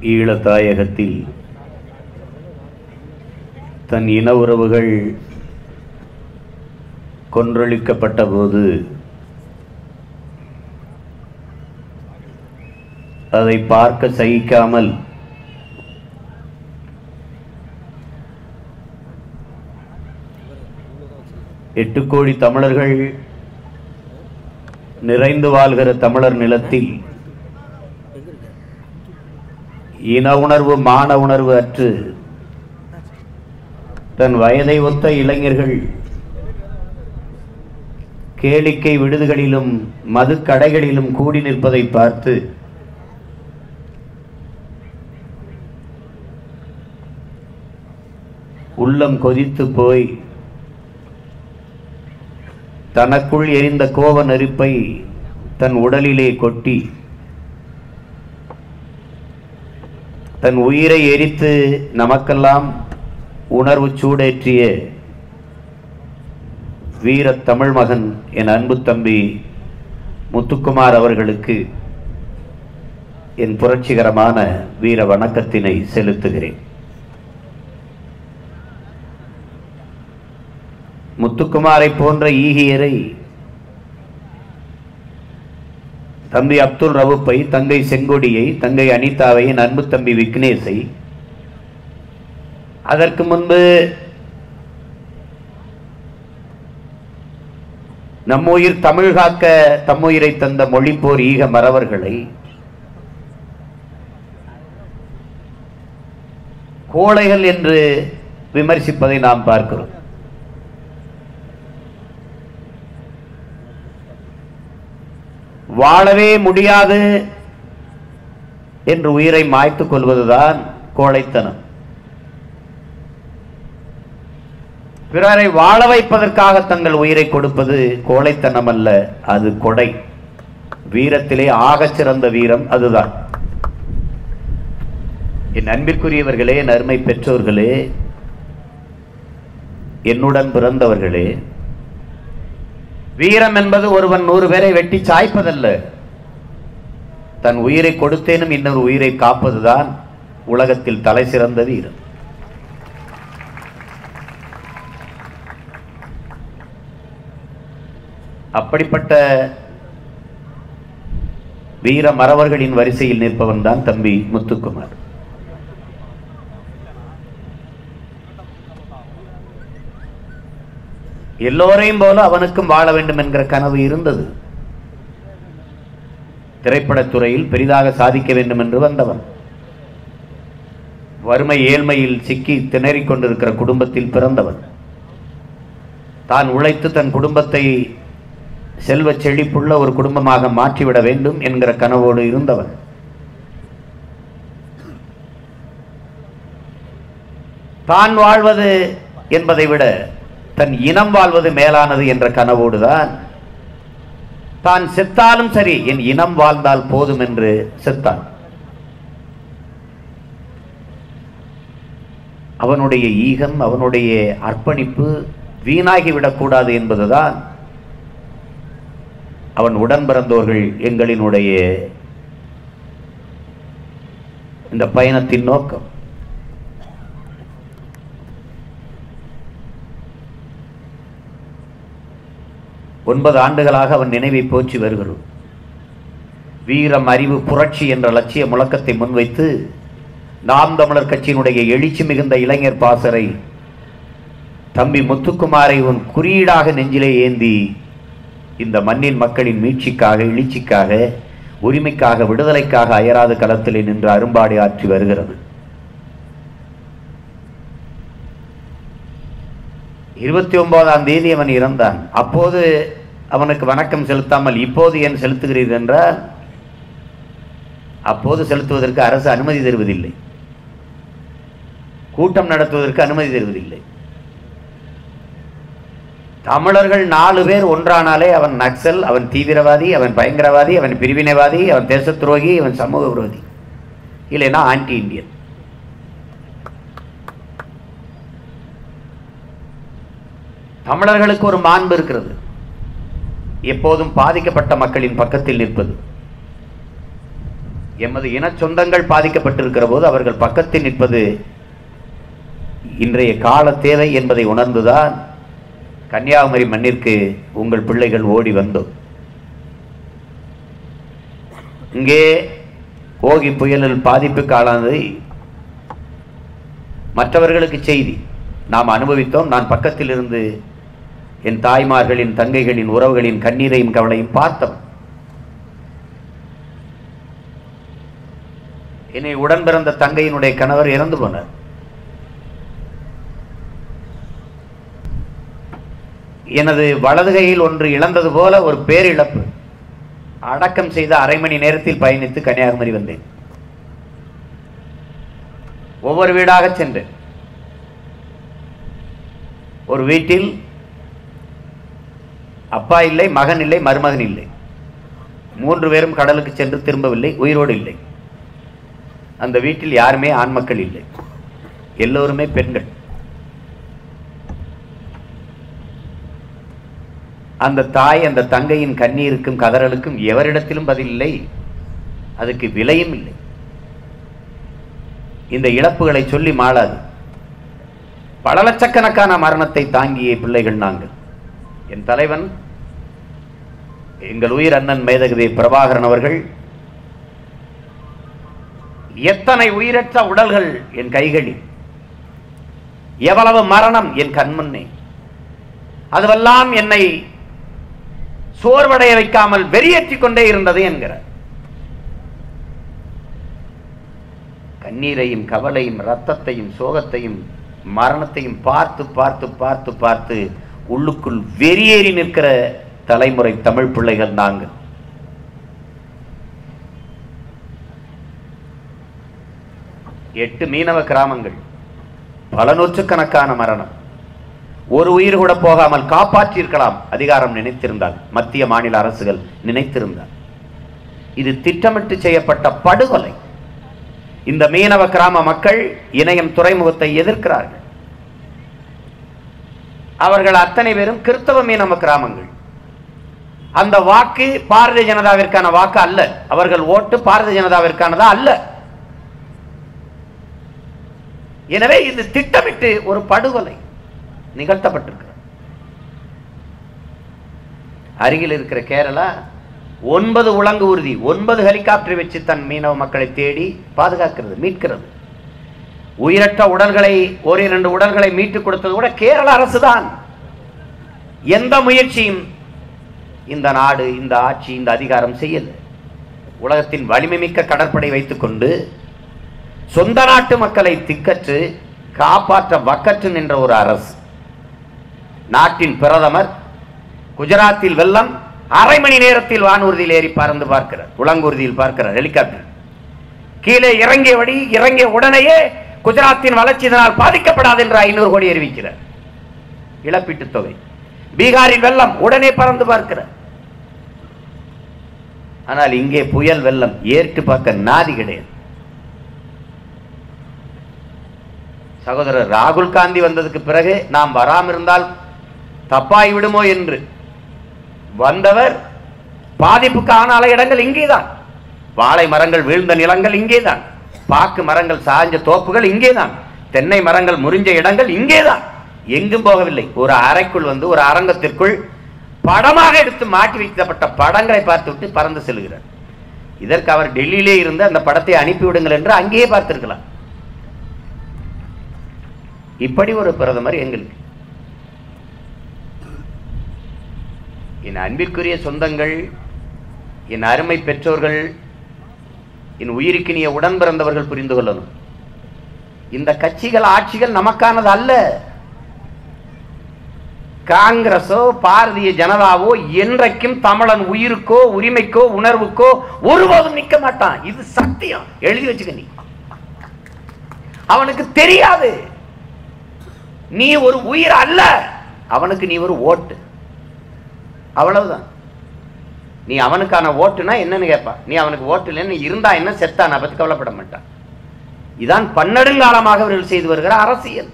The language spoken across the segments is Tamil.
ஈழத்தாயகத்தில் தன் இன உறவுகள் கொன்றொழிக்கப்பட்ட போது அதை பார்க்க சகிக்காமல் எட்டு கோடி தமிழர்கள் நிறைந்து வாழ்கிற தமிழர் நிலத்தில் இன உணர்வு மான உணர்வு அற்று தன் வயதை ஒத்த இளைஞர்கள் கேளிக்கை விடுதிகளிலும் மது கடைகளிலும் கூடி நிற்பதை பார்த்து உள்ளம் கொதித்து போய் தனக்குள் எரிந்த கோப நெருப்பை தன் உடலிலே கொட்டி தன் உயிரை எரித்து நமக்கெல்லாம் உணர்வு சூடேற்றிய வீரத் தமிழ் மகன் என் அன்பு தம்பி முத்துக்குமார் அவர்களுக்கு என் புரட்சிகரமான வீர வணக்கத்தினை செலுத்துகிறேன் முத்துக்குமாரை போன்ற ஈகியரை தம்பி அப்துல் ரவுப்பை தங்கை செங்கொடியை தங்கை அனிதாவை என் அன்பு தம்பி விக்னேஷை அதற்கு முன்பு நம்முயிர் தமிழ் காக்க தம்முயிரை தந்த மொழிப்போர் ஈக மறவர்களை கோழைகள் என்று விமர்சிப்பதை நாம் பார்க்கிறோம் வாழவே முடியாது என்று உயிரை மாய்த்துக் கொள்வதுதான் கோழைத்தனம் பிறரை வாழ வைப்பதற்காக தங்கள் உயிரை கொடுப்பது கோழைத்தனம் அல்ல அது கொடை வீரத்திலே ஆகச் சிறந்த வீரம் அதுதான் என் அன்பிற்குரியவர்களே என் அருமை பெற்றோர்களே என்னுடன் பிறந்தவர்களே வீரம் என்பது ஒருவன் நூறு பேரை வெட்டி சாய்ப்பதல்ல தன் உயிரை கொடுத்தேனும் இன்னொரு உயிரை காப்பதுதான் உலகத்தில் தலை சிறந்த வீரம் அப்படிப்பட்ட வீர மறவர்களின் வரிசையில் நிற்பவன் தான் தம்பி முத்துக்குமார் எல்லோரையும் போல அவனுக்கும் வாழ வேண்டும் என்கிற கனவு இருந்தது திரைப்படத்துறையில் பெரிதாக சாதிக்க வேண்டும் என்று வந்தவன் வறுமை ஏழ்மையில் சிக்கி திணறிக் கொண்டிருக்கிற குடும்பத்தில் பிறந்தவன் தான் உழைத்து தன் குடும்பத்தை செல்வச் செழிப்புள்ள ஒரு குடும்பமாக மாற்றிவிட வேண்டும் என்கிற கனவோடு இருந்தவன் தான் வாழ்வது என்பதை விட தன் இனம் வாழ்வது மேலானது என்ற கனவோடுதான் தான் செத்தாலும் சரி என் இனம் வாழ்ந்தால் போதும் என்று செத்தான் அவனுடைய ஈகம் அவனுடைய அர்ப்பணிப்பு வீணாகிவிடக்கூடாது என்பதுதான் அவன் உடன் பிறந்தோர்கள் எங்களினுடைய இந்த பயணத்தின் நோக்கம் ஒன்பது ஆண்டுகளாக அவன் நினைவை போற்றி வருகிறோம் வீரம் அறிவு புரட்சி என்ற லட்சிய முழக்கத்தை முன்வைத்து நாம் தமிழர் கட்சியினுடைய எழுச்சி மிகுந்த இளைஞர் பாசறை தம்பி முத்துக்குமாரை உன் குறியீடாக நெஞ்சிலே ஏந்தி இந்த மண்ணின் மக்களின் மீட்சிக்காக எழுச்சிக்காக உரிமைக்காக விடுதலைக்காக அயராது களத்திலே நின்று அரும்பாடி ஆற்றி வருகிறது இருபத்தி ஒன்பதாம் தேதி அவன் இறந்தான் அப்போது அவனுக்கு வணக்கம் செலுத்தாமல் இப்போது ஏன் செலுத்துகிறீர் என்றால் அப்போது செலுத்துவதற்கு அரசு அனுமதி தருவதில்லை கூட்டம் நடத்துவதற்கு அனுமதி தருவதில்லை தமிழர்கள் நாலு பேர் ஒன்றானாலே அவன் நக்சல் அவன் தீவிரவாதி அவன் பயங்கரவாதி அவன் பிரிவினைவாதி அவன் தேச துரோகி அவன் சமூக விரோதி இல்லைன்னா ஆன்டி இந்தியன் தமிழர்களுக்கு ஒரு மாண்பு இருக்கிறது எப்போதும் பாதிக்கப்பட்ட மக்களின் பக்கத்தில் நிற்பது எமது இன சொந்தங்கள் பாதிக்கப்பட்டிருக்கிற போது அவர்கள் பக்கத்தில் நிற்பது இன்றைய கால தேவை என்பதை உணர்ந்துதான் கன்னியாகுமரி மண்ணிற்கு உங்கள் பிள்ளைகள் ஓடி வந்தோம் இங்கே ஓகி புயலில் பாதிப்புக்கு ஆளானதை மற்றவர்களுக்கு செய்தி நாம் அனுபவித்தோம் நான் பக்கத்தில் இருந்து என் தாய்மார்களின் தங்கைகளின் உறவுகளின் கண்ணீரையும் கவலையும் பார்த்தவன் என்னை உடன் பிறந்த தங்கையினுடைய கணவர் இறந்து போனார் எனது வலது கையில் ஒன்று இழந்தது போல ஒரு பேரிழப்பு அடக்கம் செய்த அரை மணி நேரத்தில் பயணித்து கன்னியாகுமரி வந்தேன் ஒவ்வொரு வீடாக சென்றேன் ஒரு வீட்டில் அப்பா இல்லை மகன் இல்லை மருமகன் இல்லை மூன்று பேரும் கடலுக்கு சென்று திரும்பவில்லை உயிரோடு இல்லை அந்த வீட்டில் யாருமே ஆண் மக்கள் இல்லை எல்லோருமே பெண்கள் அந்த தாய் அந்த தங்கையின் கண்ணீருக்கும் கதறலுக்கும் எவரிடத்திலும் பதில் இல்லை அதுக்கு விலையும் இல்லை இந்த இழப்புகளை சொல்லி மாளாது பல லட்சக்கணக்கான மரணத்தை தாங்கிய பிள்ளைகள் நாங்கள் என் தலைவன் எங்கள் உயிர் அண்ணன் மேதகவி பிரபாகரன் அவர்கள் எத்தனை உயிரற்ற உடல்கள் என் கைகளில் எவ்வளவு மரணம் என் கண்முன்னே அதுவெல்லாம் என்னை சோர்வடைய வைக்காமல் வெறியேற்றிக் கொண்டே இருந்தது என்கிறார் கண்ணீரையும் கவலையும் ரத்தத்தையும் சோகத்தையும் மரணத்தையும் பார்த்து பார்த்து பார்த்து பார்த்து உள்ளுக்குள் வெறியேறி நிற்கிற தலைமுறை தமிழ் பிள்ளைகள் நாங்கள் எட்டு மீனவ கிராமங்கள் பல நூற்றுக்கணக்கான மரணம் ஒரு உயிர் கூட போகாமல் காப்பாற்றியிருக்கலாம் அதிகாரம் நினைத்திருந்தால் மத்திய மாநில அரசுகள் நினைத்திருந்தால் இது திட்டமிட்டு செய்யப்பட்ட படுகொலை இந்த மீனவ கிராம மக்கள் இணையம் துறைமுகத்தை எதிர்க்கிறார்கள் அவர்கள் அத்தனை பேரும் கிறிஸ்தவ மீனவ கிராமங்கள் அந்த வாக்கு பாரதிய ஜனதாவிற்கான வாக்கு அல்ல அவர்கள் ஓட்டு பாரதிய ஜனதாவிற்கானதா அல்ல எனவே இது திட்டமிட்டு ஒரு படுகொலை நிகழ்த்தப்பட்டிருக்கிறது அருகில் இருக்கிற கேரளா ஒன்பது உலங்கு ஊர்தி ஒன்பது ஹெலிகாப்டர் வச்சு தன் மீனவ மக்களை தேடி பாதுகாக்கிறது மீட்கிறது உயிரற்ற உடல்களை ஒரு இரண்டு உடல்களை மீட்டுக் கொடுத்தது கூட கேரள அரசுதான் எந்த முயற்சியும் இந்த நாடு இந்த ஆட்சி இந்த அதிகாரம் செய்யல உலகத்தின் வலிமை மிக்க கடற்படை வைத்துக்கொண்டு சொந்த நாட்டு மக்களை திக்கற்று காப்பாற்ற வக்கற்று நின்ற ஒரு அரசு நாட்டின் பிரதமர் குஜராத்தில் வெள்ளம் அரை மணி நேரத்தில் வானூர்தியில் ஏறி பறந்து பார்க்கிறார் உலங்கூர்தியில் பார்க்கிறார் ஹெலிகாப்டர் கீழே இறங்கியபடி இறங்கிய உடனேயே குஜராத்தின் வளர்ச்சி இதனால் பாதிக்கப்படாது என்று ஐநூறு கோடி அறிவிக்கிறார் இழப்பீட்டுத் தொகை பீகாரில் வெள்ளம் உடனே பறந்து பார்க்கிறார் ஆனால் இங்கே புயல் வெள்ளம் ஏற்று பார்க்க நாதி கிடையாது சகோதரர் ராகுல் காந்தி வந்ததுக்கு பிறகு நாம் வராமல் இருந்தால் தப்பாய் விடுமோ என்று வந்தவர் பாதிப்புக்கு ஆனால இடங்கள் இங்கேதான் வாழை மரங்கள் வீழ்ந்த நிலங்கள் இங்கேதான் பாக்கு மரங்கள் சாய்ஞ்ச தோப்புகள் இங்கேதான் தென்னை மரங்கள் முறிஞ்ச இடங்கள் இங்கேதான் எங்கும் போகவில்லை ஒரு அறைக்குள் வந்து ஒரு அரங்கத்திற்குள் படமாக எடுத்து மாட்டி வைக்கப்பட்ட படங்களை பார்த்துவிட்டு பறந்து செல்கிறார் இதற்கு அவர் டெல்லியிலே இருந்து அந்த படத்தை அனுப்பிவிடுங்கள் என்று அங்கேயே பார்த்திருக்கலாம் இப்படி ஒரு பிரதமர் எங்களுக்கு என் அன்பிற்குரிய சொந்தங்கள் என் அருமை பெற்றோர்கள் என் உயிருக்கினிய உடன் பிறந்தவர்கள் புரிந்து கொள்ளணும் இந்த கட்சிகள் ஆட்சிகள் நமக்கானது அல்ல காங்கிரஸோ பாரதிய ஜனதாவோ என்றைக்கும் தமிழன் உயிருக்கோ உரிமைக்கோ உணர்வுக்கோ ஒருபோதும் நிக்க மாட்டான் இது சத்தியம் எழுதி வச்சுக்க நீ அவனுக்கு தெரியாது நீ ஒரு உயிர் அல்ல அவனுக்கு நீ ஒரு ஓட்டு அவ்வளவுதான் நீ அவனுக்கான ஓட்டுனா என்னன்னு கேட்பா நீ அவனுக்கு ஓட்டு இல்லைன்னு இருந்தா என்ன செத்தா நான் பத்தி கவலைப்பட மாட்டான் இதான் பன்னெடுங்காலமாக அவர்கள் செய்து வருகிற அரசியல்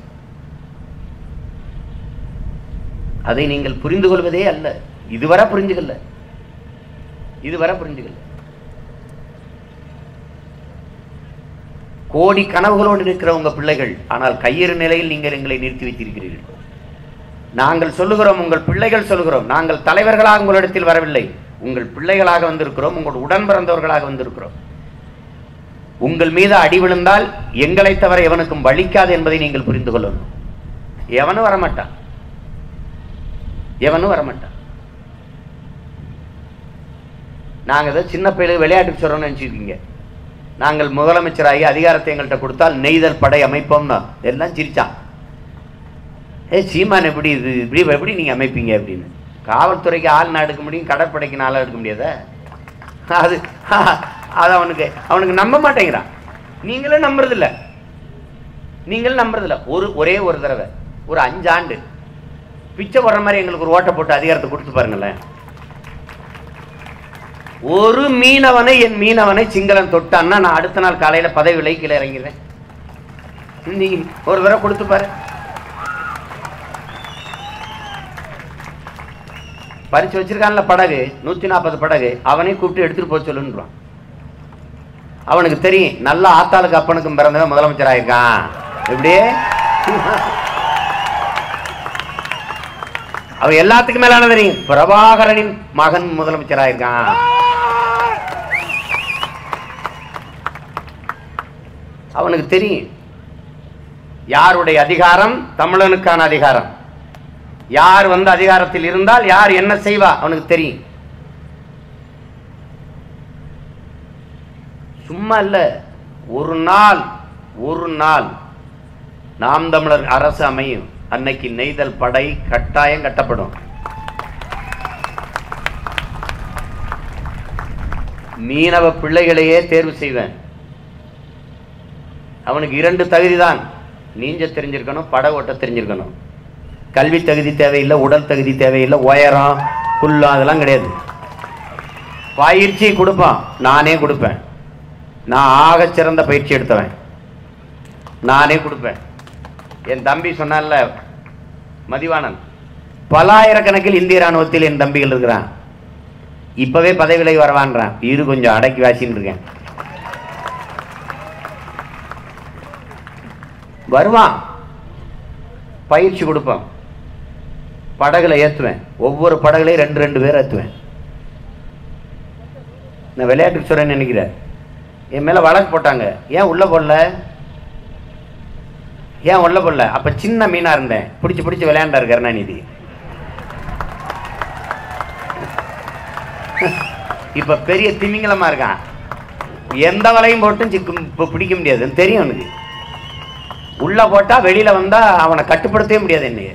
அதை நீங்கள் புரிந்து கொள்வதே அல்ல இதுவரை புரிஞ்சுக்கல இதுவரை புரிஞ்சுக்கல கோடி கனவுகளோடு இருக்கிற உங்க பிள்ளைகள் ஆனால் கையறு நிலையில் நீங்கள் எங்களை நிறுத்தி வைத்திருக்கிறீர்கள் நாங்கள் சொல்லுகிறோம் உங்கள் பிள்ளைகள் சொல்லுகிறோம் நாங்கள் தலைவர்களாக உங்களிடத்தில் வரவில்லை உங்கள் பிள்ளைகளாக வந்திருக்கிறோம் உங்கள் உடன் பிறந்தவர்களாக வந்திருக்கிறோம் உங்கள் மீது அடி விழுந்தால் எங்களை தவிர எவனுக்கும் வலிக்காது என்பதை நீங்கள் புரிந்து கொள்ளணும் எவனும் வரமாட்டான் எவனும் வரமாட்டான் நாங்கள் ஏதோ சின்ன பையலுக்கு விளையாட்டுக்கு சொல்கிறோம்னு நினச்சிருக்கீங்க நாங்கள் முதலமைச்சராகி அதிகாரத்தை எங்கள்கிட்ட கொடுத்தால் நெய்தல் படை அமைப்போம்னா எல்லாம் சிரிச்சான் ஏ சீமான் எப்படி இது இப்படி எப்படி நீங்கள் அமைப்பீங்க அப்படின்னு காவல்துறைக்கு ஆள் நான் எடுக்க முடியும் கடற்படைக்கு நாளாக எடுக்க முடியாதா அது அது அவனுக்கு அவனுக்கு நம்ப மாட்டேங்கிறான் நீங்களும் நம்புறதில்ல நீங்களும் நம்புறதில்ல ஒரு ஒரே ஒரு தடவை ஒரு அஞ்சு ஆண்டு பிச்சை போடுற மாதிரி எங்களுக்கு ஒரு ஓட்டை போட்டு அதிகாரத்தை கொடுத்து பாருங்களேன் ஒரு மீனவனை என் மீனவனை சிங்களன் தொட்டான்னா நான் அடுத்த நாள் காலையில பதவி விலை கீழே இறங்கிடுவேன் நீ ஒரு தடவை கொடுத்து பாரு பறிச்சு வச்சிருக்கான்ல படகு நூத்தி நாற்பது படகு அவனே கூப்பிட்டு எடுத்துட்டு போக சொல்லுன்றான் அவனுக்கு தெரியும் நல்ல ஆத்தாளுக்கு அப்பனுக்கும் பிறந்தவன் முதலமைச்சர் ஆயிருக்கான் இப்படியே அவன் எல்லாத்துக்கும் மேலான தெரியும் பிரபாகரனின் மகன் முதலமைச்சர் ஆயிருக்கான் அவனுக்கு தெரியும் யாருடைய அதிகாரம் தமிழனுக்கான அதிகாரம் யார் வந்து அதிகாரத்தில் இருந்தால் யார் என்ன செய்வா அவனுக்கு தெரியும் சும்மா இல்ல ஒரு நாள் ஒரு நாள் நாம் தமிழர் அரசு அமையும் அன்னைக்கு நெய்தல் படை கட்டாயம் கட்டப்படும் மீனவ பிள்ளைகளையே தேர்வு செய்வேன் அவனுக்கு இரண்டு தகுதி தான் நீஞ்ச தெரிஞ்சிருக்கணும் படை ஓட்ட தெரிஞ்சிருக்கணும் கல்வி தகுதி தேவையில்லை உடல் தகுதி தேவையில்லை உயரம் குள்ளம் அதெல்லாம் கிடையாது பயிற்சி கொடுப்பான் நானே கொடுப்பேன் நான் ஆகச் சிறந்த பயிற்சி எடுத்தவன் நானே கொடுப்பேன் என் தம்பி சொன்னான்ல மதிவாணன் பலாயிரக்கணக்கில் இந்திய ராணுவத்தில் என் தம்பிகள் இருக்கிறான் இப்பவே பதவிகளை வரவான்றான் இரு கொஞ்சம் அடக்கி வாசின்னு இருக்கேன் வருவான் பயிற்சி கொடுப்பான் படகுல ஏத்துவேன் ஒவ்வொரு படகுலையும் ரெண்டு ரெண்டு பேர் ஏத்துவேன் நான் விளையாட்டுக்கு சொல்றேன்னு நினைக்கிறேன் என் மேல வழக்கு போட்டாங்க ஏன் உள்ள போடல ஏன் உள்ள போடல அப்ப சின்ன மீனா இருந்தேன் பிடிச்சு பிடிச்சு விளையாண்டாரு கருணாநிதி இப்ப பெரிய திமிங்கலமா இருக்கான் எந்த வலையும் போட்டும் சிக்கும் இப்ப பிடிக்க முடியாது தெரியும் அவனுக்கு உள்ள போட்டா வெளியில வந்தா அவனை கட்டுப்படுத்தவே முடியாது என்னைய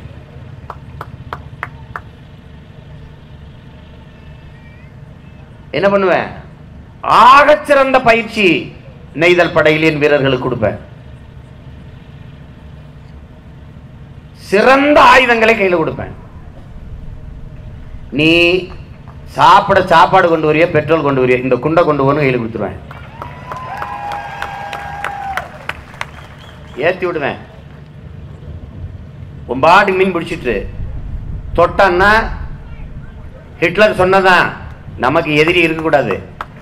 என்ன பண்ணுவேன் ஆகச்சிறந்த பயிற்சி நெய்தல் படையில் என் வீரர்களுக்கு கொடுப்பேன் சிறந்த ஆயுதங்களை கையில் கொடுப்பேன் நீ சாப்பிட சாப்பாடு கொண்டு வரியா பெட்ரோல் கொண்டு வரியா இந்த குண்டை கொண்டு போகணும் கையில் கொடுத்துருவேன் ஏத்தி விடுவேன் ஒம்பாடி மீன் பிடிச்சிட்டு தொட்டான்னா ஹிட்லர் சொன்னதான் நமக்கு எதிரி இருக்கக்கூடாது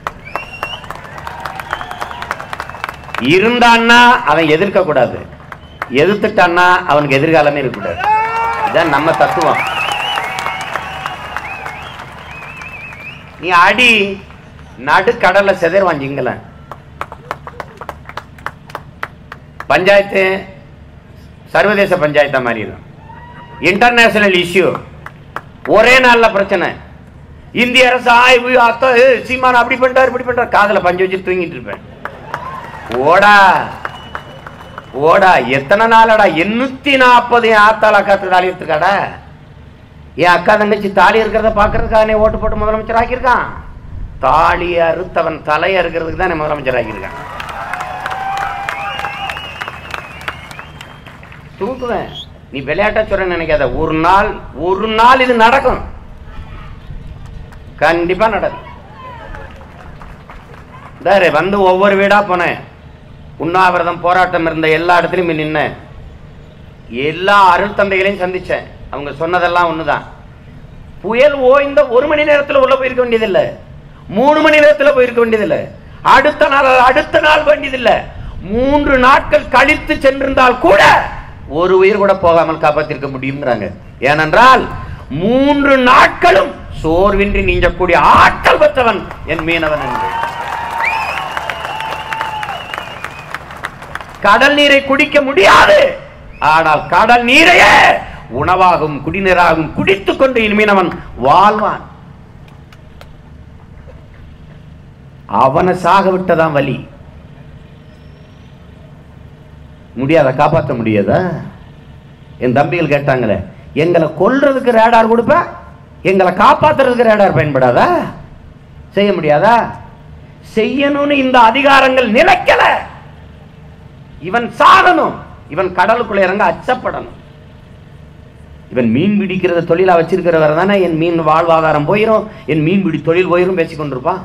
இருந்தான்னா அவன் எதிர்க்க கூடாது எதிர்த்துட்டான்னா அவனுக்கு எதிர்காலமே இருக்கக்கூடாது இதான் நம்ம தத்துவம் நீ அடி நடுக்கடல்ல செதறுவான் சிங்களன் பஞ்சாயத்து சர்வதேச பஞ்சாயத்தா மாறிடும் இன்டர்நேஷனல் இஷ்யூ ஒரே நாள்ல பிரச்சனை இந்திய அரசு ஆய்வு அத்தா ஏய், சீமான் அப்படி பண்ணிட்டாரு இப்படி பண்ணிட்டாரு காதுல பஞ்சு வச்சு தூங்கிட்டு இருப்பேன் ஓடா ஓடா எத்தனை நாளடா எண்ணூத்தி நாற்பது என் ஆத்தாள் அக்காத்து தாலி எடுத்துக்காடா என் அக்கா தங்கச்சி தாலி இருக்கிறத பாக்குறதுக்காக ஓட்டு போட்டு முதலமைச்சர் ஆக்கியிருக்கான் தாலி அறுத்தவன் தலையை அறுக்கிறதுக்கு தான் முதலமைச்சர் ஆக்கியிருக்கான் தூக்குவேன் நீ விளையாட்டா சொல்ற நினைக்காத ஒரு நாள் ஒரு நாள் இது நடக்கும் கண்டிப்பா நடக்கும் தாரு வந்து ஒவ்வொரு வீடா போனேன் உண்ணாவிரதம் போராட்டம் இருந்த எல்லா இடத்துலையும் நின்னேன் எல்லா அருள் தந்தைகளையும் சந்திச்சேன் அவங்க சொன்னதெல்லாம் ஒண்ணுதான் புயல் ஓய்ந்த ஒரு மணி நேரத்துல உள்ள போயிருக்க வேண்டியதில்லை மூணு மணி நேரத்துல போயிருக்க வேண்டியதில்லை அடுத்த நாள் அடுத்த நாள் வேண்டியதில்லை மூன்று நாட்கள் கழித்து சென்றிருந்தால் கூட ஒரு உயிர் கூட போகாமல் காப்பாற்றிருக்க முடியுங்கிறாங்க ஏனென்றால் மூன்று நாட்களும் சோர்வின்றி நீஞ்சக்கூடிய ஆற்றல் பெற்றவன் என் மீனவன் என்று கடல் நீரை குடிக்க முடியாது ஆனால் கடல் நீரையே உணவாகும் குடிநீராகும் குடித்துக் கொண்டு என் மீனவன் வாழ்வான் அவனை சாக விட்டதான் வலி முடியாத காப்பாற்ற முடியாதா என் தம்பிகள் கேட்டாங்களே எங்களை கொல்றதுக்கு ரேடார் கொடுப்ப எங்களை காப்பாத்துறதுக்கு ரேடார் பயன்படாதா செய்ய முடியாதா செய்யணும்னு இந்த அதிகாரங்கள் நிலைக்கல இவன் சாகணும் இவன் கடலுக்குள்ள இறங்க அச்சப்படணும் இவன் மீன் பிடிக்கிறத தொழிலா வச்சிருக்கிறவர் தானே என் மீன் வாழ்வாதாரம் போயிரும் என் மீன்பிடி தொழில் போயிரும் பேசிக் கொண்டிருப்பான்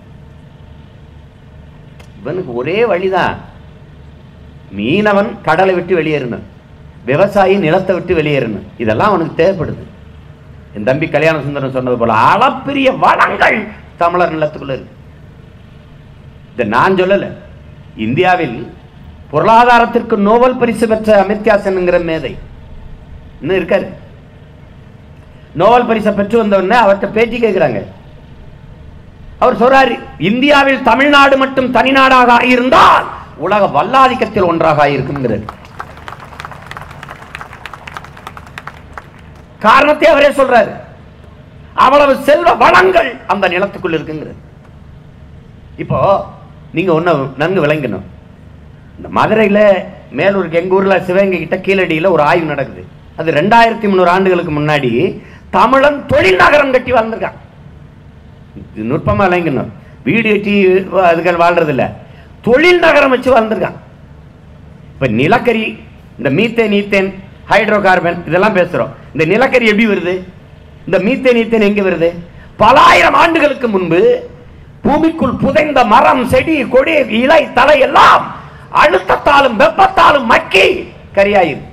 இவனுக்கு ஒரே வழிதான் மீனவன் கடலை விட்டு வெளியேறணும் விவசாயி நிலத்தை விட்டு வெளியேறணும் இதெல்லாம் அவனுக்கு தேவைப்படுது என் தம்பி கல்யாண சுந்தரம் சொன்னது போல அளப்பெரிய வளங்கள் தமிழர் நிலத்துக்குள்ள இருக்கு இதை நான் சொல்லல இந்தியாவில் பொருளாதாரத்திற்கு நோபல் பரிசு பெற்ற அமித்யா சென்ங்கிற மேதை இன்னும் இருக்காரு நோபல் பரிசை பெற்று வந்த உடனே அவர்கிட்ட பேட்டி கேட்கிறாங்க அவர் சொல்றாரு இந்தியாவில் தமிழ்நாடு மட்டும் தனிநாடாக இருந்தால் உலக வல்லாதிக்கத்தில் ஒன்றாக ஆயிருக்குங்கிறார் காரணத்தை அவரே சொல்றாரு அவ்வளவு செல்வ வளங்கள் அந்த நிலத்துக்குள் இருக்குங்கிறது இப்போ நீங்க ஒண்ணு நன்கு விளங்கணும் இந்த மதுரையில மேலூருக்கு எங்க ஊர்ல சிவகங்கை கிட்ட கீழடியில ஒரு ஆய்வு நடக்குது அது ரெண்டாயிரத்தி முந்நூறு ஆண்டுகளுக்கு முன்னாடி தமிழன் தொழில் நகரம் கட்டி வாழ்ந்திருக்கான் இது நுட்பமா விளங்கணும் வீடு கட்டி அதுகள் வாழ்றது இல்ல தொழில் நகரம் வச்சு வாழ்ந்திருக்கான் இப்ப நிலக்கரி இந்த மீத்தேன் ஈத்தேன் ஹைட்ரோ கார்பன் இதெல்லாம் பேசுறோம் இந்த நிலக்கரி எப்படி வருது இந்த மீத்தேன் ஈத்தேன் எங்க வருது பல ஆயிரம் ஆண்டுகளுக்கு முன்பு பூமிக்குள் புதைந்த மரம் செடி கொடி இலை தலை எல்லாம் அழுத்தத்தாலும் வெப்பத்தாலும் மக்கி கரியாயிரு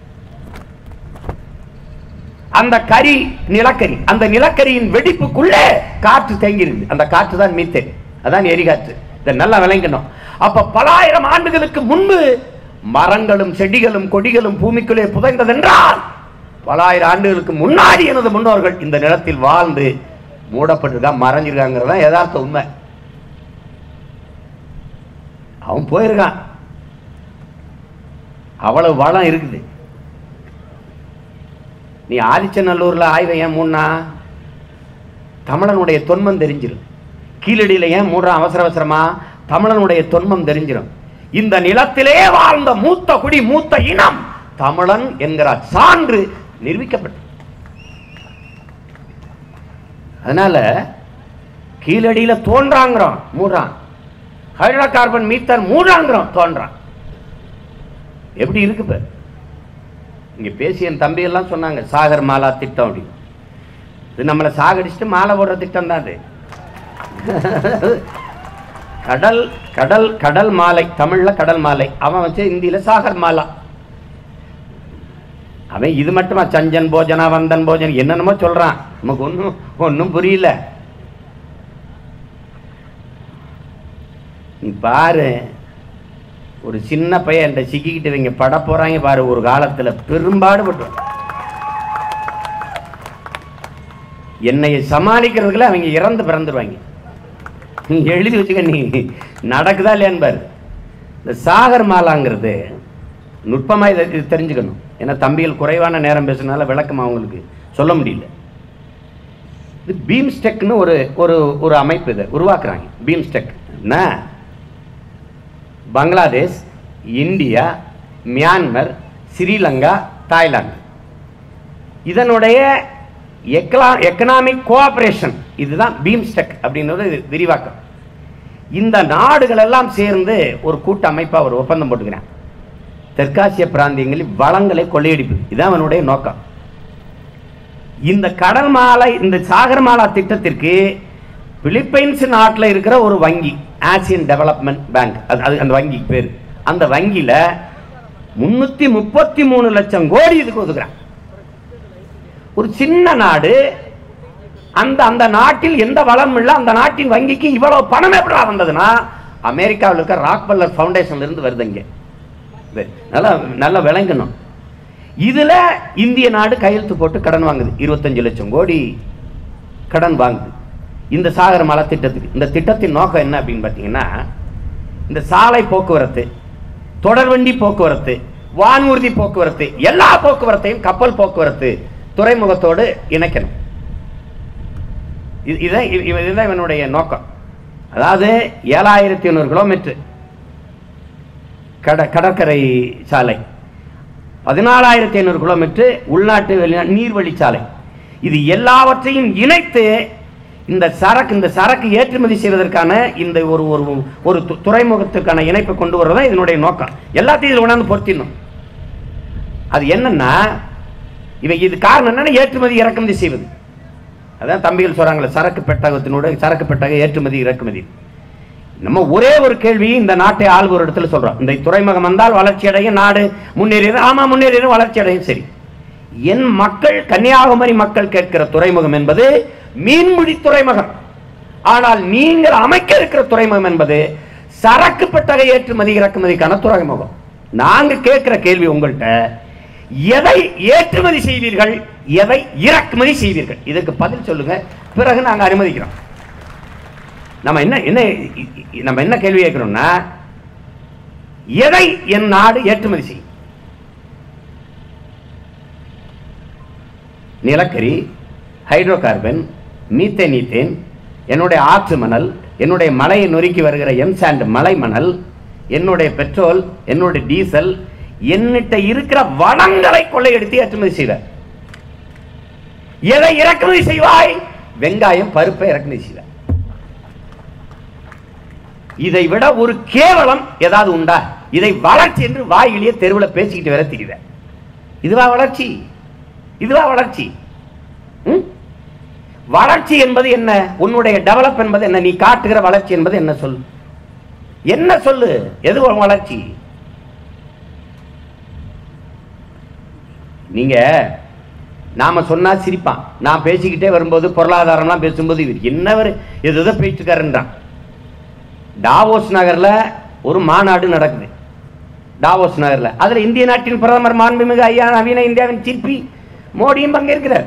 அந்த கரி நிலக்கரி அந்த நிலக்கரியின் வெடிப்புக்குள்ளே காற்று தேங்கிருக்கு அந்த காற்று தான் மீத்தேன் அதான் எரிகாற்று இதை நல்லா விளங்கணும் அப்ப பலாயிரம் ஆண்டுகளுக்கு முன்பு மரங்களும் செடிகளும் கொடிகளும் பூமிக்குள்ளே புதைந்ததென்றால் பலாயிரம் ஆண்டுகளுக்கு முன்னாடி எனது முன்னோர்கள் இந்த நிலத்தில் வாழ்ந்து மூடப்பட்டிருக்கான் மறைஞ்சிருக்காங்கிறது தான் யதார்த்த உண்மை அவன் போயிருக்கான் அவ்வளவு வளம் இருக்குது நீ ஆதிச்சநல்லூர்ல ஆய்வை ஏன் மூணா தமிழனுடைய தொன்மம் தெரிஞ்சிடும் கீழடியில ஏன் மூடுறான் அவசர அவசரமா தமிழனுடைய தொன்மம் தெரிஞ்சிடும் இந்த நிலத்திலே வாழ்ந்த மூத்த குடி மூத்த இனம் தமிழன் என்கிற சான்று நிரூபிக்கப்பட்டது அதனால கீழடியில தோன்றாங்கிறோம் மூடுறான் ஹைட்ரோ கார்பன் மீத்தன் மூடுறாங்கிறோம் தோன்றான் எப்படி இருக்கு பாரு இங்க பேசி என் தம்பி எல்லாம் சொன்னாங்க சாகர் மாலா திட்டம் அப்படி இது நம்மளை சாகடிச்சுட்டு மாலை போடுற திட்டம் தான் அது கடல் கடல் கடல் மாலை தமிழ்ல கடல் மாலை அவன் வச்சு இந்தியில சாகர் மாலா அவன் இது மட்டுமா சஞ்சன் போஜனா வந்தன் போஜன் என்னென்னமோ சொல்றான் நமக்கு ஒன்றும் ஒன்றும் புரியல நீ பாரு ஒரு சின்ன பையன் என்கிட்ட சிக்கிக்கிட்டு இவங்க பட போறாங்க பாரு ஒரு காலத்துல பெரும்பாடுபட்டு என்னை சமாளிக்கிறதுக்குள்ள அவங்க இறந்து பிறந்துருவாங்க நீ எழுதி வச்சுக்க நீ நடக்குதா இல்லையான்னு பாரு இந்த சாகர் மாலாங்கிறது நுட்பமா இதை இது தெரிஞ்சுக்கணும் ஏன்னா தம்பிகள் குறைவான நேரம் பேசுனால விளக்கமா அவங்களுக்கு சொல்ல முடியல இது பீம்ஸ்டெக்னு ஒரு ஒரு ஒரு அமைப்பு இதை உருவாக்குறாங்க பீம்ஸ்டெக் என்ன Bangladesh India Myanmar Sri Lanka Thailand இதனுடைய எக்கலா எக்கனாமிக் கோஆபரேஷன் இதுதான் பீம்ஸ்டெக் அப்படின்றது விரிவாக்கம் இந்த நாடுகள் எல்லாம் சேர்ந்து ஒரு கூட்ட அமைப்பா ஒரு ஒப்பந்தம் போட்டுக்கிறான் தெற்காசிய பிராந்தியங்களில் வளங்களை கொள்ளையடிப்பது இதான் அவனுடைய நோக்கம் இந்த கடல் மாலை இந்த சாகர் மாலா திட்டத்திற்கு பிலிப்பைன்ஸ் நாட்டில் இருக்கிற ஒரு வங்கி ஆசியன் டெவலப்மெண்ட் பேங்க் அது அது அந்த வங்கி பேர் அந்த வங்கியில முன்னூத்தி முப்பத்தி மூணு லட்சம் கோடி இதுக்கு ஒதுக்குறான் ஒரு சின்ன நாடு அந்த அந்த நாட்டில் எந்த வளமும் இல்லை அந்த நாட்டின் வங்கிக்கு இவ்வளவு பணம் எப்படா வந்ததுன்னா அமெரிக்காவில் இருக்க ராக்பல்லர் ஃபவுண்டேஷன்ல இருந்து வருது இங்க இது நல்லா நல்லா விளங்கணும் இதுல இந்திய நாடு கையெழுத்து போட்டு கடன் வாங்குது இருபத்தஞ்சு லட்சம் கோடி கடன் வாங்குது இந்த சாகர மலை திட்டத்துக்கு இந்த திட்டத்தின் நோக்கம் என்ன அப்படின்னு பார்த்தீங்கன்னா இந்த சாலை போக்குவரத்து தொடர்வண்டி போக்குவரத்து வானூர்தி போக்குவரத்து எல்லா போக்குவரத்தையும் கப்பல் போக்குவரத்து துறைமுகத்தோடு இணைக்கணும் இது- இதான் இ- இவ- இதுதான் இவனுடைய நோக்கம் அதாவது ஏழாயிரத்தி ஐநூறு கிலோமீட்டர் கட கடற்கரை சாலை பதினாலாயிரத்தி ஐநூறு கிலோமீட்டர் உள்நாட்டு வெளிநா நீர்வழி சாலை இது எல்லாவற்றையும் இணைத்து இந்த சரக்கு இந்த சரக்கு ஏற்றுமதி செய்வதற்கான இந்த ஒரு ஒரு ஒரு து- துறைமுகத்துக்கான இணைப்பை கொண்டு வர்றதா இதனுடைய நோக்கம் எல்லாத்தையும் இதில் கொண்டாந்து பொருத்திடணும் அது என்னன்னா இவை இது காரணம் என்னன்னா ஏற்றுமதி இறக்குமதி செய்வது அதான் தம்பிகள் சொல்றாங்களே சரக்கு பெட்டகத்தினுடைய சரக்கு பெட்டக ஏற்றுமதி இறக்குமதி நம்ம ஒரே ஒரு கேள்வி இந்த நாட்டை ஆள்வோர் ஒரு இடத்துல சொல்றோம் இந்த துறைமுகம் வந்தால் வளர்ச்சி அடையும் நாடு முன்னேறியது ஆமா முன்னேறியது வளர்ச்சி அடையும் சரி என் மக்கள் கன்னியாகுமரி மக்கள் கேட்கிற துறைமுகம் என்பது மீன்பிடி துறைமுகம் ஆனால் நீங்கள் அமைக்க இருக்கிற துறைமுகம் என்பது சரக்கு பெட்டக ஏற்றுமதி இறக்குமதிக்கான துறைமுகம் நாங்க கேட்கிற கேள்வி உங்கள்கிட்ட எதை ஏற்றுமதி செய்வீர்கள் எதை இறக்குமதி செய்வீர்கள் இதுக்கு பதில் சொல்லுங்க பிறகு நாங்க அனுமதிக்கிறோம் நம்ம என்ன என்ன இ- இ- நம்ம என்ன கேள்வி கேட்கிறோம்னா எதை என் நாடு ஏற்றுமதி செய்யும் நிலக்கரி ஹைட்ரோ கார்பன் மீத்தேன் ஈத்தேன் என்னுடைய ஆற்று மணல் என்னுடைய மலையை நொறுக்கி வருகிற எம்சாண்ட் மலை மணல் என்னுடைய பெட்ரோல் என்னுடைய டீசல் என்னிட்ட இருக்கிற வளங்களை கொள்ளையடித்து ஏற்றுமதி செய்வார் எதை இறக்குமதி செய்வாய் வெங்காயம் பருப்பை இறக்குமதி செய்வார் இதை விட ஒரு கேவலம் ஏதாவது உண்டா இதை வளர்ச்சி என்று வாயிலேயே தெருவில் பேசிக்கிட்டு வேற தெரியுத இதுவா வளர்ச்சி இதுவா வளர்ச்சி ம்? வளர்ச்சி என்பது என்ன உன்னுடைய டெவலப் என்பது என்ன நீ காட்டுகிற வளர்ச்சி என்பது என்ன சொல் என்ன சொல்லு எது ஒரு வளர்ச்சி நீங்க நாம சொன்னா சிரிப்பான் நான் பேசிக்கிட்டே வரும்போது பொருளாதாரம்லாம் பேசும்போது இவர் என்னவர் எது எதோ பேச்சுக்காரன்றான் டாவோஸ் நகர்ல ஒரு மாநாடு நடக்குது டாவோஸ் நகர்ல அதுல இந்திய நாட்டின் பிரதமர் மாண்புமிகு ஐயா நவீன இந்தியாவின் சிற்பி மோடியும் பங்கேற்கிறார்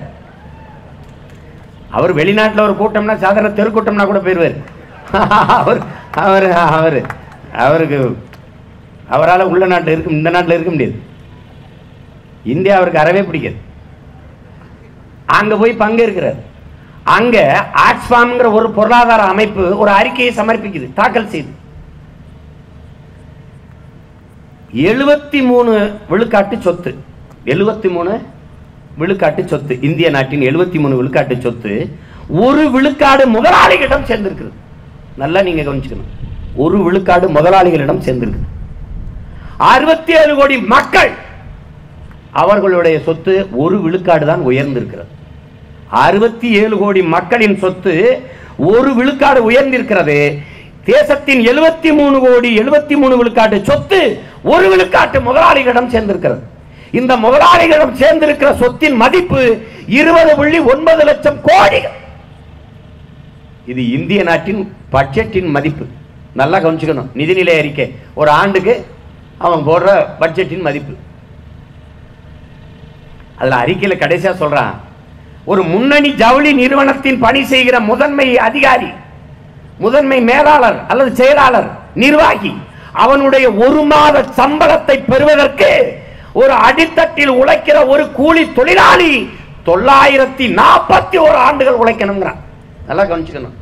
அவர் வெளிநாட்டுல ஒரு கூட்டம்னா சாதாரண தெருக்கூட்டம்னா கூட போயிருவார் அவர் அவர் அவர் அவருக்கு அவரால் உள்ள நாட்டில் இருக்க இந்த நாட்டில் இருக்க முடியாது இந்தியா அவருக்கு அறவே பிடிக்காது அங்க போய் பங்கேற்கிறார் அங்க ஆக்ஸ்ஃபாம்ங்கிற ஒரு பொருளாதார அமைப்பு ஒரு அறிக்கையை சமர்ப்பிக்குது தாக்கல் செய்து எழுபத்தி மூணு விழுக்காட்டு சொத்து எழுபத்தி மூணு விழுக்காட்டு சொத்து இந்திய நாட்டின் எழுபத்தி மூணு விழுக்காட்டு சொத்து ஒரு விழுக்காடு முதலாளிகளிடம் சேர்ந்திருக்கிறது நல்லா நீங்க கவனிச்சுக்கணும் ஒரு விழுக்காடு முதலாளிகளிடம் சேர்ந்திருக்கு அறுபத்தி ஏழு கோடி மக்கள் அவர்களுடைய சொத்து ஒரு விழுக்காடு தான் உயர்ந்திருக்கிறது அறுபத்தி ஏழு கோடி மக்களின் சொத்து ஒரு விழுக்காடு உயர்ந்திருக்கிறது தேசத்தின் எழுபத்தி மூணு கோடி எழுபத்தி மூணு விழுக்காட்டு சொத்து ஒரு விழுக்காட்டு முதலாளிகளிடம் சேர்ந்திருக்கிறது இந்த முதலாளிகளிடம் சேர்ந்திருக்கிற சொத்தின் மதிப்பு இருபது புள்ளி ஒன்பது லட்சம் கோடி இது இந்திய நாட்டின் பட்ஜெட்டின் மதிப்பு நல்லா கவனிச்சுக்கணும் நிதிநிலை அறிக்கை ஒரு ஆண்டுக்கு அவன் போடுற பட்ஜெட்டின் மதிப்பு அதுல அறிக்கையில கடைசியா சொல்றான் ஒரு முன்னணி ஜவுளி நிறுவனத்தின் பணி செய்கிற முதன்மை அதிகாரி முதன்மை மேலாளர் அல்லது செயலாளர் நிர்வாகி அவனுடைய ஒரு மாத சம்பளத்தை பெறுவதற்கு ஒரு அடித்தட்டில் உழைக்கிற ஒரு கூலி தொழிலாளி தொள்ளாயிரத்தி நாற்பத்தி ஒரு ஆண்டுகள் உழைக்கணுங்கிறான் நல்லா கவனிச்சுக்கணும்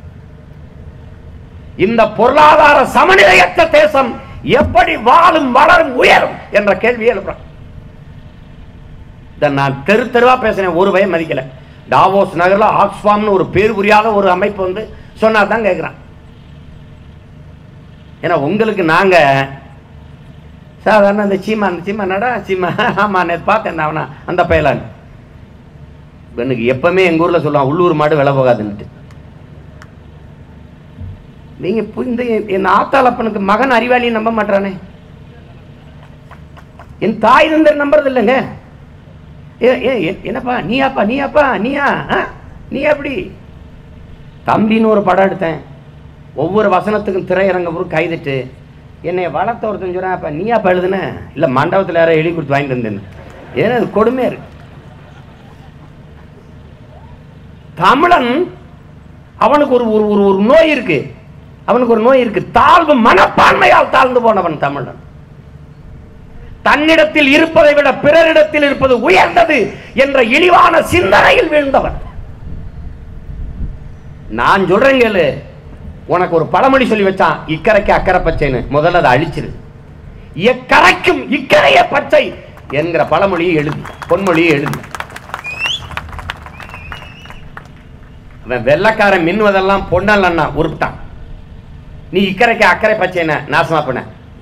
இந்த பொருளாதார சமநிலையற்ற தேசம் எப்படி வாழும் வளரும் உயரும் என்ற கேள்வியை எழுப்புறான் இதை நான் தெரு தெருவா பேசினேன் ஒரு பயம் மதிக்கல டாவோஸ் நகர்ல ஆக்ஸ்ஃபாம்னு ஒரு பேர் புரியாத ஒரு அமைப்பு வந்து சொன்னா தான் கேட்குறான் ஏன்னா உங்களுக்கு நாங்க சாதாரண அந்த சீமா அந்த சீமா நடா சீமா ஆமா நேற்று பார்த்தேன் அவனா அந்த பயலான் எனக்கு எப்பவுமே எங்க ஊர்ல சொல்லுவான் உள்ளூர் மாடு விலை போகாதுன்ட்டு நீங்க இப்போ இந்த என் ஆத்தாளப்பனுக்கு மகன் அறிவாளியை நம்ப மாட்டானே என் தாய் தந்தர் நம்புறது இல்லைங்க ஏ ஏ ஏ, என்னப்பா நீயாப்பா நீயாப்பா நீயா ஆ? நீ எப்படி தம்பின்னு ஒரு படம் எடுத்தேன் ஒவ்வொரு வசனத்துக்கும் திரையரங்கப்புறம் கைதிட்டு என்னை வளர்த்த ஒருத்தன் சொல்கிறேன் அப்போ நீயா அப்போ எழுதுன இல்லை மண்டபத்தில் யாரோ எழுதி கொடுத்து வாங்கிட்டு வந்தேன்னு ஏன்னா அது கொடுமையாக இருக்கு தமிழன் அவனுக்கு ஒரு ஒரு ஒரு ஒரு நோய் இருக்கு அவனுக்கு ஒரு நோய் இருக்கு தாழ்வு மனப்பான்மையால் தாழ்ந்து போனவன் தமிழன் தன்னிடத்தில் இருப்பதை விட பிறரிடத்தில் இருப்பது உயர்ந்தது என்ற இழிவான சிந்தனையில் வீழ்ந்தவன் நான் சொல்றேன் கேளு உனக்கு ஒரு பழமொழி சொல்லி வச்சான் இக்கரைக்கு அக்கறை பச்சைன்னு முதல்ல அதை அழிச்சிரு எக்கரைக்கும் இக்கரைய பச்சை என்கிற பழமொழியை எழுதி பொன்மொழியை எழுதி அவன் வெள்ளக்காரன் மின்னுவதெல்லாம் பொன்னல்லண்ணா உருப்பிட்டான் நீ இக்கரைக்கு அக்கறை பச்சைன நாசமா பண்ண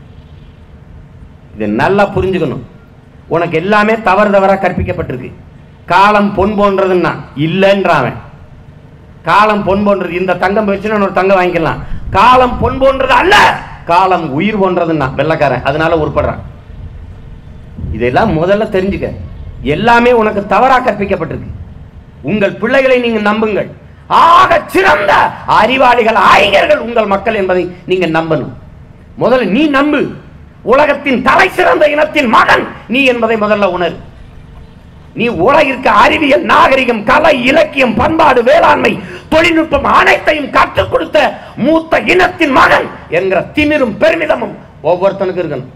இது நல்லா புரிஞ்சுக்கணும் உனக்கு எல்லாமே தவறு தவறா கற்பிக்கப்பட்டிருக்கு காலம் பொன் போன்றதுன்னா இல்லைன்றான் அவன் காலம் பொன் போன்றது இந்த தங்கம் போயிடுச்சுன்னா ஒரு தங்கம் வாங்கிக்கலாம் காலம் பொன் போன்றது அல்ல காலம் உயிர் போன்றதுன்னா வெள்ளக்காரன் அதனால உருப்படுறான் இதெல்லாம் முதல்ல தெரிஞ்சுக்க எல்லாமே உனக்கு தவறா கற்பிக்கப்பட்டிருக்கு உங்கள் பிள்ளைகளை நீங்க நம்புங்கள் ஆக சிறந்த அறிவாளிகள் ஆய்கர்கள் உங்கள் மக்கள் என்பதை நீங்க நம்பணும் முதல்ல நீ நம்பு உலகத்தின் தலை சிறந்த இனத்தின் மகன் நீ என்பதை முதல்ல உணர் நீ உலகிற்கு அறிவியல் நாகரிகம் கலை இலக்கியம் பண்பாடு வேளாண்மை தொழில்நுட்பம் அனைத்தையும் கற்றுக் கொடுத்த மூத்த இனத்தின் மகன் என்கிற திமிரும் பெருமிதமும் ஒவ்வொருத்தனுக்கு இருக்கணும்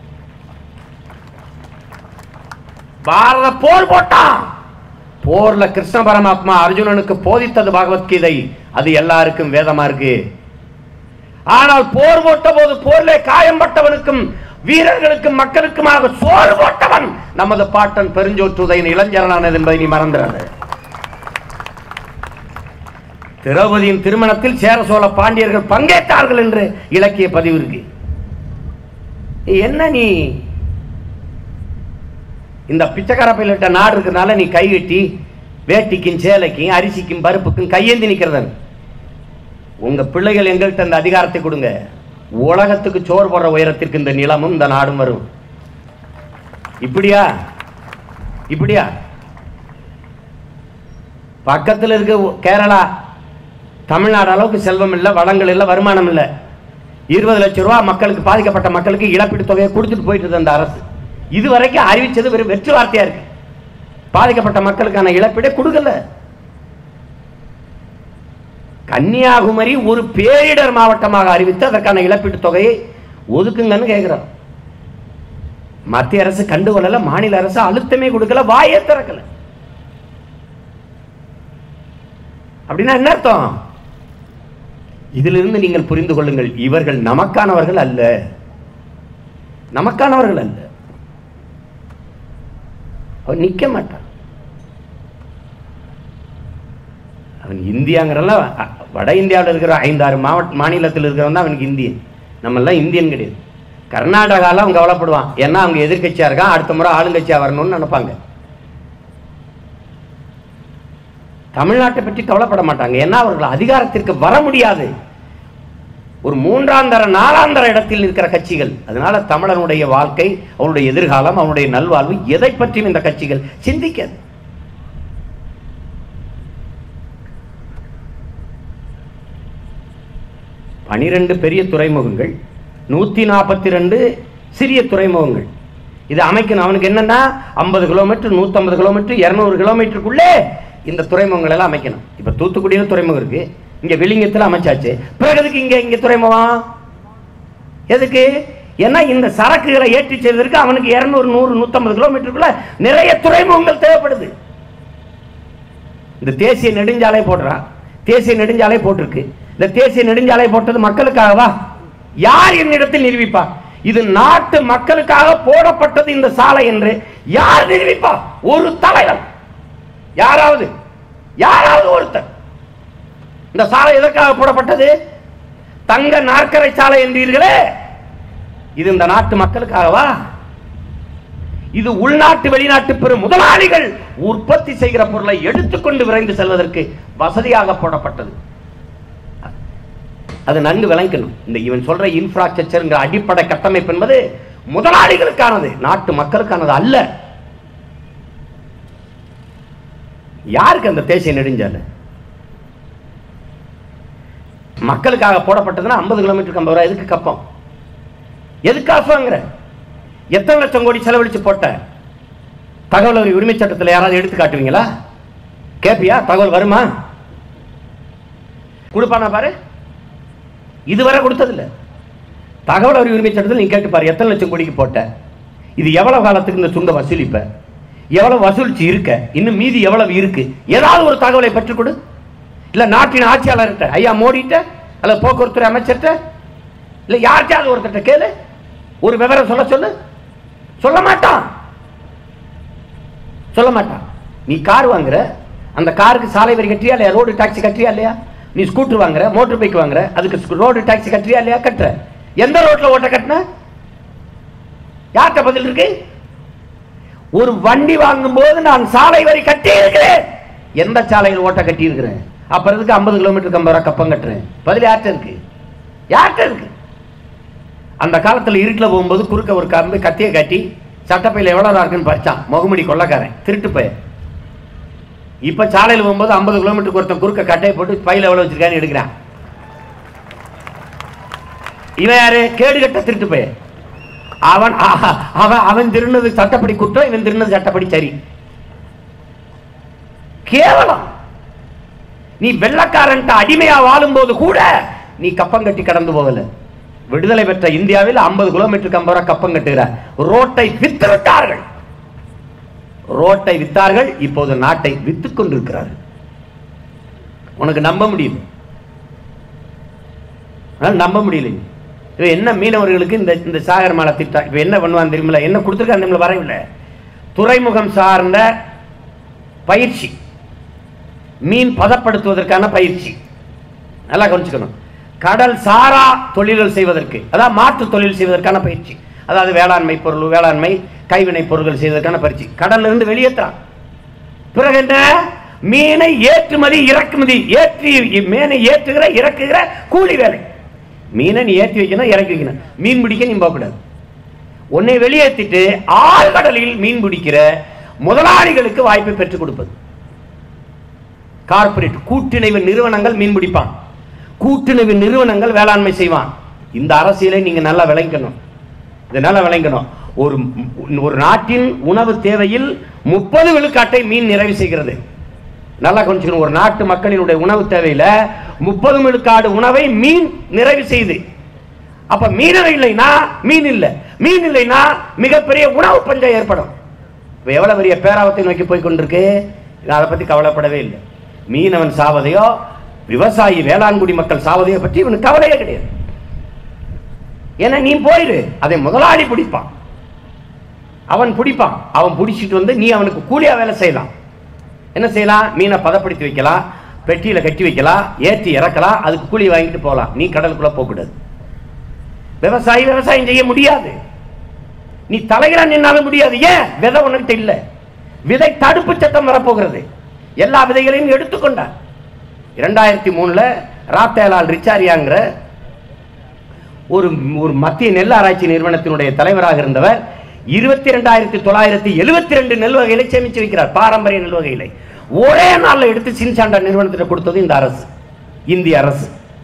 பாரத போர் போட்டான் போர்ல கிருஷ்ண பரமாத்மா அர்ஜுனனுக்கு போதித்தது பகவத்கீதை அது எல்லாருக்கும் வேதமா இருக்கு ஆனால் போர் போட்ட போது போர்ல காயம்பட்டவனுக்கும் வீரர்களுக்கும் மக்களுக்குமாக சோறு போட்டவன் நமது பாட்டன் பெருஞ்சோற்றுதையின் இளைஞரானது என்பதை நீ மறந்துடாத திரௌபதியின் திருமணத்தில் சேர சோழ பாண்டியர்கள் பங்கேற்றார்கள் என்று இலக்கிய பதிவு இருக்கு என்ன நீ இந்த பிச்சைக்கார பயிலிட்ட நாடு இருக்கிறதுனால நீ கை கட்டி வேட்டிக்கும் சேலைக்கும் அரிசிக்கும் பருப்புக்கும் கையேந்தி நிற்கிறதன் உங்க பிள்ளைகள் எங்கள்கிட்ட இந்த அதிகாரத்தை கொடுங்க உலகத்துக்கு சோறு போடுற உயரத்திற்கு இந்த நிலமும் இந்த நாடும் வரும் இப்படியா இப்படியா பக்கத்தில் இருக்க கேரளா தமிழ்நாடு அளவுக்கு செல்வம் இல்லை வளங்கள் இல்லை வருமானம் இல்லை இருபது லட்சம் ரூபா மக்களுக்கு பாதிக்கப்பட்ட மக்களுக்கு இழப்பீடு தொகையை கொடுத்துட்டு போயிட்டு இருந்த அந்த அரசு இதுவரைக்கும் அறிவிச்சது வெறும் வெற்று வார்த்தையா இருக்கு பாதிக்கப்பட்ட மக்களுக்கான இழப்பீடை கொடுக்கல கன்னியாகுமரி ஒரு பேரிடர் மாவட்டமாக அறிவித்து அதற்கான இழப்பீட்டு தொகையை ஒதுக்குங்கன்னு கேட்கிறோம் மத்திய அரசு கண்டுகொள்ளல மாநில அரசு அழுத்தமே கொடுக்கல வாயே திறக்கல அப்படின்னா என்ன அர்த்தம் இதிலிருந்து நீங்கள் புரிந்து கொள்ளுங்கள் இவர்கள் நமக்கானவர்கள் அல்ல நமக்கானவர்கள் அல்ல அவன் நிக்க மாட்டான் அவன் இந்தியாங்கிறலாம் அ- வட இந்தியாவில் இருக்கிற ஐந்தாறு மாவட்ட மாநிலத்தில் இருக்கிறவன் தான் அவனுக்கு இந்தியன் நம்மெல்லாம் இந்தியன் கிடையாது கர்நாடகாவில் அவன் கவலைப்படுவான் ஏன்னா அவங்க எதிர்க்கட்சியா இருக்கான் அடுத்த முறை ஆளுங்கட்சியா வரணும்னு நினைப்பாங்க தமிழ்நாட்டை பற்றி கவலைப்பட மாட்டாங்க ஏன்னா அவர்கள் அதிகாரத்திற்கு வர முடியாது ஒரு மூன்றாம் தர நாலாம் தர இடத்தில் இருக்கிற கட்சிகள் அதனால தமிழனுடைய வாழ்க்கை அவனுடைய எதிர்காலம் அவனுடைய நல்வாழ்வு எதை பற்றியும் இந்த கட்சிகள் சிந்திக்காது பனிரெண்டு பெரிய துறைமுகங்கள் நூத்தி நாற்பத்தி ரெண்டு சிறிய துறைமுகங்கள் இது அமைக்கணும் அவனுக்கு என்னன்னா ஐம்பது கிலோமீட்டர் நூற்றம்பது கிலோமீட்டர் இரநூறு கிலோமீட்டருக்குள்ளே இந்த துறைமுகங்கள் எல்லாம் அமைக்கணும் இப்போ தூத்துக்குடியில் துறைமுகம் இருக்கு இங்க விளிங்கத்தில் அமைச்சாச்சு பிறகு எதுக்கு இங்க இங்க துறைமுகம் எதுக்கு ஏன்னா இந்த சரக்குகளை ஏற்றி செய்வதற்கு அவனுக்கு இரநூறு நூறு நூற்றம்பது கிலோமீட்டருக்குள்ள நிறைய துறைமுகங்கள் தேவைப்படுது இந்த தேசிய நெடுஞ்சாலை போடுறான் தேசிய நெடுஞ்சாலை போட்டிருக்கு இந்த தேசிய நெடுஞ்சாலை போட்டது மக்களுக்காகவா யார் என்னிடத்தில் நிரூபிப்பா இது நாட்டு மக்களுக்காக போடப்பட்டது இந்த சாலை என்று யார் நிரூபிப்பா ஒரு தலைவர் யாராவது யாராவது ஒருத்தர் இந்த சாலை எதற்காக போடப்பட்டது தங்க நாற்கரை சாலை என்றீர்களே இது இந்த நாட்டு மக்களுக்காகவா இது உள்நாட்டு வெளிநாட்டு பெரும் முதலாளிகள் உற்பத்தி செய்கிற பொருளை எடுத்துக்கொண்டு விரைந்து செல்வதற்கு வசதியாக போடப்பட்டது அது நன்கு விளங்கணும் இந்த இவன் சொல்ற இன்ஃப்ராஸ்ட்ரக்சர்ங்கிற அடிப்படை கட்டமைப்பு என்பது முதலாளிகளுக்கானது நாட்டு மக்களுக்கானது அல்ல யாருக்கு அந்த தேசிய நெடுஞ்சாலை மக்களுக்காக போடப்பட்டதுன்னா ஐம்பது கிலோமீட்டருக்கு ஐம்பது ரூபா எதுக்கு கப்பம் எதுக்கு காசு வாங்குற எத்தனை லட்சம் கோடி செலவழிச்சு போட்ட தகவல் அறிவு உரிமை சட்டத்தில் யாராவது எடுத்து காட்டுவீங்களா கேப்பியா தகவல் வருமா கொடுப்பானா பாரு இதுவரை கொடுத்ததில்ல தகவல் அறிவு உரிமை சட்டத்தில் நீ கேட்டு பாரு எத்தனை லட்சம் கோடிக்கு போட்ட இது எவ்வளவு காலத்துக்கு இந்த சுங்க வசூலிப்ப எவ்வளவு வசூலிச்சு இருக்க இன்னும் மீதி எவ்வளவு இருக்கு ஏதாவது ஒரு தகவலை பெற்றுக் கொடு இல்ல நாட்டின் ஆட்சியாளர்கிட்ட ஐயா மோடிட்ட அல்ல போக்குவரத்துறை அமைச்சர்கிட்ட இல்ல யார்கிட்டயாவது ஒருத்தட்ட கேளு ஒரு விவரம் சொல்ல சொல்லு சொல்ல மாட்டான் சொல்ல மாட்டான் நீ கார் வாங்குற அந்த காருக்கு சாலை வரி கட்டுறியா இல்லையா ரோடு டாக்ஸி கட்டுறியா இல்லையா நீ ஸ்கூட்டர் வாங்குற மோட்டர் பைக் வாங்குற அதுக்கு ரோடு டாக்ஸி கட்டுறியா இல்லையா கட்டுற எந்த ரோட்ல ஓட்ட கட்டின யார்கிட்ட பதில் இருக்கு ஒரு வண்டி வாங்கும் போது நான் சாலை வரி கட்டி இருக்கிறேன் எந்த சாலையில் ஓட்ட கட்டி இருக்கிறேன் அப்புறம் இதுக்கு ஐம்பது கிலோமீட்டருக்கு ஐம்பது ரூபா கப்பம் கட்டுறேன் பதில் யார்கிட்ட இருக்கு யார்கிட்ட இருக்கு அந்த காலத்துல இருட்டில் போகும்போது குறுக்க ஒரு கம்பு கத்தியை கட்டி சட்டப்பையில் எவ்வளோ இருக்குன்னு பறிச்சான் முகமுடி கொள்ளக்காரன் திருட்டு பையன் இப்ப சாலையில் போகும்போது ஐம்பது கிலோமீட்டருக்கு ஒருத்தன் குறுக்க கட்டையை போட்டு பையில எவ்வளவு வச்சிருக்கான்னு எடுக்கிறான் இவன் யாரு கேடு கட்ட திருட்டு பையன் அவன் ஆஹா, அவன் அவன் திருநது சட்டப்படி குற்றம் இவன் திருநது சட்டப்படி சரி கேவலம் நீ வெள்ளக்காரன்ட்ட அடிமையா வாழும்போது கூட நீ கப்பம் கட்டி கடந்து போகல விடுதலை பெற்ற இந்தியாவில் 50 கிலோமீட்டருக்கு ஐம்பது ரூபாய் கப்பம் கட்டுகிற ரோட்டை வித்து விட்டார்கள் ரோட்டை வித்தார்கள் இப்போது நாட்டை வித்துக் கொண்டிருக்கிறார்கள் உனக்கு நம்ப முடியுது ஆனா நம்ப முடியல இவன் என்ன மீனவர்களுக்கு இந்த இந்த சாகர் மாலை திட்டம் இப்ப என்ன பண்ணுவான் தெரியுமில்ல என்ன கொடுத்துருக்காங்க நம்மள வரவில்லை துறைமுகம் சார்ந்த பயிற்சி மீன் பதப்படுத்துவதற்கான பயிற்சி நல்லா கவனிச்சுக்கணும் கடல் சாரா தொழில்கள் செய்வதற்கு அதாவது மாற்று தொழில் செய்வதற்கான பயிற்சி அதாவது வேளாண்மை பொருள் வேளாண்மை கைவினை பொருட்கள் செய்வதற்கான பயிற்சி கடல்ல இருந்து வெளியேற்றான் பிறகு என்ன மீனை ஏற்றுமதி இறக்குமதி ஏற்றி மீனை ஏற்றுகிற இறக்குகிற கூலி வேலை மீனை நீ ஏற்றி வைக்கணும் இறக்கி வைக்கணும் மீன் பிடிக்க நீ போகக்கூடாது உன்னை வெளியேற்றிட்டு ஆழ்கடலில் மீன் பிடிக்கிற முதலாளிகளுக்கு வாய்ப்பை பெற்றுக் கொடுப்பது கார்ப்பரேட் கூட்டிணைவு நிறுவனங்கள் மீன் பிடிப்பான் கூட்டிணைவு நிறுவனங்கள் வேளாண்மை செய்வான் இந்த அரசியலை நீங்க நல்லா விளங்கணும் இதை நல்லா விளங்கணும் ஒரு ஒரு நாட்டின் உணவு தேவையில் முப்பது விழுக்காட்டை மீன் நிறைவு செய்கிறது நல்லா கொஞ்சம் ஒரு நாட்டு மக்களினுடைய உணவு தேவையில முப்பது விழுக்காடு உணவை மீன் நிறைவு செய்யுது அப்ப மீனவை இல்லைன்னா மீன் இல்லை மீன் இல்லைன்னா மிகப்பெரிய உணவு பஞ்சம் ஏற்படும் இப்ப எவ்வளவு பெரிய பேராபத்தை நோக்கி போய் கொண்டிருக்கு நான் அதை பத்தி கவலைப்படவே இல்லை மீனவன் சாவதையோ விவசாயி வேளாண்குடி மக்கள் சாவதையோ பற்றி இவனுக்கு கவலையே கிடையாது ஏன்னா நீ போயிரு அதை முதலாளி பிடிப்பான் அவன் பிடிப்பான் அவன் பிடிச்சிட்டு வந்து நீ அவனுக்கு கூலியா வேலை செய்யலாம் என்ன செய்யலாம் மீனை பதப்படுத்தி வைக்கலாம் பெட்டியில கட்டி வைக்கலாம் ஏற்றி இறக்கலாம் அதுக்கு கூலி வாங்கிட்டு போகலாம் நீ கடலுக்குள்ள போகக்கூடாது விவசாயி விவசாயம் செய்ய முடியாது நீ தலைகிறா நின்னாலும் முடியாது ஏன் விதை உனக்கிட்ட இல்ல விதை தடுப்பு சட்டம் வரப்போகிறது எல்லா விதைகளையும் எடுத்துக்கொண்டார் இரண்டாயிரத்தி மூணுல ராத்தேலால் ரிச்சாரியாங்கிற ஒரு ஒரு மத்திய நெல் ஆராய்ச்சி நிறுவனத்தினுடைய தலைவராக இருந்தவர் இருபத்தி ரெண்டாயிரத்தி தொள்ளாயிரத்தி எழுபத்தி ரெண்டு நெல் வகைகளை சேமிச்சு வைக்கிறார் பாரம்பரிய நெல் வகைகளை ஒரே நாள்ல எடுத்து சின்சாண்டா நிறுவனத்திட்ட கொடுத்தது இந்த அரசு இந்திய அரசு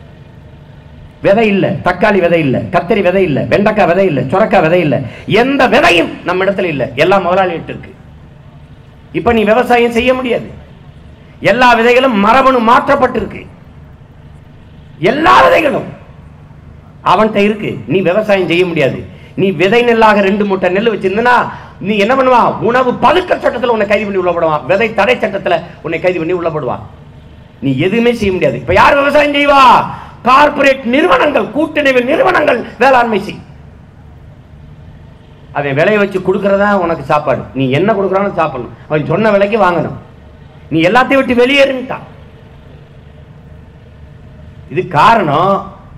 விதை இல்ல தக்காளி விதை இல்ல கத்தரி விதை இல்ல வெண்டைக்காய் விதை இல்ல சுரக்காய் விதை இல்ல எந்த விதையும் நம்ம இடத்துல இல்ல எல்லா முதலாளிகிட்ட இருக்கு இப்ப நீ விவசாயம் செய்ய முடியாது எல்லா விதைகளும் மரபணு மாற்றப்பட்டிருக்கு எல்லா விதைகளும் அவன்கிட்ட இருக்கு நீ விவசாயம் செய்ய முடியாது நீ விதை நெல்லாக ரெண்டு மூட்டை நெல் வச்சிருந்தனா நீ என்ன பண்ணுவான் உணவு பதுக்க சட்டத்தில் உன்னை கைது பண்ணி உள்ளப்படுவான் விதை தடை சட்டத்தில் உன்னை கைது பண்ணி உள்ளப்படுவான் நீ எதுவுமே செய்ய முடியாது இப்ப யார் விவசாயம் செய்வா கார்ப்பரேட் நிறுவனங்கள் கூட்டணிவு நிறுவனங்கள் வேளாண்மை செய் அவன் விலையை வச்சு கொடுக்கறதா உனக்கு சாப்பாடு நீ என்ன கொடுக்குறான்னு சாப்பிடணும் அவன் சொன்ன விலைக்கு வாங்கணும் நீ எல்லாத்தையும் விட்டு வெளியேறுன்ட்டான் இது காரணம்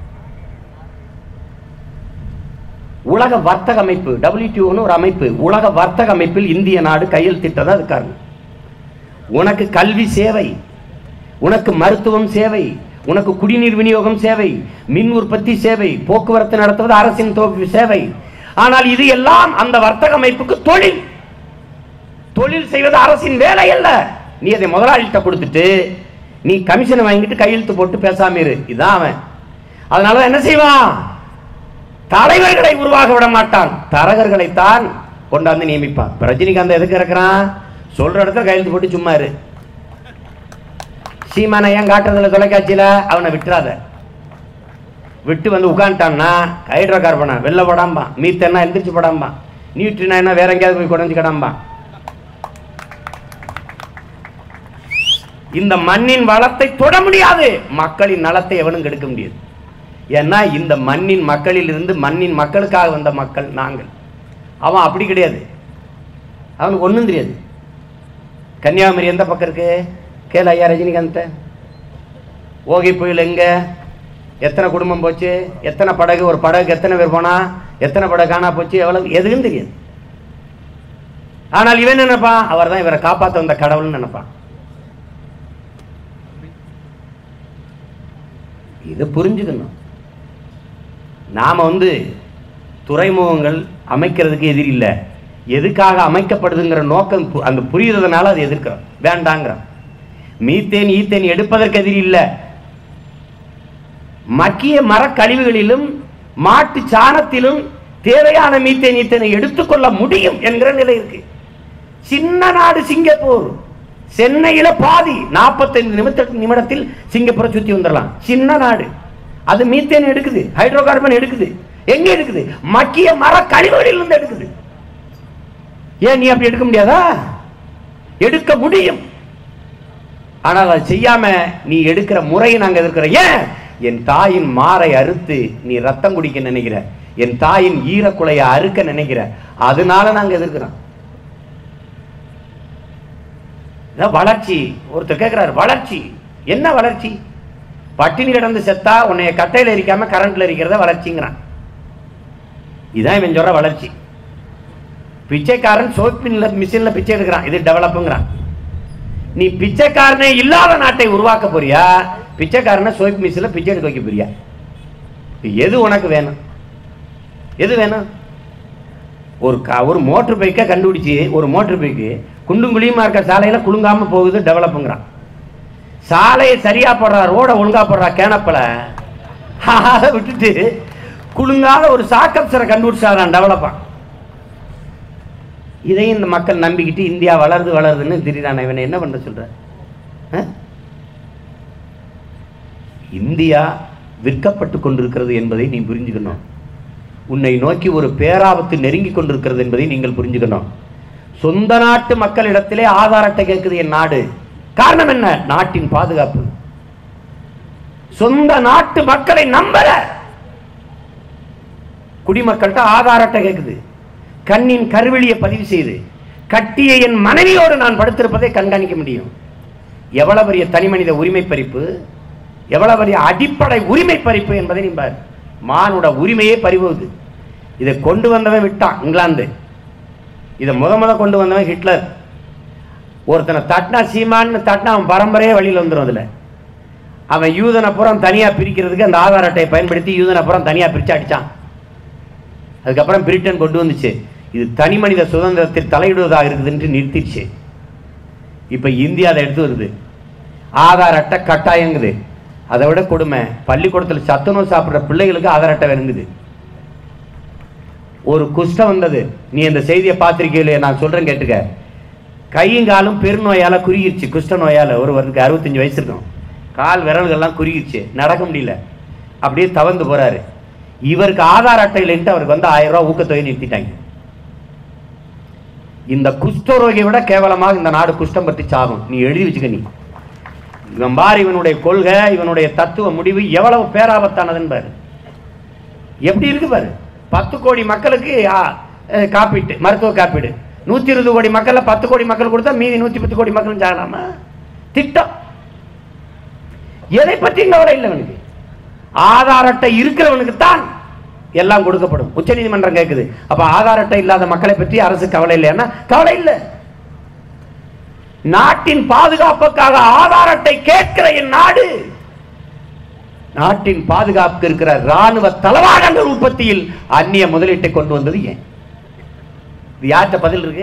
உலக வர்த்தக அமைப்பு டபிள்யூடிஓன்னு ஒரு அமைப்பு உலக வர்த்தக அமைப்பில் இந்திய நாடு கையெழுத்திட்டதா அது காரணம் உனக்கு கல்வி சேவை உனக்கு மருத்துவம் சேவை உனக்கு குடிநீர் விநியோகம் சேவை மின் உற்பத்தி சேவை போக்குவரத்து நடத்துவது அரசின் தோ- சேவை ஆனால் இது எல்லாம் அந்த வர்த்தக அமைப்புக்கு தொழில் தொழில் செய்வது அரசின் வேலை அல்ல நீ அதை முதலாளிகிட்ட கொடுத்துட்டு நீ கமிஷனை வாங்கிட்டு கையெழுத்து போட்டு பேசாம இரு இதான் அவன் அதனால என்ன செய்வான் தலைவர்களை உருவாக விட மாட்டான் தரகர்களைத்தான் கொண்டாந்து நியமிப்பான் இப்ப ரஜினிகாந்த் எதுக்கு இருக்கிறான் சொல்ற இடத்துல கையெழுத்து போட்டு சும்மா இரு சீமான ஏன் காட்டுறதுல தொலைக்காட்சியில அவனை விட்டுறாத விட்டு வந்து உட்காந்துட்டான்னா ஹைட்ரோ கார்பனா வெளில போடாம்பான் மீத்தன்னா எந்திரிச்சு போடாம்பான் நியூட்ரினா என்ன வேற எங்கேயாவது போய் குறைஞ்சு கிடாம்பான் இந்த மண்ணின் வளத்தை தொட முடியாது மக்களின் நலத்தை எவனும் கெடுக்க முடியாது ஏன்னா இந்த மண்ணின் மக்களில் இருந்து மண்ணின் மக்களுக்காக வந்த மக்கள் நாங்கள் அவன் அப்படி கிடையாது அவனுக்கு ஒன்றும் தெரியாது கன்னியாகுமரி எந்த பக்கம் இருக்கு கேளு ஐயா ரஜினிகாந்த் ஓகை புயல் எங்க எத்தனை குடும்பம் போச்சு எத்தனை படகு ஒரு படகுக்கு எத்தனை பேர் போனா எத்தனை படகு காணா போச்சு எவ்வளவு எதுவும் தெரியாது ஆனால் இவன் நினைப்பான் அவர் தான் இவரை காப்பாற்ற வந்த கடவுள்னு நினைப்பான் இதை புரிஞ்சுக்கணும் நாம வந்து துறைமுகங்கள் அமைக்கிறதுக்கு எதிரி இல்லை எதுக்காக அமைக்கப்படுதுங்கிற நோக்கம் பு- அந்த புரியுறதுனால அது எதிர்க்கிறோம் வேண்டாங்கிறோம் மீத்தேன் ஈத்தேன் எடுப்பதற்கு எதிரி இல்லை மக்கிய மரக்கழிவுகளிலும் மாட்டு சாணத்திலும் தேவையான மீத்தேன் ஈத்தேனை எடுத்துக்கொள்ள முடியும் என்கிற நிலை இருக்கு சின்ன நாடு சிங்கப்பூர் சென்னையில பாதி 45 நிமிட நிமிடத்தில் சிங்கப்பூரை சுத்தி வந்துடலாம் சின்ன நாடு அது மீத்தேன் எடுக்குது ஹைட்ரோ கார்பன் எடுக்குது எங்க எடுக்குது மக்கிய மர கழிவுகளில் இருந்து எடுக்குது ஏன் நீ அப்படி எடுக்க முடியாதா எடுக்க முடியும் ஆனால் அதை செய்யாம நீ எடுக்கிற முறையை நாங்க எதிர்க்கிறோம் ஏன் என் தாயின் மாரை அறுத்து நீ ரத்தம் குடிக்க நினைக்கிற என் தாயின் ஈரக்குலையை அறுக்க நினைக்கிற அதனால நாங்க எதிர்க்கிறோம் இதான் வளர்ச்சி ஒருத்தர் கேட்கிறாரு வளர்ச்சி என்ன வளர்ச்சி பட்டினி கிடந்து செத்தா உன்னைய கட்டையில எரிக்காம கரண்ட்ல எரிக்கிறத வளர்ச்சிங்கிறான் இதான் இவன் சொல்ற வளர்ச்சி பிச்சைக்காரன் சோப்பின்ல மிஷின்ல பிச்சை எடுக்கிறான் இது டெவலப்புங்கிறான் நீ பிச்சைக்காரனே இல்லாத நாட்டை உருவாக்க போறியா பிச்சைக்காரனை சோப் மிஷின்ல பிச்சை எடுக்க வைக்க போறியா எது உனக்கு வேணும் எது வேணும் ஒரு கா ஒரு மோட்டர் பைக்கை கண்டுபிடிச்சு ஒரு மோட்டர் பைக்கு குண்டும் குழியுமா இருக்க சாலையில குலுங்காம போகுது டெவலப்புங்கிறான் சாலையை சரியா போடுறா ரோட ஒழுங்கா போடுறா கேனப்பல அதை விட்டுட்டு குலுங்காத ஒரு சாக்கப்சரை கண்டுபிடிச்சாரான் டெவலப்பான் இதையும் இந்த மக்கள் நம்பிக்கிட்டு இந்தியா வளருது வளருதுன்னு திடீரான இவனை என்ன பண்ண சொல்ற ஆ? இந்தியா விற்கப்பட்டு கொண்டிருக்கிறது என்பதை நீ புரிஞ்சுக்கணும் உன்னை நோக்கி ஒரு பேராபத்து நெருங்கி கொண்டிருக்கிறது என்பதை நீங்கள் புரிஞ்சுக்கணும் சொந்த நாட்டு மக்களிடத்திலே ஆதார் அட்டை கேட்குது என் நாடு காரணம் என்ன நாட்டின் பாதுகாப்பு சொந்த நாட்டு மக்களை நம்பல குடிமக்கள்கிட்ட ஆதார் அட்டை கேட்குது கண்ணின் கருவெளியை பதிவு செய்து கட்டிய என் மனைவியோடு நான் படுத்திருப்பதை கண்காணிக்க முடியும் எவ்வளவு பெரிய தனிமனித உரிமை பறிப்பு எவ்வளவு பெரிய அடிப்படை உரிமை பறிப்பு என்பதை நீ பார் மானோட உரிமையே பறிபோகுது இதை கொண்டு வந்தவன் விட்டான் இங்கிலாந்து இதை முத முத கொண்டு வந்தவன் ஹிட்லர் ஒருத்தனை தட்டினா சீமான்னு தட்டினா அவன் பரம்பரையே வெளியில் வந்துடும் அதில் அவன் யூதனை புறம் தனியாக பிரிக்கிறதுக்கு அந்த ஆதார் அட்டையை பயன்படுத்தி யூதனை புறம் தனியாக பிரித்து அடித்தான் அதுக்கப்புறம் பிரிட்டன் கொண்டு வந்துச்சு இது தனி மனித சுதந்திரத்தில் தலையிடுவதாக இருக்குதுன்னு நிறுத்திடுச்சு இப்போ இந்தியா அதை எடுத்து வருது ஆதார் அட்டை கட்டாயங்குது அதை விட கொடுமை பள்ளிக்கூடத்தில் சத்துணவு சாப்பிட்ற பிள்ளைகளுக்கு ஆதார் அட்டை வேணுங்குது ஒரு குஷ்டம் வந்தது நீ இந்த செய்தியை பார்த்திருக்கீங்களே நான் சொல்றேன் கேட்டுக்க கையும் காலும் பெருநோயால குறுகிருச்சு குஷ்ட நோயால ஒருவருக்கு அறுபத்தஞ்சு வயசு இருக்கும் கால் விரல்கள்லாம் குறுகிருச்சு நடக்க முடியல அப்படியே தவந்து போறாரு இவருக்கு ஆதார் அட்டை இல்லைன்ட்டு அவருக்கு வந்து ஆயிரம் ரூபாய் ஊக்கத்தொகை நிறுத்திட்டாங்க இந்த குஷ்டரோகியை விட கேவலமாக இந்த நாடு குஷ்டம் பற்றி சாகும் நீ எழுதி வச்சுக்க நீ இவன் பார் இவனுடைய கொள்கை இவனுடைய தத்துவ முடிவு எவ்வளவு பேராபத்தானதுன்னு பாரு எப்படி இருக்கு பாரு பத்து கோடி மக்களுக்கு ஆ, அஹ், காப்பீட்டு மருத்துவ காப்பீடு நூத்தி இருபது கோடி மக்கள்ல பத்து கோடி மக்கள் கொடுத்தா மீதி நூத்தி பத்து கோடி மக்கள் சாகலாமா திட்டம் எதை பற்றியும் கவலை இல்லை அவனுக்கு ஆதார் அட்டை இருக்கிறவனுக்கு தான் எல்லாம் கொடுக்கப்படும் உச்சநீதிமன்றம் கேட்குது அப்ப ஆதார் அட்டை இல்லாத மக்களை பற்றி அரசு கவலை இல்லைன்னா கவலை இல்லை நாட்டின் பாதுகாப்புக்காக ஆதார் அட்டை கேட்கிற என் நாடு நாட்டின் பாதுகாப்புக்கு இருக்கிற ராணுவ தளவாடங்கள் உற்பத்தியில் அந்நிய முதலீட்டை கொண்டு வந்தது ஏன் இது யார்கிட்ட பதில் இருக்கு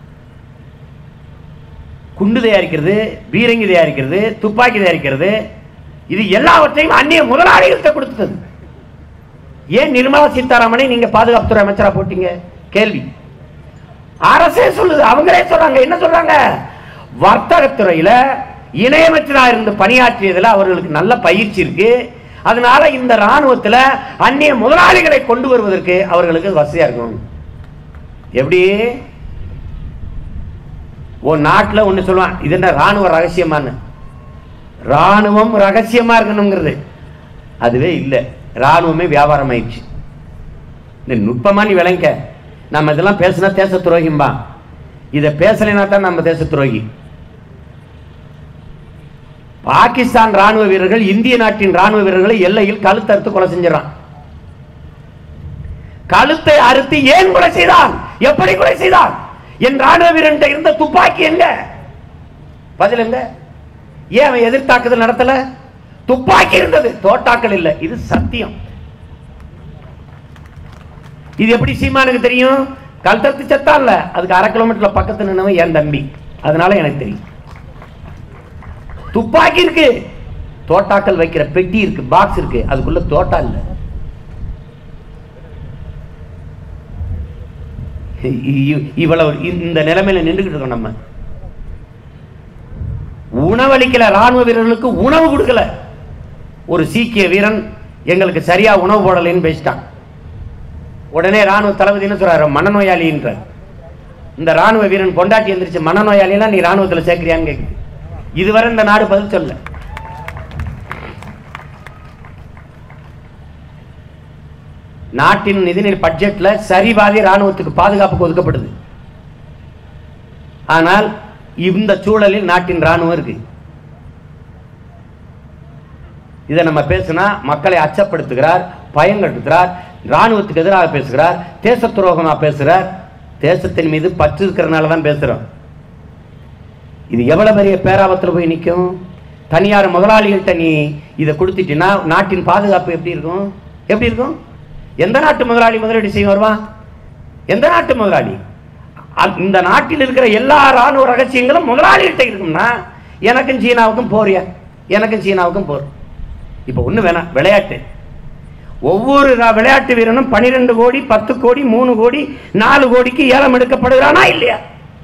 குண்டு தயாரிக்கிறது பீரங்கி தயாரிக்கிறது துப்பாக்கி தயாரிக்கிறது இது எல்லாவற்றையும் அந்நிய முதலாளிகள்கிட்ட கொடுத்தது ஏன் நிர்மலா சீதாராமனை நீங்க பாதுகாப்புத்துறை அமைச்சரா போட்டீங்க கேள்வி அரசே சொல்லுது அவங்களே சொல்றாங்க என்ன சொல்றாங்க வர்த்தகத்துறையில இணையமைச்சரா இருந்து பணியாற்றியதுல அவர்களுக்கு நல்ல பயிற்சி இருக்கு அதனால இந்த ராணுவத்துல அந்நிய முதலாளிகளை கொண்டு வருவதற்கு அவர்களுக்கு வசதியா இருக்கும் எப்படி ஒரு நாட்டுல ஒண்ணு சொல்லுவான் இது என்ன ராணுவ ரகசியமான்னு ராணுவம் ரகசியமா இருக்கணுங்கிறது அதுவே இல்லை ராணுவமே வியாபாரம் ஆயிடுச்சு இந்த நுட்பமா நீ விளங்க நம்ம இதெல்லாம் பேசினா தேச துரோகிம்பா இதை பேசலைனா தான் நம்ம தேச துரோகி பாகிஸ்தான் ராணுவ வீரர்கள் இந்திய நாட்டின் ராணுவ வீரர்களை எல்லையில் கழுத்து அறுத்து கொலை செஞ்சிடறான் கழுத்தை அறுத்து ஏன் கொலை செய்தான் எப்படி கொலை செய்தான் என் ராணுவ வீரன் இருந்த துப்பாக்கி எங்க பதில் எங்க ஏன் அவன் எதிர்த்தாக்குதல் நடத்தல துப்பாக்கி இருந்தது தோட்டாக்கள் இல்ல இது சத்தியம் இது எப்படி சீமானுக்கு தெரியும் கல்தத்து செத்தா இல்ல அதுக்கு அரை கிலோமீட்டர்ல பக்கத்துல நின்னவன் என் தம்பி அதனால எனக்கு தெரியும் துப்பாக்கி இருக்கு தோட்டாக்கள் வைக்கிற பெட்டி இருக்கு பாக்ஸ் இருக்கு அதுக்குள்ள தோட்டா இல்ல இ- இ- இவ்வளவு இந்த நிலைமையில நின்றுகிட்டு இருக்கோம் நம்ம உணவளிக்கல ராணுவ வீரர்களுக்கு உணவு கொடுக்கல ஒரு சீக்கிய வீரன் எங்களுக்கு சரியா உணவு போடலைன்னு பேசிட்டான் உடனே ராணுவ தளபதி என்ன சொல்றாரு மனநோயாளின்ற இந்த ராணுவ வீரன் கொண்டாட்டி எந்திரிச்சு மனநோயாளினா நீ ராணுவத்துல சேர்க்கிறியான்னு கேக்குது இதுவரை இந்த நாடு பதில் சொல்ல நாட்டின் நிதிநிலை பட்ஜெட்ல சரிபாதி ராணுவத்துக்கு பாதுகாப்புக்கு ஒதுக்கப்படுது ஆனால் இந்த சூழலில் நாட்டின் ராணுவம் இருக்கு இதை நம்ம பேசினா மக்களை அச்சப்படுத்துகிறார் பயங்கட்டுகிறார் ராணுவத்துக்கு எதிராக பேசுகிறார் தேச துரோகமா பேசுகிறார் தேசத்தின் மீது பற்று இருக்கிறனால தான் பேசுறோம் இது எவ்வளவு பெரிய பேராபத்தில் போய் நிற்கும் தனியார் முதலாளிகள்கிட்ட நீ இதை கொடுத்துட்டீங்கன்னா நாட்டின் பாதுகாப்பு எப்படி இருக்கும் எப்படி இருக்கும் எந்த நாட்டு முதலாளி முதலீடு செய்ய வருவான் எந்த நாட்டு முதலாளி அ- இந்த நாட்டில் இருக்கிற எல்லா ராணுவ ரகசியங்களும் முதலாளிகிட்ட இருக்கும்னா எனக்கும் சீனாவுக்கும் போறியா எனக்கும் சீனாவுக்கும் போர் இப்போ ஒண்ணு வேணாம் விளையாட்டு ஒவ்வொரு ரா- விளையாட்டு வீரனும் பனிரெண்டு கோடி பத்து கோடி மூணு கோடி நாலு கோடிக்கு ஏலம் எடுக்கப்படுகிறானா இல்லையா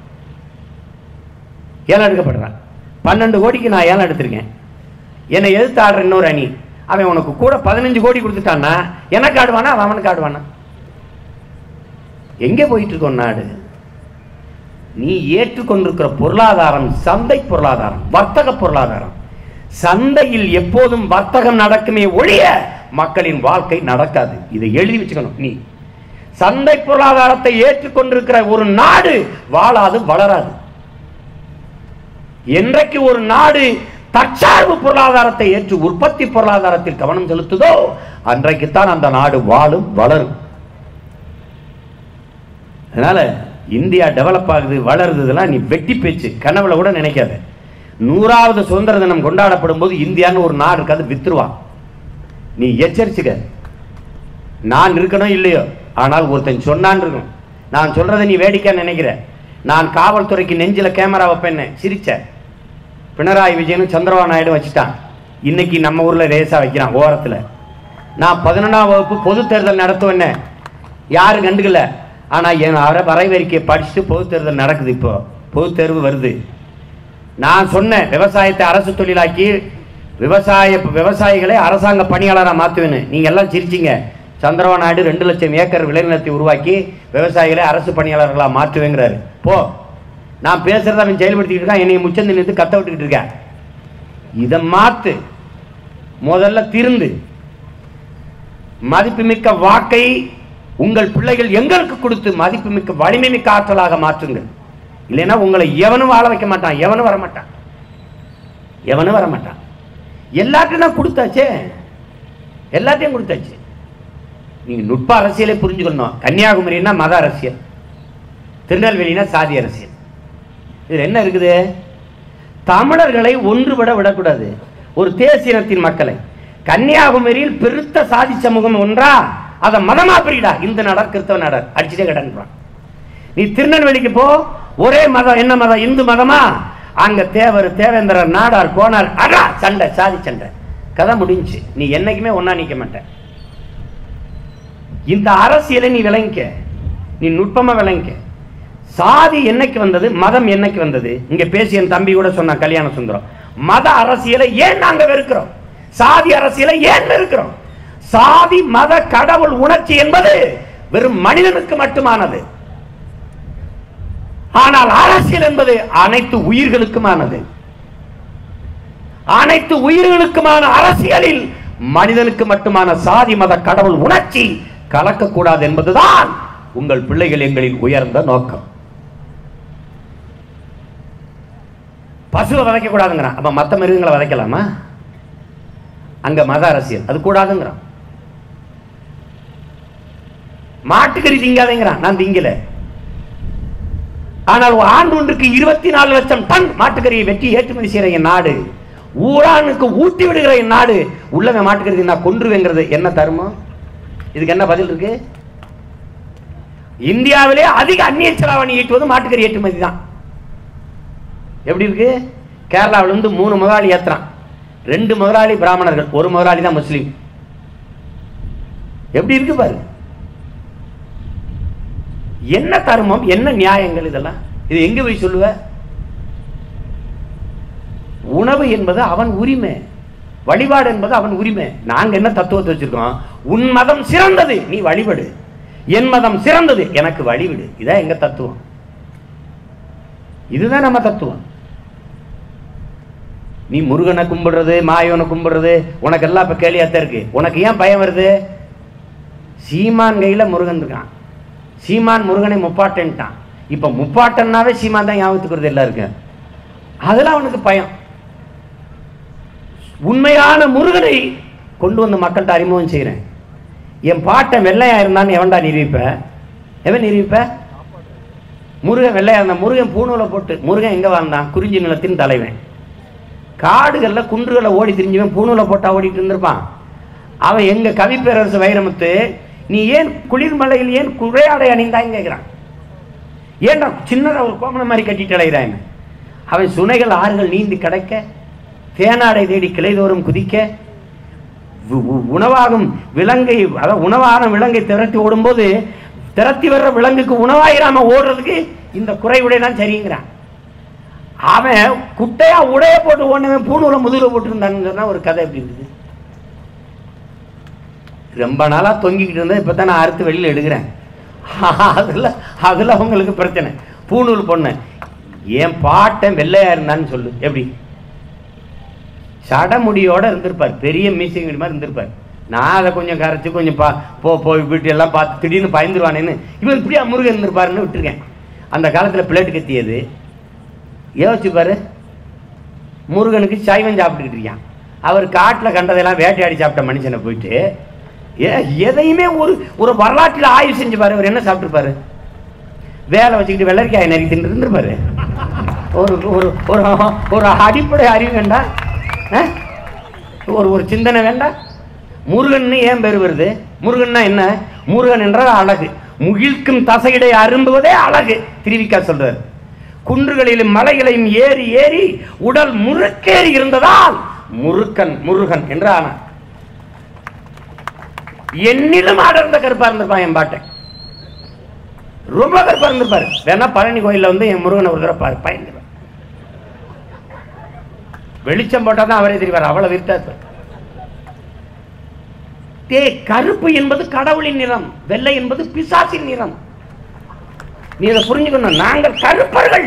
ஏலம் எடுக்கப்படுறான் பன்னெண்டு கோடிக்கு நான் ஏலம் எடுத்திருக்கேன் என்னை எதிர்த்து ஆடுற இன்னொரு அணி அவன் உனக்கு கூட பதினஞ்சு கோடி கொடுத்துட்டான்னா எனக்கு ஆடுவானா அவன் அவனுக்கு ஆடுவானா எங்கே போயிட்டு இருக்கோம் நாடு நீ ஏற்றுக்கொண்டிருக்கிற பொருளாதாரம் சந்தை பொருளாதாரம் வர்த்தக பொருளாதாரம் சந்தையில் எப்போதும் வர்த்தகம் நடக்குமே ஒழிய மக்களின் வாழ்க்கை நடக்காது இதை எழுதி வச்சுக்கணும் நீ சந்தை பொருளாதாரத்தை ஏற்றுக்கொண்டிருக்கிற ஒரு நாடு வாழாது வளராது என்றைக்கு ஒரு நாடு தற்சார்பு பொருளாதாரத்தை ஏற்று உற்பத்தி பொருளாதாரத்தில் கவனம் செலுத்துதோ அன்றைக்குத்தான் அந்த நாடு வாழும் வளரும் அதனால இந்தியா டெவலப் ஆகுது வளருது இதெல்லாம் நீ வெட்டி பேச்சு கனவுல கூட நினைக்காத நூறாவது சுதந்திர தினம் கொண்டாடப்படும் போது இந்தியான்னு ஒரு நாடு இருக்காது வித்துருவான் நீ எச்சரிச்சுக்க நான் இருக்கணும் இல்லையோ ஆனால் ஒருத்தன் சொன்னான் இருக்கும் நான் சொல்றதை நீ வேடிக்கை நினைக்கிற நான் காவல்துறைக்கு நெஞ்சில கேமரா வைப்பேன்னு சிரிச்ச பினராயி விஜயனும் சந்திரபாபு நாயுடு வச்சுட்டான் இன்னைக்கு நம்ம ஊர்ல ரேசா வைக்கிறான் ஓரத்துல நான் பதினொன்றாம் வகுப்பு பொது தேர்தல் நடத்துவேன்னு யாரும் கண்டுக்கல ஆனா என் அரை வரைவறிக்கையை படிச்சுட்டு பொது தேர்தல் நடக்குது இப்போ பொது தேர்வு வருது நான் சொன்னேன் விவசாயத்தை அரசு தொழிலாக்கி விவசாய விவசாயிகளை அரசாங்க பணியாளராக மாற்றுவேன்னு நீங்க எல்லாம் சிரிச்சிங்க சந்திரபாபு நாயுடு ரெண்டு லட்சம் ஏக்கர் விளைநிலத்தை உருவாக்கி விவசாயிகளை அரசு பணியாளர்களாக மாற்றுவேங்கிறாரு போ நான் பேசுறத அவன் செயல்படுத்திக்கிட்டு இருக்கான் என்னை முச்சந்தி நிறுத்து கத்த விட்டுக்கிட்டு இருக்கேன் இதை மாத்து முதல்ல திருந்து மதிப்புமிக்க வாக்கை உங்கள் பிள்ளைகள் எங்களுக்கு கொடுத்து மதிப்புமிக்க வலிமை மிக்க ஆற்றலாக மாற்றுங்கள் இல்லைன்னா உங்களை எவனும் வாழ வைக்க மாட்டான் எவனும் வர மாட்டான் எவனும் வர மாட்டான் எல்லாத்தையும் நான் கொடுத்தாச்சே எல்லாத்தையும் கொடுத்தாச்சு நீங்க நுட்ப அரசியலை புரிஞ்சுக்கணும் கன்னியாகுமரினா மத அரசியல் திருநெல்வேலினா சாதி அரசியல் இதுல என்ன இருக்குது தமிழர்களை ஒன்றுபட விடக்கூடாது ஒரு தேசியனத்தின் மக்களை கன்னியாகுமரியில் பெருத்த சாதி சமூகம் ஒன்றா அதை மதமா பிரிடா இந்த நடர் கிறிஸ்தவ நடர் அடிச்சுட்டே கடன்றான் நீ திருநெல்வேலிக்கு போ ஒரே மதம் என்ன மதம் இந்து மதமா அங்க தேவர் தேவேந்திரர் நாடார் கோனார் அடா சண்டை சாதி சண்டை கதை முடிஞ்சுச்சு நீ என்னைக்குமே ஒண்ணா நிக்க மாட்ட இந்த அரசியலை நீ விளங்கிக்க நீ நுட்பமா விளங்கிக்க சாதி என்னைக்கு வந்தது மதம் என்னைக்கு வந்தது இங்க பேசி என் தம்பி கூட சொன்ன கல்யாண சுந்தரம் மத அரசியலை ஏன் நாங்க வெறுக்கிறோம் சாதி அரசியலை ஏன் வெறுக்கிறோம் சாதி மத கடவுள் உணர்ச்சி என்பது வெறும் மனிதனுக்கு மட்டுமானது ஆனால் அரசியல் என்பது அனைத்து உயிர்களுக்குமானது அனைத்து உயிர்களுக்குமான அரசியலில் மனிதனுக்கு மட்டுமான சாதி மத கடவுள் உணர்ச்சி கலக்கக்கூடாது என்பதுதான் உங்கள் பிள்ளைகள் எங்களின் உயர்ந்த நோக்கம் பசுவை வதைக்க கூடாதுங்கிறான் அப்ப மத்த மிருகங்களை வதைக்கலாமா அங்க மத அரசியல் அது கூடாதுங்கிறான் மாட்டுக்கறி திங்காதேங்கிறான் நான் திங்கல ஆனால் ஒரு ஆண்டு ஒன்றுக்கு இருபத்தி நாலு லட்சம் டன் மாட்டுக்கறியை வெட்டி ஏற்றுமதி செய்கிற என் நாடு ஊரானுக்கு ஊட்டி விடுகிற என் நாடு உள்ளவன் மாட்டுக்கறி நான் கொன்றுவேங்கிறது என்ன தருமம் இதுக்கு என்ன பதில் இருக்கு இந்தியாவிலே அதிக அந்நிய செலாவணி ஈட்டுவது மாட்டுக்கறி ஏற்றுமதி தான் எப்படி இருக்கு கேரளாவுல இருந்து மூணு முதலாளி ஏத்துறான் ரெண்டு முதலாளி பிராமணர்கள் ஒரு முதலாளி தான் முஸ்லீம் எப்படி இருக்கு பாரு என்ன தர்மம் என்ன நியாயங்கள் இதெல்லாம் இது எங்க போய் சொல்லுவ உணவு என்பது அவன் உரிமை வழிபாடு என்பது அவன் உரிமை நாங்க என்ன தத்துவத்தை வச்சிருக்கோம் உன் மதம் சிறந்தது நீ வழிபடு என் மதம் சிறந்தது எனக்கு வழிவிடு இதான் எங்க தத்துவம் இதுதான் நம்ம தத்துவம் நீ முருகனை கும்பிடுறது மாயோனை கும்பிடுறது உனக்கு எல்லாம் இப்ப கேலியாத்தான் இருக்கு உனக்கு ஏன் பயம் வருது சீமான் கையில முருகன் இருக்கான் சீமான் முருகனை முப்பாட்டன்ட்டான் இப்ப முப்பாட்டன்னாவே சீமான் தான் ஞாபகத்துக்கு வருது எல்லாருக்கும் அதெல்லாம் அவனுக்கு பயம் உண்மையான முருகனை கொண்டு வந்து மக்கள்கிட்ட அறிமுகம் செய்கிறேன் என் பாட்டன் வெள்ளையா இருந்தான்னு எவன்டா நிரூபிப்ப எவன் நிரூபிப்ப முருகன் வெள்ளையா இருந்தான் முருகன் பூணூலை போட்டு முருகன் எங்க வாழ்ந்தான் குறிஞ்சி நிலத்தின் தலைவன் காடுகள்ல குன்றுகளை ஓடி திரிஞ்சவன் பூணூலை போட்டா ஓடிட்டு இருந்திருப்பான் அவன் எங்க கவி பேரரசு வைரமுத்து நீ ஏன் குளிர்மலையில் ஏன் குறையாடை அணிந்தான்னு கேட்கிறான் ஏன்டா சின்னதா ஒரு கோமணம் மாதிரி கட்டிட்டு அலைகிறான் அவன் சுனைகள் ஆறுகள் நீந்தி கடக்க தேனாடை தேடி கிளைதோறும் குதிக்க உ- உ- உணவாகும் விலங்கை அதாவது உணவான விலங்கை திரட்டி ஓடும்போது திரட்டி வர்ற விலங்குக்கு உணவாயிராம ஓடுறதுக்கு இந்த குறைவுடை தான் சரிங்கிறான் அவன் குட்டையா உடைய போட்டு ஓடுனவன் பூணூல முதுகுல போட்டுருந்தான்னு சொன்னா ஒரு கதை எப்படி இருக்குது ரொம்ப நாளா தொங்கிக்கிட்டு இருந்தா இப்போ தான் நான் அறுத்து வெளியில் எடுக்கிறேன் அதில் அதில் அவங்களுக்கு பிரச்சனை பூணூல் பொண்ணு என் பாட்டன் வெள்ளையா இருந்தான்னு சொல்லு எப்படி சடமுடியோட இருந்திருப்பார் பெரிய மீசிங் மாதிரி இருந்திருப்பார் நான் அதை கொஞ்சம் கரைச்சி கொஞ்சம் பா போ போய் வீட்டு எல்லாம் பார்த்து திடீர்னு பயந்துருவானேன்னு இவன் இப்படியா முருகன் இருந்திருப்பாருன்னு விட்டுருக்கேன் அந்த காலத்தில் பிளேட் கத்தியது யோசிச்சு பாரு முருகனுக்கு சைவம் சாப்பிட்டுக்கிட்டு இருக்கான் அவர் காட்டில் கண்டதெல்லாம் வேட்டையாடி சாப்பிட்ட மனுஷனை போயிட்டு ஏ எதையுமே ஒரு ஒரு வரலாற்றில் ஆய்வு செஞ்சு பாரு அவர் என்ன சாப்பிட்டுருப்பாரு வேலை வச்சுக்கிட்டு வெள்ளரிக்காய் நறுக்கி தின்னு இருந்திருப்பாரு ஒரு ஒரு ஒரு ஒரு அடிப்படை அறிவு வேண்டாம் ஆ? ஒரு ஒரு சிந்தனை வேண்டாம் முருகன் ஏன் பேர் வருது முருகன்னா என்ன முருகன் என்றால் அழகு முகிழ்க்கும் தசையிடை அரும்புவதே அழகு திருவிக்கா சொல்றாரு குன்றுகளிலும் மலைகளையும் ஏறி ஏறி உடல் முறுக்கேறி இருந்ததால் முருக்கன் முருகன் என்று ஆனான் என்னிலும் அடர்ந்த கருப்பா இருந்திருப்பான் என் பாட்டை ரொம்ப கருப்பா இருந்திருப்பாரு வேணா பழனி கோயில்ல வந்து என் முருகனை ஒரு தடவை பாரு பயந்துருவார் வெளிச்சம் போட்டா தான் அவரே தெரிவார் அவ்வளவு விருத்தா இருப்பார் தே கருப்பு என்பது கடவுளின் நிறம் வெள்ளை என்பது பிசாசின் நிறம் நீ இதை புரிஞ்சுக்கணும் நாங்கள் கருப்பர்கள்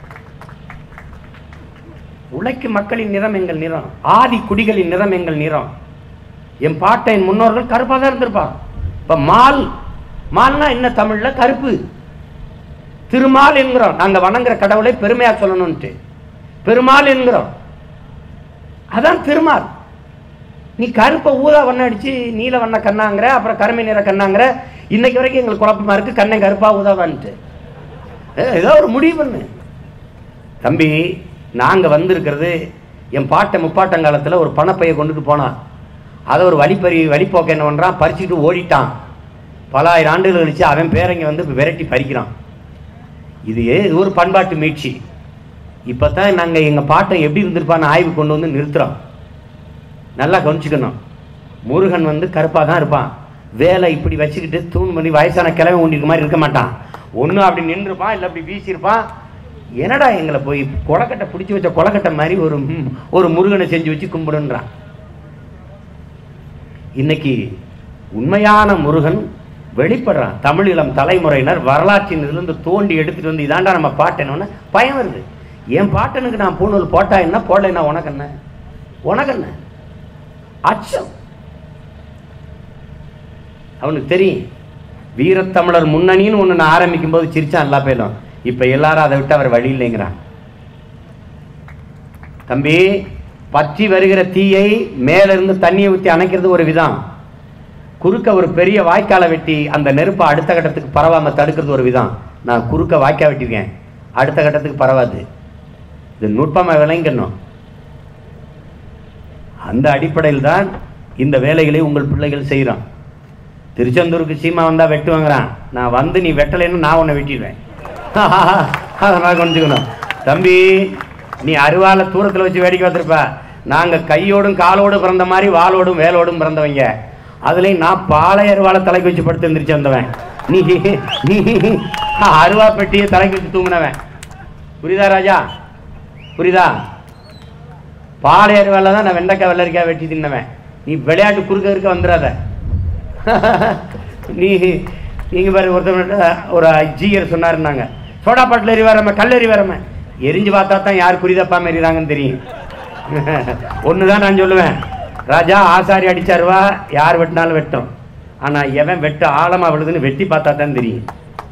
உழைக்கும் மக்களின் நிறம் எங்கள் நிறம் ஆதி குடிகளின் நிறம் எங்கள் நிறம் என் பாட்டை என் முன்னோர்கள் கருப்பாக தான் இருந்திருப்பாங்க இப்ப மால் மால்னா என்ன தமிழ்ல கருப்பு திருமால் என்கிறோம் நாங்க வணங்குற கடவுளை பெருமையா சொல்லணும்ட்டு பெருமாள் என்கிறோம் அதான் திருமால் நீ கருப்பை ஊதா வண்ணம் அடிச்சு நீல வண்ண கண்ணாங்கிற அப்புறம் கருமை நிற கண்ணாங்கிற இன்னைக்கு வரைக்கும் எங்களுக்கு குழப்பமா இருக்கு கண்ணை கருப்பா ஊதாவான்ட்டு ஏ, ஏதோ ஒரு முடிவு பண்ணு தம்பி நாங்க வந்திருக்கிறது என் பாட்டை முப்பாட்டங்காலத்துல ஒரு பணப்பையை கொண்டுட்டு போனான் அதை ஒரு வழிப்பறி வழிப்போக்க என்ன பண்றான் பறிச்சுட்டு ஓடிட்டான் பல ஆயிரம் ஆண்டுகள் கழிச்சு அவன் பேரங்க வந்து இப்ப விரட்டி பறிக்கிறான் இது ஏ- ஒரு பண்பாட்டு மீட்சி இப்பதான் நாங்க எங்க பாட்டை எப்படி இருந்திருப்பான்னு ஆய்வு கொண்டு வந்து நிறுத்துறோம் நல்லா கவனிச்சுக்கணும் முருகன் வந்து கருப்பாக தான் இருப்பான் வேலை இப்படி வச்சுக்கிட்டு தூண் பண்ணி வயசான கிழமை ஊண்டிருக்க மாதிரி இருக்க மாட்டான் ஒன்று அப்படி நின்றுப்பான் இல்லை அப்படி வீசியிருப்பான் என்னடா எங்களை போய் கொலக்கட்டை பிடிச்சி வச்ச கொலக்கட்டை மாதிரி ஒரு ம், ஒரு முருகனை செஞ்சு வச்சு கும்பிடுன்றான் இன்னைக்கு உண்மையான முருகன் வெளிப்படுறான் தமிழ் இளம் தலைமுறையினர் வரலாற்றின் இதிலிருந்து தோண்டி எடுத்துட்டு வந்து இதாண்டா நம்ம பாட்டேன்னு பயம் வருது என் பாட்டனுக்கு நான் பூணூல் போட்டா என்ன போடலைன்னா உனக்கு என்ன உனக்கு என்ன அச்சம் அவனுக்கு தெரியும் வீரத்தமிழர் முன்னணின்னு ஒன்று நான் ஆரம்பிக்கும் போது சிரிச்சான் எல்லா பேரும் இப்போ எல்லாரும் அதை விட்டு அவர் வழி இல்லைங்கிறான் தம்பி பற்றி வருகிற தீயை மேலிருந்து தண்ணியை ஊற்றி அணைக்கிறது ஒரு விதம் குறுக்க ஒரு பெரிய வாய்க்காலை வெட்டி அந்த நெருப்பை அடுத்த கட்டத்துக்கு பரவாம தடுக்கிறது ஒரு விதம் நான் குறுக்க வாய்க்கால் வெட்டியிருக்கேன் அடுத்த கட்டத்துக்கு பரவாது இது நுட்பமாக விளங்கணும் அந்த அடிப்படையில் தான் இந்த வேலைகளை உங்கள் பிள்ளைகள் செய்கிறோம் திருச்செந்தூருக்கு சீமா வந்தா வெட்டு வாங்குறான் நான் வந்து நீ வெட்டலைன்னு நான் உன்னை வெட்டிடுவேன் அதனால் கொஞ்சிக்கணும் தம்பி நீ அருவால தூரத்தில் வச்சு வேடிக்கை பார்த்துருப்ப நாங்கள் கையோடும் காலோடும் பிறந்த மாதிரி வாளோடும் வேலோடும் பிறந்தவங்க அதுலேயும் நான் பாலை அருவாலை தலைக்கு வச்சு படுத்து எந்திரிச்சு வந்தவன் நீ நீ அருவா பெட்டியை தலைக்கு வச்சு தூங்கினவன் புரியுதா ராஜா புரியுதா பாலை அருவால தான் நான் வெண்டைக்காய் வெள்ளரிக்காய் வெட்டி தின்னவன் நீ விளையாட்டு குறுக்க இருக்க வந்துடாத நீ நீங்க பாரு ஒருத்தர் ஒரு ஜீயர் சொன்னாருன்னாங்க சோடா பாட்டில் எறி வரம கல் எறி வரம எரிஞ்சு பார்த்தா தான் யார் குறிதப்பாம எறிகிறாங்கன்னு தெரியும் ஒன்று தான் நான் சொல்லுவேன் ராஜா ஆசாரி அடிச்சாருவா யார் வெட்டினாலும் வெட்டும் ஆனா எவன் வெட்டு ஆழமா விழுதுன்னு வெட்டி பார்த்தா தான் தெரியும்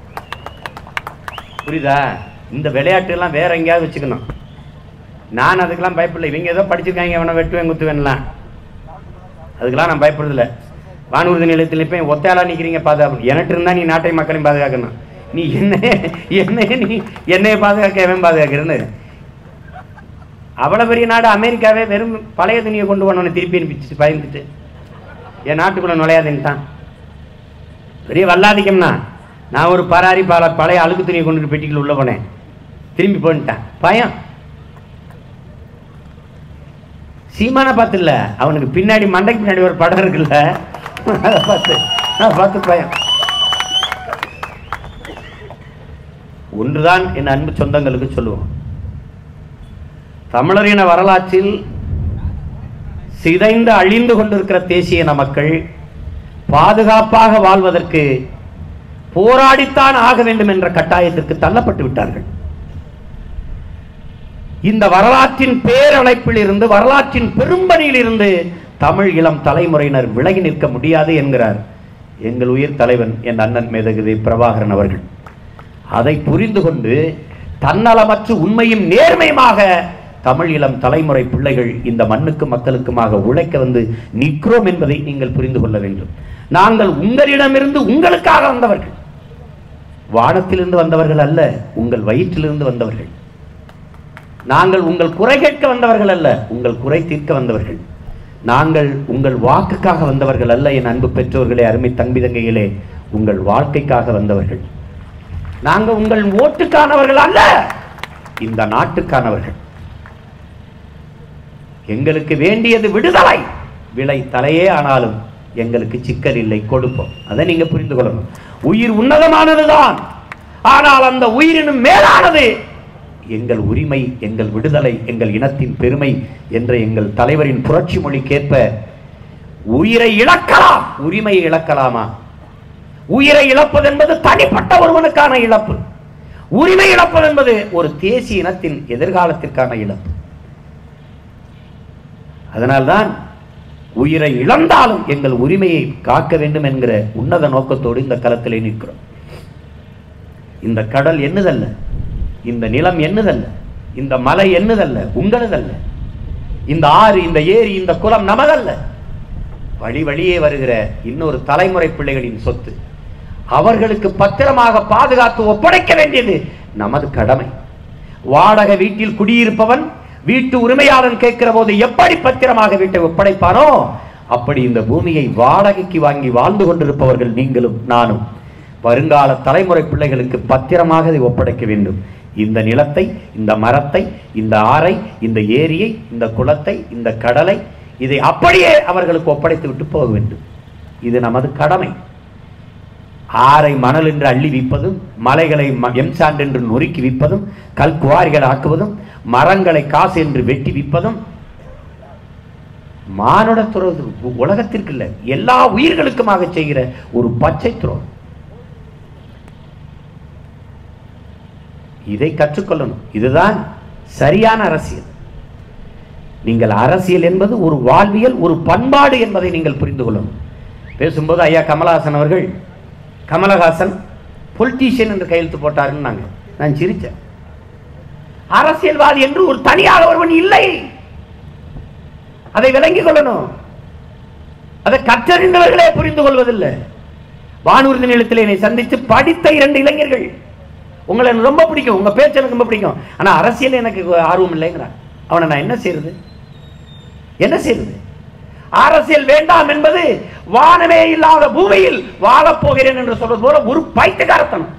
புரியுதா இந்த விளையாட்டு எல்லாம் வேற எங்கேயாவது வச்சுக்கணும் நான் அதுக்கெல்லாம் பயப்படல இவங்க ஏதோ படிச்சிருக்காங்க எவனை வெட்டுவேன் குத்துவேன்லாம் அதுக்கெல்லாம் நான் பயப்படுறதில்ல வானூர்தி நிலையத்தில் இப்போ ஒத்தையாளா நிற்கிறீங்க பாதுகாப்பு எனக்கு இருந்தா நீ நாட்டை மக்களையும் பாதுகாக்கணும் நீ என்ன என்னைய நீ என்னைய பாதுகாக்க எவன் பாதுகாக்கிறேன்னு அவ்வளோ பெரிய நாடு அமெரிக்காவே வெறும் பழைய துணியை கொண்டு போனவனை திருப்பி அனுப்பிச்சு பயந்துட்டு என் நாட்டுக்குள்ளே நுழையாதுன்ட்டான் பெரிய வல்லாதிக்கம்னா நான் ஒரு பராரி பல பழைய அழுக்கு துணியை கொண்டுட்டு பெட்டிக்குள்ள உள்ள போனேன் திரும்பி போன்ட்டான் பயம் சீமான பார்த்து இல்ல அவனுக்கு பின்னாடி மண்டைக்கு பின்னாடி ஒரு படம் இருக்குல்ல அதை பார்த்து அதை பார்த்து பயம் ஒன்றுதான் என் அன்பு சொந்தங்களுக்கு சொல்லுவோம் தமிழரின வரலாற்றில் சிதைந்து அழிந்து கொண்டிருக்கிற தேசிய இன மக்கள் பாதுகாப்பாக வாழ்வதற்கு போராடித்தான் ஆக வேண்டும் என்ற கட்டாயத்திற்கு தள்ளப்பட்டு விட்டார்கள் இந்த வரலாற்றின் பேரழைப்பில் இருந்து வரலாற்றின் பெரும்பணியில் இருந்து தமிழ் இளம் தலைமுறையினர் விலகி நிற்க முடியாது என்கிறார் எங்கள் உயிர் தலைவன் என் அண்ணன் மேதகுதி பிரபாகரன் அவர்கள் அதை புரிந்து கொண்டு தன்னலமற்று உண்மையும் நேர்மையுமாக தமிழ் இளம் தலைமுறை பிள்ளைகள் இந்த மண்ணுக்கு மக்களுக்குமாக உழைக்க வந்து நிற்கிறோம் என்பதை நீங்கள் புரிந்து கொள்ள வேண்டும் நாங்கள் உங்களிடமிருந்து உங்களுக்காக வந்தவர்கள் வானத்திலிருந்து வந்தவர்கள் அல்ல உங்கள் வயிற்றிலிருந்து வந்தவர்கள் நாங்கள் உங்கள் குறை கேட்க வந்தவர்கள் அல்ல உங்கள் குறை தீர்க்க வந்தவர்கள் நாங்கள் உங்கள் வாக்குக்காக வந்தவர்கள் அல்ல என் அன்பு பெற்றோர்களே அருமை தம்பி தங்கைகளே உங்கள் வாழ்க்கைக்காக வந்தவர்கள் நாங்கள் உங்கள் ஓட்டுக்கானவர்கள் அல்ல இந்த நாட்டுக்கானவர்கள் எங்களுக்கு வேண்டியது விடுதலை விலை தலையே ஆனாலும் எங்களுக்கு சிக்கல் இல்லை கொடுப்போம் அதை நீங்க புரிந்து கொள்ளணும் உயிர் உன்னதமானதுதான் ஆனால் அந்த உயிரினும் மேலானது எங்கள் உரிமை எங்கள் விடுதலை எங்கள் இனத்தின் பெருமை என்ற எங்கள் தலைவரின் புரட்சி மொழிக்கேற்ப உயிரை இழக்கலாம் உரிமையை இழக்கலாமா உயிரை இழப்பது என்பது தனிப்பட்ட ஒருவனுக்கான இழப்பு உரிமை இழப்பது என்பது ஒரு தேசிய இனத்தின் எதிர்காலத்திற்கான இழப்பு அதனால்தான் உயிரை இழந்தாலும் எங்கள் உரிமையை காக்க வேண்டும் என்கிற உன்னத நோக்கத்தோடு இந்த களத்திலே நிற்கிறோம் இந்த கடல் என்னதல்ல இந்த நிலம் என்னதல்ல இந்த மலை என்னதல்ல உங்களதல்ல இந்த ஆறு இந்த ஏரி இந்த குளம் நமதல்ல வழி வழியே வருகிற இன்னொரு தலைமுறை பிள்ளைகளின் சொத்து அவர்களுக்கு பத்திரமாக பாதுகாத்து ஒப்படைக்க வேண்டியது நமது கடமை வாடகை வீட்டில் குடியிருப்பவன் வீட்டு உரிமையாளன் கேட்கிற போது எப்படி பத்திரமாக வீட்டை ஒப்படைப்பானோ அப்படி இந்த பூமியை வாடகைக்கு வாங்கி வாழ்ந்து கொண்டிருப்பவர்கள் நீங்களும் நானும் வருங்கால தலைமுறை பிள்ளைகளுக்கு பத்திரமாக இதை ஒப்படைக்க வேண்டும் இந்த நிலத்தை இந்த மரத்தை இந்த ஆறை இந்த ஏரியை இந்த குளத்தை இந்த கடலை இதை அப்படியே அவர்களுக்கு ஒப்படைத்து விட்டு போக வேண்டும் இது நமது கடமை ஆரை மணல் என்று அள்ளி விற்பதும் மலைகளை ம- எம்சாண்ட் என்று நொறுக்கி விற்பதும் கல்குவாரிகள் ஆக்குவதும் மரங்களை காசு என்று வெட்டி விற்பதும் மானுட துறவு உலகத்திற்கு இல்லை எல்லா உயிர்களுக்குமாக செய்கிற ஒரு பச்சை துரோகம் இதை கற்றுக்கொள்ளணும் இதுதான் சரியான அரசியல் நீங்கள் அரசியல் என்பது ஒரு வாழ்வியல் ஒரு பண்பாடு என்பதை நீங்கள் புரிந்து கொள்ளணும் பேசும்போது ஐயா கமலஹாசன் அவர்கள் கமலஹாசன் பொலிட்டீஷியன் என்று கையெழுத்து போட்டாருன்னாங்க நான் சிரிச்சேன் அரசியல்வாதி என்று ஒரு தனியாக ஒருவன் இல்லை அதை விளங்கிக் கொள்ளணும் அதை கற்றறிந்தவர்களே புரிந்து கொள்வதில்லை வானூர்தி நிலத்தில் என்னை சந்தித்து படித்த இரண்டு இளைஞர்கள் உங்களை எனக்கு ரொம்ப பிடிக்கும் உங்க பேச்சு எனக்கு ரொம்ப பிடிக்கும் ஆனா அரசியல் எனக்கு ஆர்வம் இல்லைங்கிறான் அவனை நான் என்ன செய்யறது என்ன செய்யறது அரசியல் வேண்டாம் என்பது வானமே இல்லாத பூமியில் வாழப் போகிறேன் என்று சொல்வது போல ஒரு பைத்தியக்காரத்தனம்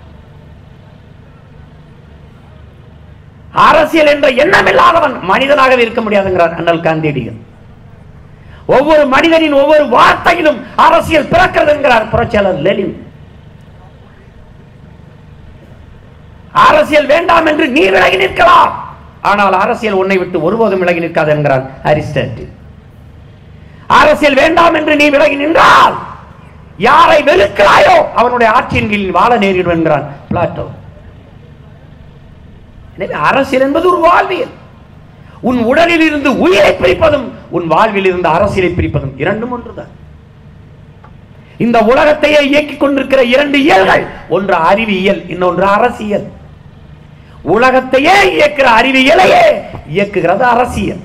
அரசியல் என்ற எண்ணம் இல்லாதவன் மனிதனாகவே இருக்க முடியாதுங்கிறார் அண்ணல் காந்தியடிகள் ஒவ்வொரு மனிதனின் ஒவ்வொரு வார்த்தையிலும் அரசியல் பிறக்கிறது என்கிறார் புரட்சியாளர் லெனின் அரசியல் வேண்டாம் என்று நீ விலகி நிற்கலாம் ஆனால் அரசியல் உன்னை விட்டு ஒருபோதும் விலகி நிற்காது என்கிறார் அரிஸ்டாட்டில் அரசியல் வேண்டாம் என்று நீ விலகி நின்றால் யாரை வெறுக்கிறாயோ அவனுடைய ஆட்சியின் கீழ் வாழ நேரிடும் என்கிறான் பிளாட்டோ எனவே அரசியல் என்பது ஒரு வாழ்வியல் உன் உடலில் இருந்து உயிரை பிரிப்பதும் உன் வாழ்வில் இருந்து அரசியலை பிரிப்பதும் இரண்டும் ஒன்றுதான் இந்த உலகத்தையே இயக்கிக் கொண்டிருக்கிற இரண்டு இயல்கள் ஒன்று அறிவியல் இன்னொன்று அரசியல் உலகத்தையே இயக்குகிற அறிவியலையே இயக்குகிறது அரசியல்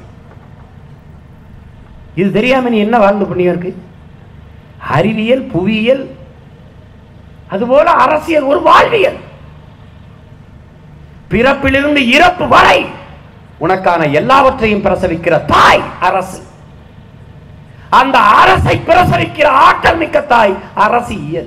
இது தெரியாம நீ என்ன வாழ்ந்து புண்ணியம் இருக்கு அறிவியல் புவியியல் அதுபோல அரசியல் ஒரு வாழ்வியல் பிறப்பிலிருந்து இறப்பு வரை உனக்கான எல்லாவற்றையும் பிரசவிக்கிற தாய் அரசு அந்த அரசை பிரசவிக்கிற ஆற்றல் மிக்க தாய் அரசியல்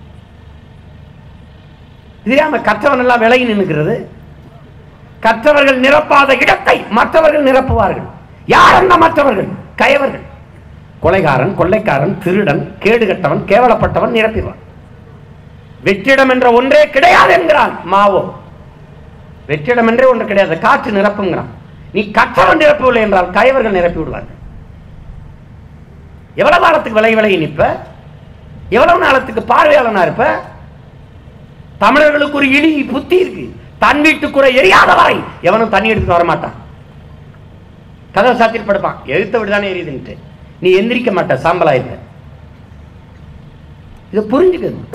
தெரியாம கற்றவன் எல்லாம் விலகி நின்னுக்கிறது கற்றவர்கள் நிரப்பாத இடத்தை மற்றவர்கள் நிரப்புவார்கள் யார் அந்த மற்றவர்கள் கயவர்கள் கொலைகாரன் கொள்ளைக்காரன் திருடன் கேடுகட்டவன் கேவலப்பட்டவன் நிரப்பிடுவான் வெற்றிடம் என்ற ஒன்றே கிடையாது என்கிறான் மாவோ வெற்றிடம் என்றே ஒன்று கிடையாது காற்று நிரப்புங்கிறான் நீ கற்றவன் நிரப்பவில்லை என்றால் கயவர்கள் நிரப்பி விடுவார்கள் எவ்வளவு காலத்துக்கு விலகி விலகி நிற்ப எவ்வளவு நாளத்துக்கு பார்வையாளனா இருப்ப தமிழர்களுக்கு ஒரு இழி புத்தி இருக்கு தன் வீட்டுக்குறை எரியாத வரை எவனும் தண்ணி எடுத்துட்டு வர மாட்டான் கதவை சாத்திட்டு படுப்பான் எழுத்த விடுதானே எரியுதுன்ட்டு நீ எந்திரிக்க மாட்ட சாம்பலா இருக்க இதை புரிஞ்சுக்கணும்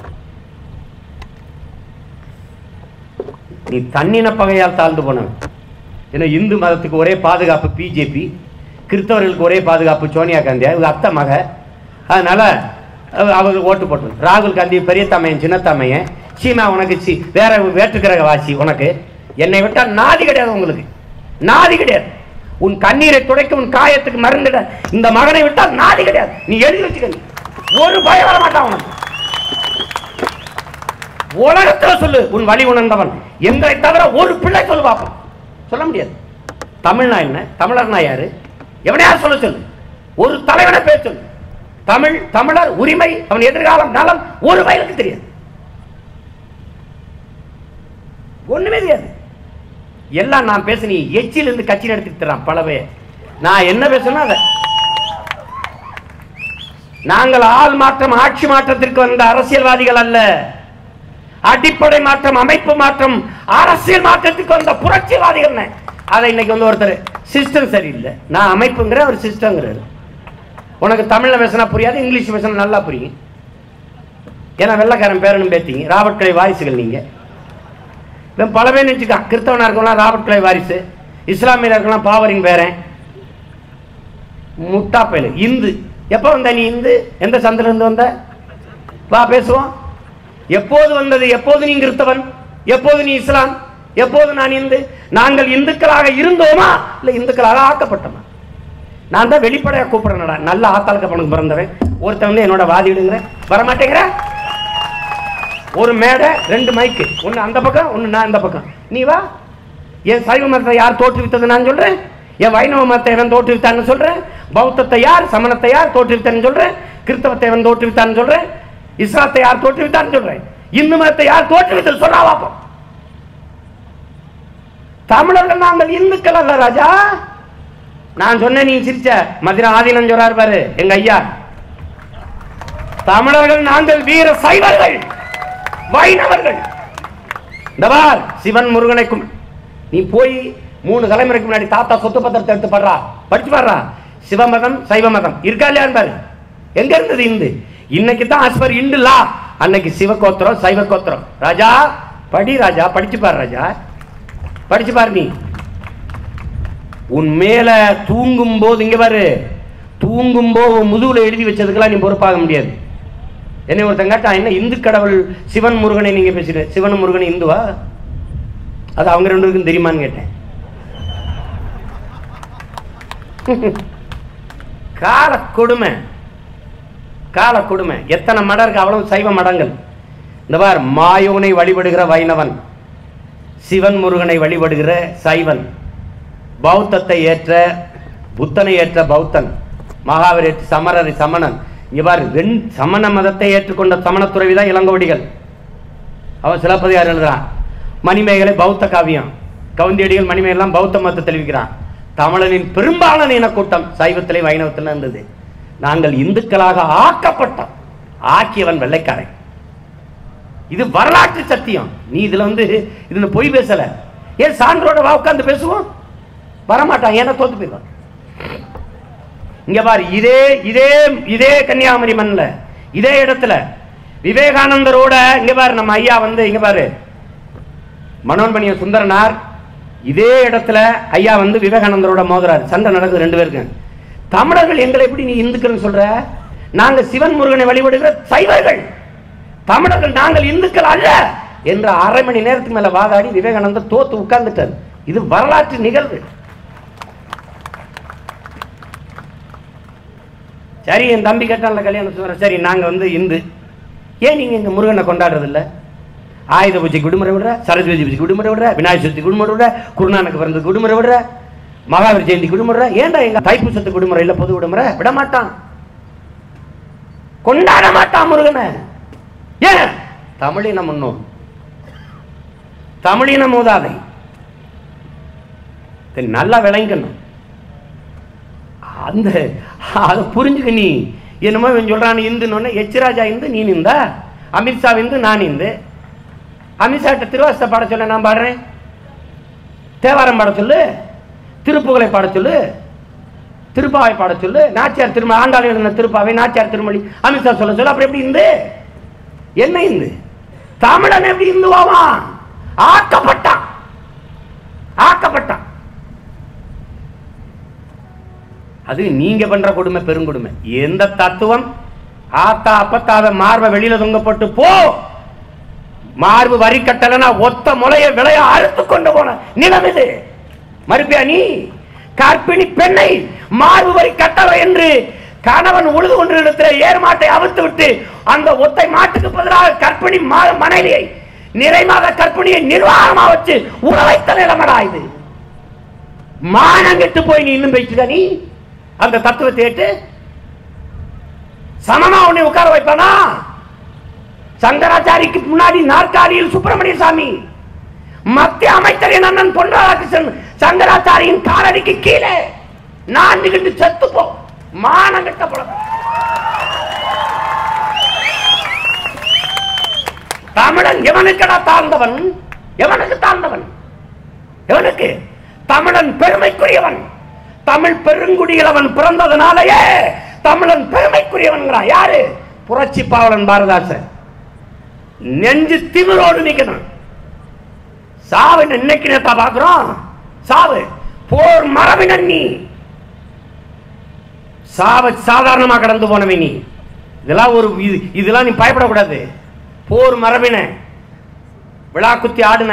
நீ தன்னின பகையால் தாழ்ந்து போனவன் ஏன்னா இந்து மதத்துக்கு ஒரே பாதுகாப்பு பிஜேபி கிறிஸ்தவர்களுக்கு ஒரே பாதுகாப்பு சோனியா காந்தி அவங்க அத்தை மக அதனால அவ- அவங்க ஓட்டு போட்டு ராகுல் காந்தி பெரிய தமையன் சின்ன தமையன் சீமா உனக்கு சி வேற வேற்றுக்கிரக வாசி உனக்கு என்னை விட்டா நாதி கிடையாது உங்களுக்கு நாதி கிடையாது உன் கண்ணீரை துடைக்க உன் காயத்துக்கு மருந்திட இந்த மகனை விட்டால் நாதி கிடையாது நீ எழுதி வச்சுக்க நீ. ஒரு பயம் வர மாட்டான் உனக்கு உலகத்துல சொல்லு உன் வழி உணர்ந்தவன் எங்களை தவிர ஒரு பிள்ளை சொல்லு பார்ப்போம் சொல்ல முடியாது தமிழ்னா என்ன தமிழர்னா யாரு எவனையார் சொல்ல சொல்லு ஒரு தலைவனை பேர் சொல்லு தமிழ் தமிழர் உரிமை அவன் எதிர்காலம் நலம் ஒரு வயலுக்கு தெரியாது ஒண்ணுமே தெரியாது எல்லாம் நான் பேச நீ எச்சில் இருந்து கட்சியில் எடுத்துட்டு தரான் பலவே நான் என்ன பேசணும் அதை நாங்கள் ஆள் மாற்றம் ஆட்சி மாற்றத்திற்கு வந்த அரசியல்வாதிகள் அல்ல அடிப்படை மாற்றம் அமைப்பு மாற்றம் அரசியல் மாற்றத்துக்கு வந்த புரட்சிவாதிகள் அதை இன்னைக்கு வந்து ஒருத்தர் சிஸ்டம் சரியில்லை நான் அமைப்புங்கிற ஒரு சிஸ்டம்ங்கிறாரு உனக்கு தமிழ்ல பேசினா புரியாது இங்கிலீஷ் பேசினா நல்லா புரியும் ஏன்னா வெள்ளக்காரன் பேரனும் பேத்திங்க ராபர்ட் கிளை வாரிசுகள் நீங்க இவன் பல பேர் நினைச்சுக்கான் கிறிஸ்தவனா இருக்கலாம் ராபர்ட் கிளை வாரிசு இஸ்லாமியனா இருக்கலாம் பாவரின் பேரன் முட்டா பயலு இந்து எப்போ வந்த நீ இந்து எந்த சந்தில இருந்து வந்த வா பேசுவோம் எப்போது வந்தது எப்போது நீ கிறிஸ்தவன் எப்போது நீ இஸ்லாம் எப்போது நான் இந்து நாங்கள் இந்துக்களாக இருந்தோமா இல்ல இந்துக்களாக ஆக்கப்பட்டோமா நான் தான் வெளிப்படையா கூப்பிடுறேன்டா நல்ல ஆத்தாளுக்கு பணம் பிறந்தவன் ஒருத்தன் வந்து என்னோட வாதிடுங்கிற வர மாட்டேங்கிற ஒரு மேடை ரெண்டு மைக்கு ஒன்னு அந்த பக்கம் ஒன்னு நான் இந்த பக்கம் நீ வா என் சைவ மதத்தை யார் தோற்றுவித்தது நான் சொல்றேன் என் வைணவ மதத்தை எவன் தோற்றுவித்தான்னு சொல்றேன் பௌத்தத்தை யார் சமணத்தை யார் தோற்றுவித்தான்னு சொல்றேன் கிறிஸ்தவத்தை அவன் தோற்றுவித்தான்னு சொல்றேன் இஸ்லாத்தை யார் தோற்றுவித்தான்னு சொல்றேன் இந்து மதத்தை யார் தோற்றுவித்தல் சொல்றா பாப்போம் தமிழர்கள் நாங்கள் இந்துக்கள் அல்ல ராஜா நான் சொன்னேன் நீ சிரிச்ச மதுரை ஆதீனம் சொல்றாரு பாரு எங்க ஐயா தமிழர்கள் நாங்கள் வீர சைவர்கள் வைணவர்கள் இந்த பார் சிவன் முருகனை கும் நீ போய் மூணு தலைமுறைக்கு முன்னாடி தாத்தா சொத்து பத்திரத்தை எடுத்து படுறா படிச்சு பாடுறா சிவமதம் சைவ மதம் இருக்கா இல்லையான்னு பாரு எங்க இருந்தது இந்து இன்னைக்கு தான் அஸ்பர் இந்து லா அன்னைக்கு சிவ கோத்திரம் சைவ கோத்திரம் ராஜா படி ராஜா படிச்சு பாரு ராஜா படிச்சு பாரு நீ உன் மேல தூங்கும் போது இங்க பாரு தூங்கும் போது உன் முதுகுல எழுதி வச்சதுக்கெல்லாம் நீ பொறுப்பாக முடியாது என்னை ஒருத்தன் கேட்டான் என்ன இந்து கடவுள் சிவன் முருகனை நீங்க பேசுற சிவன் முருகன் இந்துவா அது அவங்க ரெண்டு பேருக்கும் தெரியுமான்னு கேட்டேன் கால கொடுமை கால கொடுமை எத்தனை மடம் இருக்கு அவ்வளவு சைவ மடங்கள் இந்த பார் மாயோனை வழிபடுகிற வைணவன் சிவன் முருகனை வழிபடுகிற சைவன் பௌத்தத்தை ஏற்ற புத்தனை ஏற்ற பௌத்தன் மகாவீர் ஏற்ற சமரர் சமணன் இங்க பாரு ரெண்டு சமண மதத்தை ஏற்றுக்கொண்ட சமணத்துறவி தான் இளங்கோடிகள் அவன் சிலப்பதிகாரம் எழுதுறான் மணிமேகலை பௌத்த காவியம் கவுந்தியடிகள் மணிமேகலாம் பௌத்த மதத்தை தெளிவிக்கிறான் தமிழனின் பெரும்பாலான இனக்கூட்டம் சைவத்திலே வைணவத்தில் இருந்தது நாங்கள் இந்துக்களாக ஆக்கப்பட்டோம் ஆக்கியவன் வெள்ளைக்காரன் இது வரலாற்று சத்தியம் நீ இதுல வந்து இதுல பொய் பேசல ஏன் சான்றோட வா உட்கார்ந்து பேசுவோம் வரமாட்டான் ஏன்னா தோத்து போயிடுவான் இங்க பாரு இதே இதே இதே கன்னியாகுமரி மண்ணில் இதே இடத்துல விவேகானந்தரோட இங்க பாரு நம்ம ஐயா வந்து இங்க பாரு மனோன்மணிய சுந்தரனார் இதே இடத்துல ஐயா வந்து விவேகானந்தரோட மோதுறாரு சண்டை நடக்குது ரெண்டு பேருக்கும் தமிழர்கள் எங்களை எப்படி நீ இந்துக்கள்னு சொல்ற நாங்க சிவன் முருகனை வழிபடுகிற சைவர்கள் தமிழர்கள் நாங்கள் இந்துக்கள் அல்ல என்ற அரை மணி நேரத்துக்கு மேல வாதாடி விவேகானந்தர் தோத்து உட்கார்ந்துட்டார் இது வரலாற்று நிகழ்வு சரி என் தம்பி கேட்டான்ல கல்யாணம் சொல்றேன் சரி நாங்க வந்து இந்து ஏன் நீங்க எங்க முருகனை கொண்டாடுறது இல்ல ஆயுத பூஜைக்கு விடுமுறை விடுற சரஸ்வதி பூஜைக்கு விடுமுறை விடுற விநாயகர் சதுர்த்திக்கு விடுமுறை விடுற குருநானக்கு பிறந்ததுக்கு விடுமுறை விடுற மகாவீர் ஜெயந்திக்கு விடுமுறை விடுற ஏன்டா எங்க தைப்பூசத்துக்கு விடுமுறை இல்ல பொது விடுமுறை விட மாட்டான் கொண்டாட மாட்டான் முருகனை ஏன் தமிழின முன்னோர் தமிழின மூதாதை இதை நல்லா விளங்கணும் அந்த அதை புரிஞ்சுக்க நீ என்னமோ இவன் சொல்றான் இந்துன்னு எச்ராஜா இந்து நீ நிந்தா அமித்ஷா இந்து நான் இந்து அமித்ஷாட்ட திருவாசத்தை பாட சொல்ல நான் பாடுறேன் தேவாரம் பாட சொல்லு திருப்புகழை பாட சொல்லு திருப்பாவை பாட சொல்லு நாச்சியார் திரும்ப ஆண்டாள் எழுதின திருப்பாவை நாச்சியார் திருமொழி அமித்ஷா சொல்ல சொல்லு அப்புறம் எப்படி இந்து என்ன இந்து தமிழன் எப்படி இந்துவாவான் ஆக்கப்பட்டான் ஆக்கப்பட்டான் அது நீங்க பண்ற கொடுமை பெருங்கொடுமை எந்த தத்துவம் ஆத்தா அப்பத்தாத மார்பை வெளியில தொங்கப்பட்டு போ மார்பு வரி கட்டலனா ஒத்த முளைய விளைய அறுத்து கொண்டு போன நிலம் இது மறுப்பியா நீ கற்பிணி பெண்ணை மார்பு வரி கட்டளை என்று கணவன் உழுது கொண்ட இடத்துல ஏர் மாட்டை அவிழ்த்து விட்டு அந்த ஒத்தை மாட்டுக்கு பதிலாக கற்பிணி மா- மனைவியை நிறைமாத கற்பிணியை நிர்வாகமா வச்சு உறவைத்த நிலமடா இது மானங்கிட்டு போய் நீ இன்னும் பேச்சுக்க நீ அந்த தத்துவத்தை ஏற்று சமமா உன்னை உட்கார வைப்பானா சங்கராச்சாரிக்கு முன்னாடி நாற்காலியில் சுப்பிரமணிய சாமி மத்திய அமைச்சர் என் அண்ணன் பொன் ராதாகிருஷ்ணன் சங்கராச்சாரியின் காலடிக்கு கீழே நான் நிகழ்ந்து செத்து போ மானங்கிட்ட பழக்கம் தமிழன் எவனுக்கடா தாழ்ந்தவன் எவனுக்கு தாழ்ந்தவன் எவனுக்கு தமிழன் பெருமைக்குரியவன் தமிழ் பெருங்குடியில் அவன் பிறந்ததுனாலேயே தமிழன் பெருமைக்குரியவன் யாரு புரட்சி பாவலன் பாரதாசன் நெஞ்சு திமிரோடு நிக்கணும் சாவு இன்னைக்கு நேத்தா பாக்குறோம் சாவு போர் மரபினன் நீ சாவ சாதாரணமா கடந்து போனவன் நீ இதெல்லாம் ஒரு இது- இதெல்லாம் நீ பயப்படக்கூடாது போர் மரபின விழா குத்தி ஆடுன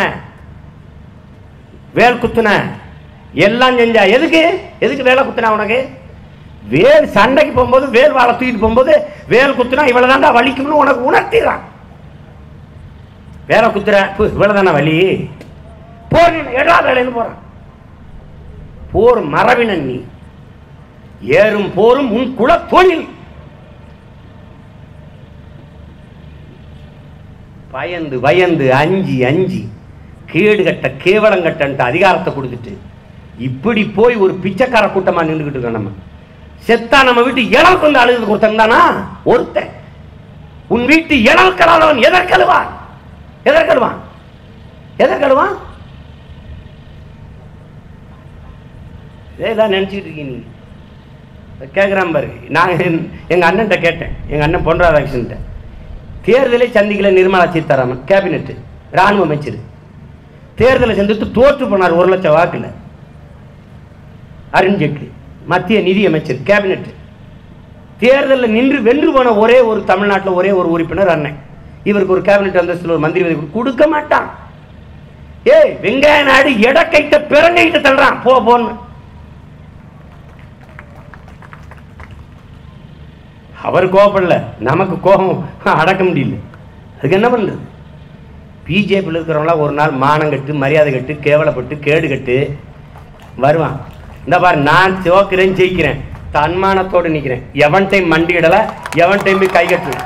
வேல் குத்துன எல்லாம் செஞ்சா எதுக்கு எதுக்கு வேலை குத்துனா உனக்கு வேல் சண்டைக்கு போகும்போது வேல் வாழை தூக்கிட்டு போகும்போது வேல் குத்துனா இவ்வளவு தாண்டா வலிக்கும்னு உனக்கு உணர்த்திடுறான் வேலை குத்துற பு, இவ்வளவுதானா வலி போர் நீ எடா வேலைன்னு போறான் போர் மரபினன் நீ ஏறும் போரும் உன் குல தொழில் பயந்து பயந்து அஞ்சு அஞ்சு கேடு கட்ட கேவலங்கட்டன்ட்டு அதிகாரத்தை கொடுத்துட்டு இப்படி போய் ஒரு பிச்சைக்கார கூட்டமா நின்றுக்கிட்டு இருக்கோம் நம்ம செத்தா நம்ம வீட்டு இளவுக்கு வந்து அழுது கொடுத்தானா ஒருத்தன் உன் வீட்டு இளவுக்கலாதவன் எதற்கழுவான் எதற்கழுவான் எதற்கழுவான் இதெல்லாம் நினச்சிக்கிட்டு இருக்கீங்க நீங்க கேட்குறான் பாரு நான் எங்கள் அண்ணன்ட்ட கேட்டேன் எங்கள் அண்ணன் பொன் ராதாகிருஷ்ணன்ட்ட தேர்தலை சந்திக்கல நிர்மலா சீதாராமன் கேபினெட் ராணுவ அமைச்சர் தேர்தலை சந்தித்து தோற்று போனார் ஒரு லட்சம் வாக்குல அருண் ஜேட்லி மத்திய நிதி அமைச்சர் கேபினெட் தேர்தலில் நின்று வென்று போன ஒரே ஒரு தமிழ்நாட்டில் ஒரே ஒரு உறுப்பினர் அண்ணன் இவருக்கு ஒரு கேபினெட் அந்தஸ்தில் ஒரு மந்திரி பதவி கொடு- கொடுக்க மாட்டான் ஏய் வெங்காய நாடு எடக்கைட்ட பிறங்கைட்ட தள்ளுறான் போ போன்னு அவர் கோபப்படல நமக்கு கோபம் அடக்க முடியல அதுக்கு என்ன பண்ணுறது பிஜேபியில் இருக்கிறவங்களாம் ஒரு நாள் மானம் கட்டு மரியாதை கட்டு கேவலப்பட்டு கேடு கட்டு வருவான் இந்த பாரு நான் சிவக்கிறேன் ஜெயிக்கிறேன் தன்மானத்தோடு நிற்கிறேன் எவன் டைம் மண்டியிடலை எவன் டைம் கை கட்டுவேன்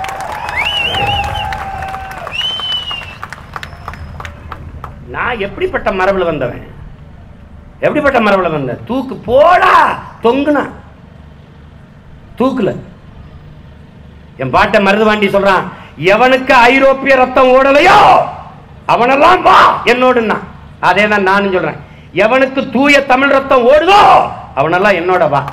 நான் எப்படிப்பட்ட மரபில் வந்தவன் எப்படிப்பட்ட மரபில் வந்தேன் தூக்கு போடா தொங்குனா தூக்குல என் பாட்டை மருதுவாண்டி சொல்றான் எவனுக்கு ஐரோப்பிய ரத்தம் ஓடலையோ அவனெல்லாம் வா என்னோடுன்னா அதே தான் நானும் சொல்றேன் எவனுக்கு தூய தமிழ் ரத்தம் ஓடுதோ அவனெல்லாம் என்னோட வா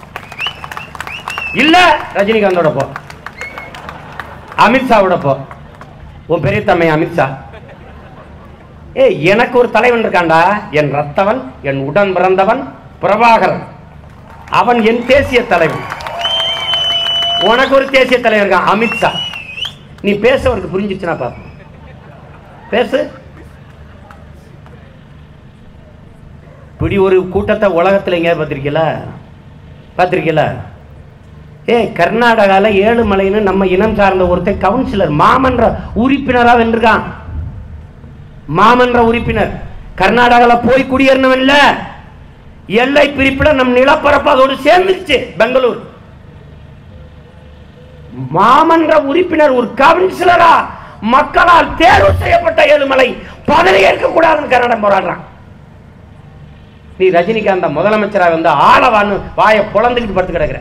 இல்ல ரஜினிகாந்தோட போ அமித்ஷாவோட போ உன் பெரிய தம்மை அமித்ஷா ஏய் எனக்கு ஒரு தலைவன் இருக்கான்டா என் ரத்தவன் என் உடன் பிறந்தவன் பிரபாகரன் அவன் என் தேசிய தலைவன் உனக்கு ஒரு தேசிய தலைவர் இருக்கான் அமித்ஷா நீ பேச அவருக்கு புரிஞ்சிச்சுன்னா பார்ப்போம் பேசு இப்படி ஒரு கூட்டத்தை உலகத்தில் எங்கேயாவது பார்த்திருக்கீல பார்த்திருக்கீல ஏய் கர்நாடகாவில் ஏழுமலைன்னு நம்ம இனம் சார்ந்த ஒருத்தன் கவுன்சிலர் மாமன்ற உறுப்பினராக வென்றிருக்கான் மாமன்ற உறுப்பினர் கர்நாடகாவில் போய் குடியேறினவன் இல்ல எல்லை பிரிப்பில் நம் நிலப்பரப்பு அதோடு சேர்ந்துருச்சு பெங்களூர் மாமன்ற உறுப்பினர் ஒரு கவுன்சிலரா மக்களால் தேர்வு செய்யப்பட்ட ஏழுமலை பதவி ஏற்கக்கூடாதுன்னு கன்னடம் போராடுறான் நீ ரஜினிகாந்த முதலமைச்சராக வந்து ஆளவான்னு வாயை பொழந்துக்கிட்டு படுத்து கிடக்குற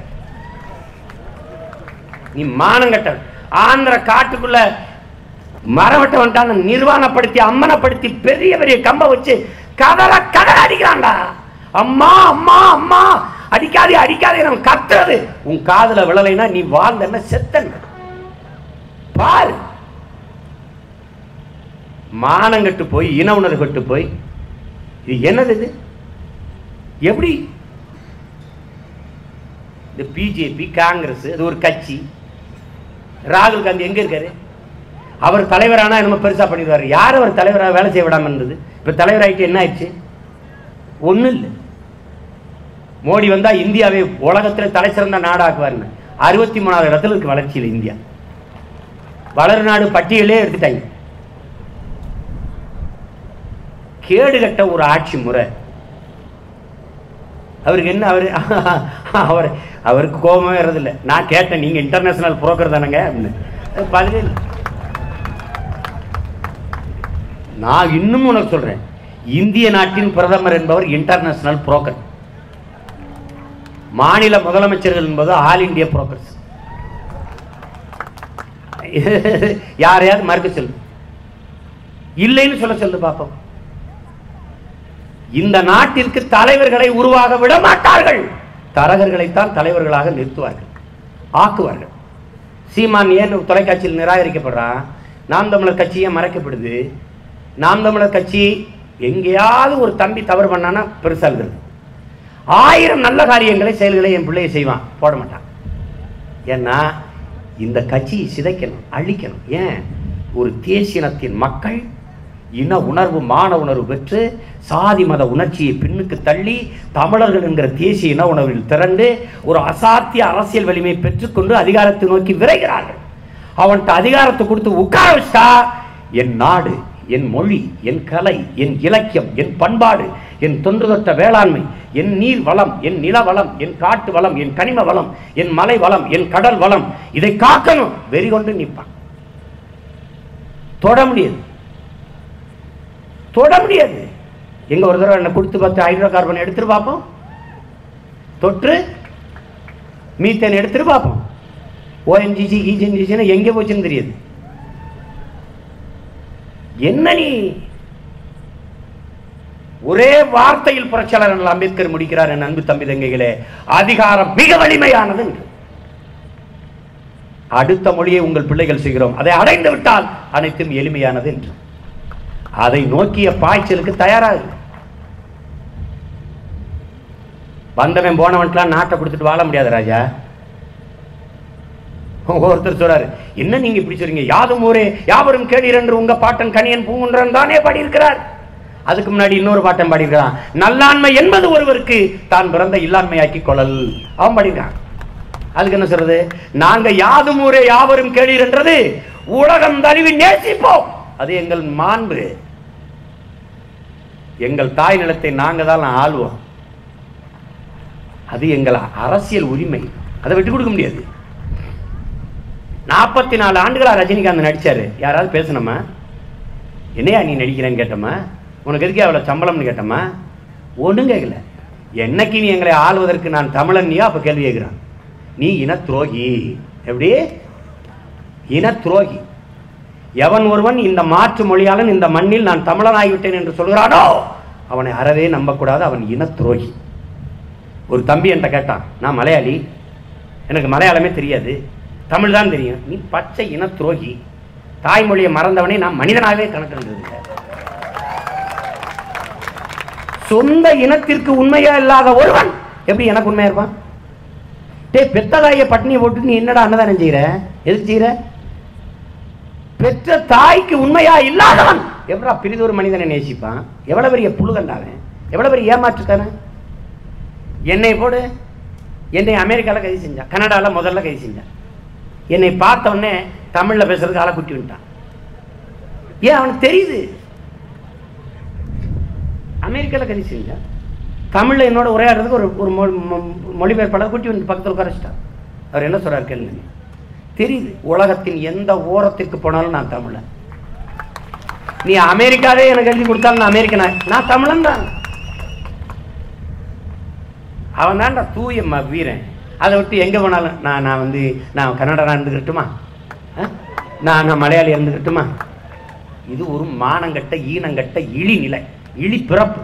நீ மானங்கட்டவன் ஆந்திர காட்டுக்குள்ள மரவட்ட வந்துட்டான் நிர்வாணப்படுத்தி அம்மனப்படுத்தி பெரிய பெரிய கம்ப வச்சு கதற கதற அடிக்கிறான்டா அம்மா அம்மா அம்மா அடிக்காதே அடிக்காதே நம்ம கத்துறது உன் காதுல விழலைன்னா நீ வாழ்ந்தன செத்தன் பாரு மானங்கட்டு போய் இன உணர்வு கட்டு போய் இது என்னது இது எப்படி இந்த பிஜேபி காங்கிரஸ் இது ஒரு கட்சி ராகுல் காந்தி எங்க இருக்காரு அவர் தலைவரானா என்னமோ பெருசா பண்ணிடுவாரு யார் அவர் தலைவராக வேலை செய்ய விடாம இருந்தது இப்ப தலைவராயிட்டு என்ன ஆயிடுச்சு ஒண்ணும் இல்லை மோடி வந்தா இந்தியாவை உலகத்தில் தலை சிறந்த நாடாக்குவார்னு அறுபத்தி மூணாவது இடத்துல இருக்கு வளர்ச்சியில் இந்தியா வளர் நாடு பட்டியலே எடுத்துட்டாங்க கேடுகட்ட ஒரு ஆட்சி முறை அவருக்கு என்ன அவர் அவர் அவருக்கு கோபமே வர்றதில்லை நான் கேட்டேன் நீங்க இன்டர்நேஷனல் புரோக்கர் தானேங்க அப்படின்னு அது பதிலே இல்லை நான் இன்னும் உனக்கு சொல்றேன் இந்திய நாட்டின் பிரதமர் என்பவர் இன்டர்நேஷனல் புரோக்கர் மாநில முதலமைச்சர்கள் என்பது ஆல் இந்தியா புரோக்கர்ஸ் யாரையாவது மறுக்க சொல்லு இல்லைன்னு சொல்ல சொல்லு பாப்போம் இந்த நாட்டிற்கு தலைவர்களை உருவாக விட மாட்டார்கள் தரகர்களைத்தான் தலைவர்களாக நிறுத்துவார்கள் ஆக்குவார்கள் சீமான் ஏன் தொலைக்காட்சியில் நிராகரிக்கப்படுறான் நாம் தமிழர் கட்சியே மறைக்கப்படுது நாம் தமிழர் கட்சி எங்கேயாவது ஒரு தம்பி தவறு பண்ணானா பெருசா இருக்குது ஆயிரம் நல்ல காரியங்களை செயல்களை என் பிள்ளையை செய்வான் போட மாட்டான் ஏன்னா இந்த கட்சியை சிதைக்கணும் அழிக்கணும் ஏன் ஒரு தேசியனத்தின் மக்கள் இன உணர்வு மான உணர்வு பெற்று சாதி மத உணர்ச்சியை பின்னுக்கு தள்ளி தமிழர்கள் என்கிற தேசிய இன உணர்வில் திரண்டு ஒரு அசாத்திய அரசியல் வலிமை பெற்றுக்கொண்டு அதிகாரத்தை நோக்கி விரைகிறார்கள் அவன்கிட்ட அதிகாரத்தை கொடுத்து உட்கார வச்சா என் நாடு என் மொழி என் கலை என் இலக்கியம் என் பண்பாடு என் தொன்று தொட்ட வேளாண்மை என் நீர் வளம் என் நில வளம் என் காட்டு வளம் என் கனிம வளம் என் மலை வளம் என் கடல் வளம் இதை காக்கணும் வெறி கொண்டு நிற்பான் தொட முடியாது தொட முடியாது எங்க ஒரு தடவை என்ன கொடுத்து பார்த்து ஹைட்ரோ கார்பன் எடுத்துட்டு பார்ப்போம் தொற்று மீத்தேன் எடுத்துட்டு பார்ப்போம் ஓஎன்ஜிசி கீஜன்ஜிசின்னு எங்கே போச்சுன்னு தெரியாது என்ன நீ ஒரே வார்த்தையில் புரட்சியாளர் அம்பேத்கர் முடிக்கிறார் என் அன்பு தம்பி தங்கைகளே அதிகாரம் மிக வலிமையானது என்று. அடுத்த மொழியை உங்கள் பிள்ளைகள் செய்கிறோம் அதை அடைந்து விட்டால் அனைத்தும் எளிமையானது என்று அதை நோக்கிய பாய்ச்சலுக்கு தயாராகு வந்தவன் போனவன்ட்டுலாம் நாட்டை கொடுத்துட்டு வாழ முடியாது ராஜா ஒருத்தர் சொல்றாரு என்ன நீங்க இப்படி சொல்றீங்க யாதும் ஊரே யாவரும் கேளீர் என்று உங்க பாட்டன் கணியன் பூங்குன்றன் தானே பாடியிருக்கிறார் அதுக்கு முன்னாடி இன்னொரு பாட்டன் பாடியிருக்கான் நல்லாண்மை என்பது ஒருவருக்கு தான் பிறந்த இல்லாண்மையாக்கி கொள்ளல் அவன் பாடியிருக்கான் அதுக்கு என்ன சொல்றது நாங்க யாதும் ஊரே யாவரும் கேளீர் என்றது உலகம் தழுவி நேசிப்போம் அது எங்கள் மாண்பு எங்கள் தாய் நிலத்தை நாங்க தான் ஆளுவோம் அது எங்கள் அரசியல் உரிமை அதை விட்டு கொடுக்க முடியாது நாற்பத்தி நாலு ஆண்டுகளா ரஜினிகாந்த் நடிச்சாரு யாராவது பேசணுமா என்னையா நீ நடிக்கிறேன்னு கேட்டோமா உனக்கு எதுக்கு அவ்வளோ சம்பளம்னு கேட்டோமா ஒன்றும் கேட்கல என்னைக்கு நீ எங்களை ஆளுவதற்கு நான் தமிழன் நீயா அப்போ கேள்வி கேட்குறான் நீ இன துரோகி எப்படி இன துரோகி எவன் ஒருவன் இந்த மாற்று மொழியாளன் இந்த மண்ணில் நான் தமிழனாகிவிட்டேன் என்று சொல்கிறானோ அவனை அறவே நம்பக்கூடாது அவன் இன துரோகி ஒரு தம்பி என்கிட்ட கேட்டான் நான் மலையாளி எனக்கு மலையாளமே தெரியாது தமிழ் தான் தெரியும் நீ பச்சை இன துரோகி தாய்மொழியை மறந்தவனே நான் மனிதனாகவே கணக்கிடுறது இல்லை சொந்த இனத்திற்கு உண்மையா இல்லாத ஒருவன் எப்படி எனக்கு உண்மையா இருப்பான் டேய் பெத்த தாயை பட்டினியை போட்டு நீ என்னடா அன்னதானம் செய்யற எதுக்கு செய்யற பெற்ற தாய்க்கு உண்மையா இல்லாதவன் எப்படா பிரிதொரு மனிதனை நேசிப்பான் எவ்வளவு பெரிய புழுகண்டாவன் எவ்வளவு பெரிய ஏமாற்றுக்காரன் என்னை போடு என்னை அமெரிக்காவில் கைது செஞ்சான் கனடாவில் முதல்ல கைது செஞ்சான் என்னை பார்த்த உடனே தமிழில் பேசுறதுக்கு ஆளை குட்டி விட்டான் ஏன் அவனுக்கு தெரியுது அமெரிக்காவில் கைது செஞ்சான் தமிழில் என்னோட உரையாடுறதுக்கு ஒரு ஒரு மொ- மொ- மொழிபெயர்ப்பாளர் குட்டி வந்து பக்கத்தில் உட்கார வச்சுட்டான் அவர் என்ன சொல்றாரு கேளுங்க தெரியுது உலகத்தின் எந்த ஓரத்திற்கு போனாலும் நான் தமிழன் நீ அமெரிக்காவே எனக்கு எழுதி கொடுத்தாலும் நான் அமெரிக்கனா நான் தமிழன் தான் அவன் தான்டா தூய ம- வீரன் அதை விட்டு எங்கே போனாலும் நான் நான் வந்து நான் கன்னடனா இருந்துக்கிட்டுமா ஆ? நான் நான் மலையாளி இருந்துக்கிட்டுமா இது ஒரு மானங்கட்ட ஈனங்கட்ட இழி நிலை இழி பிறப்பு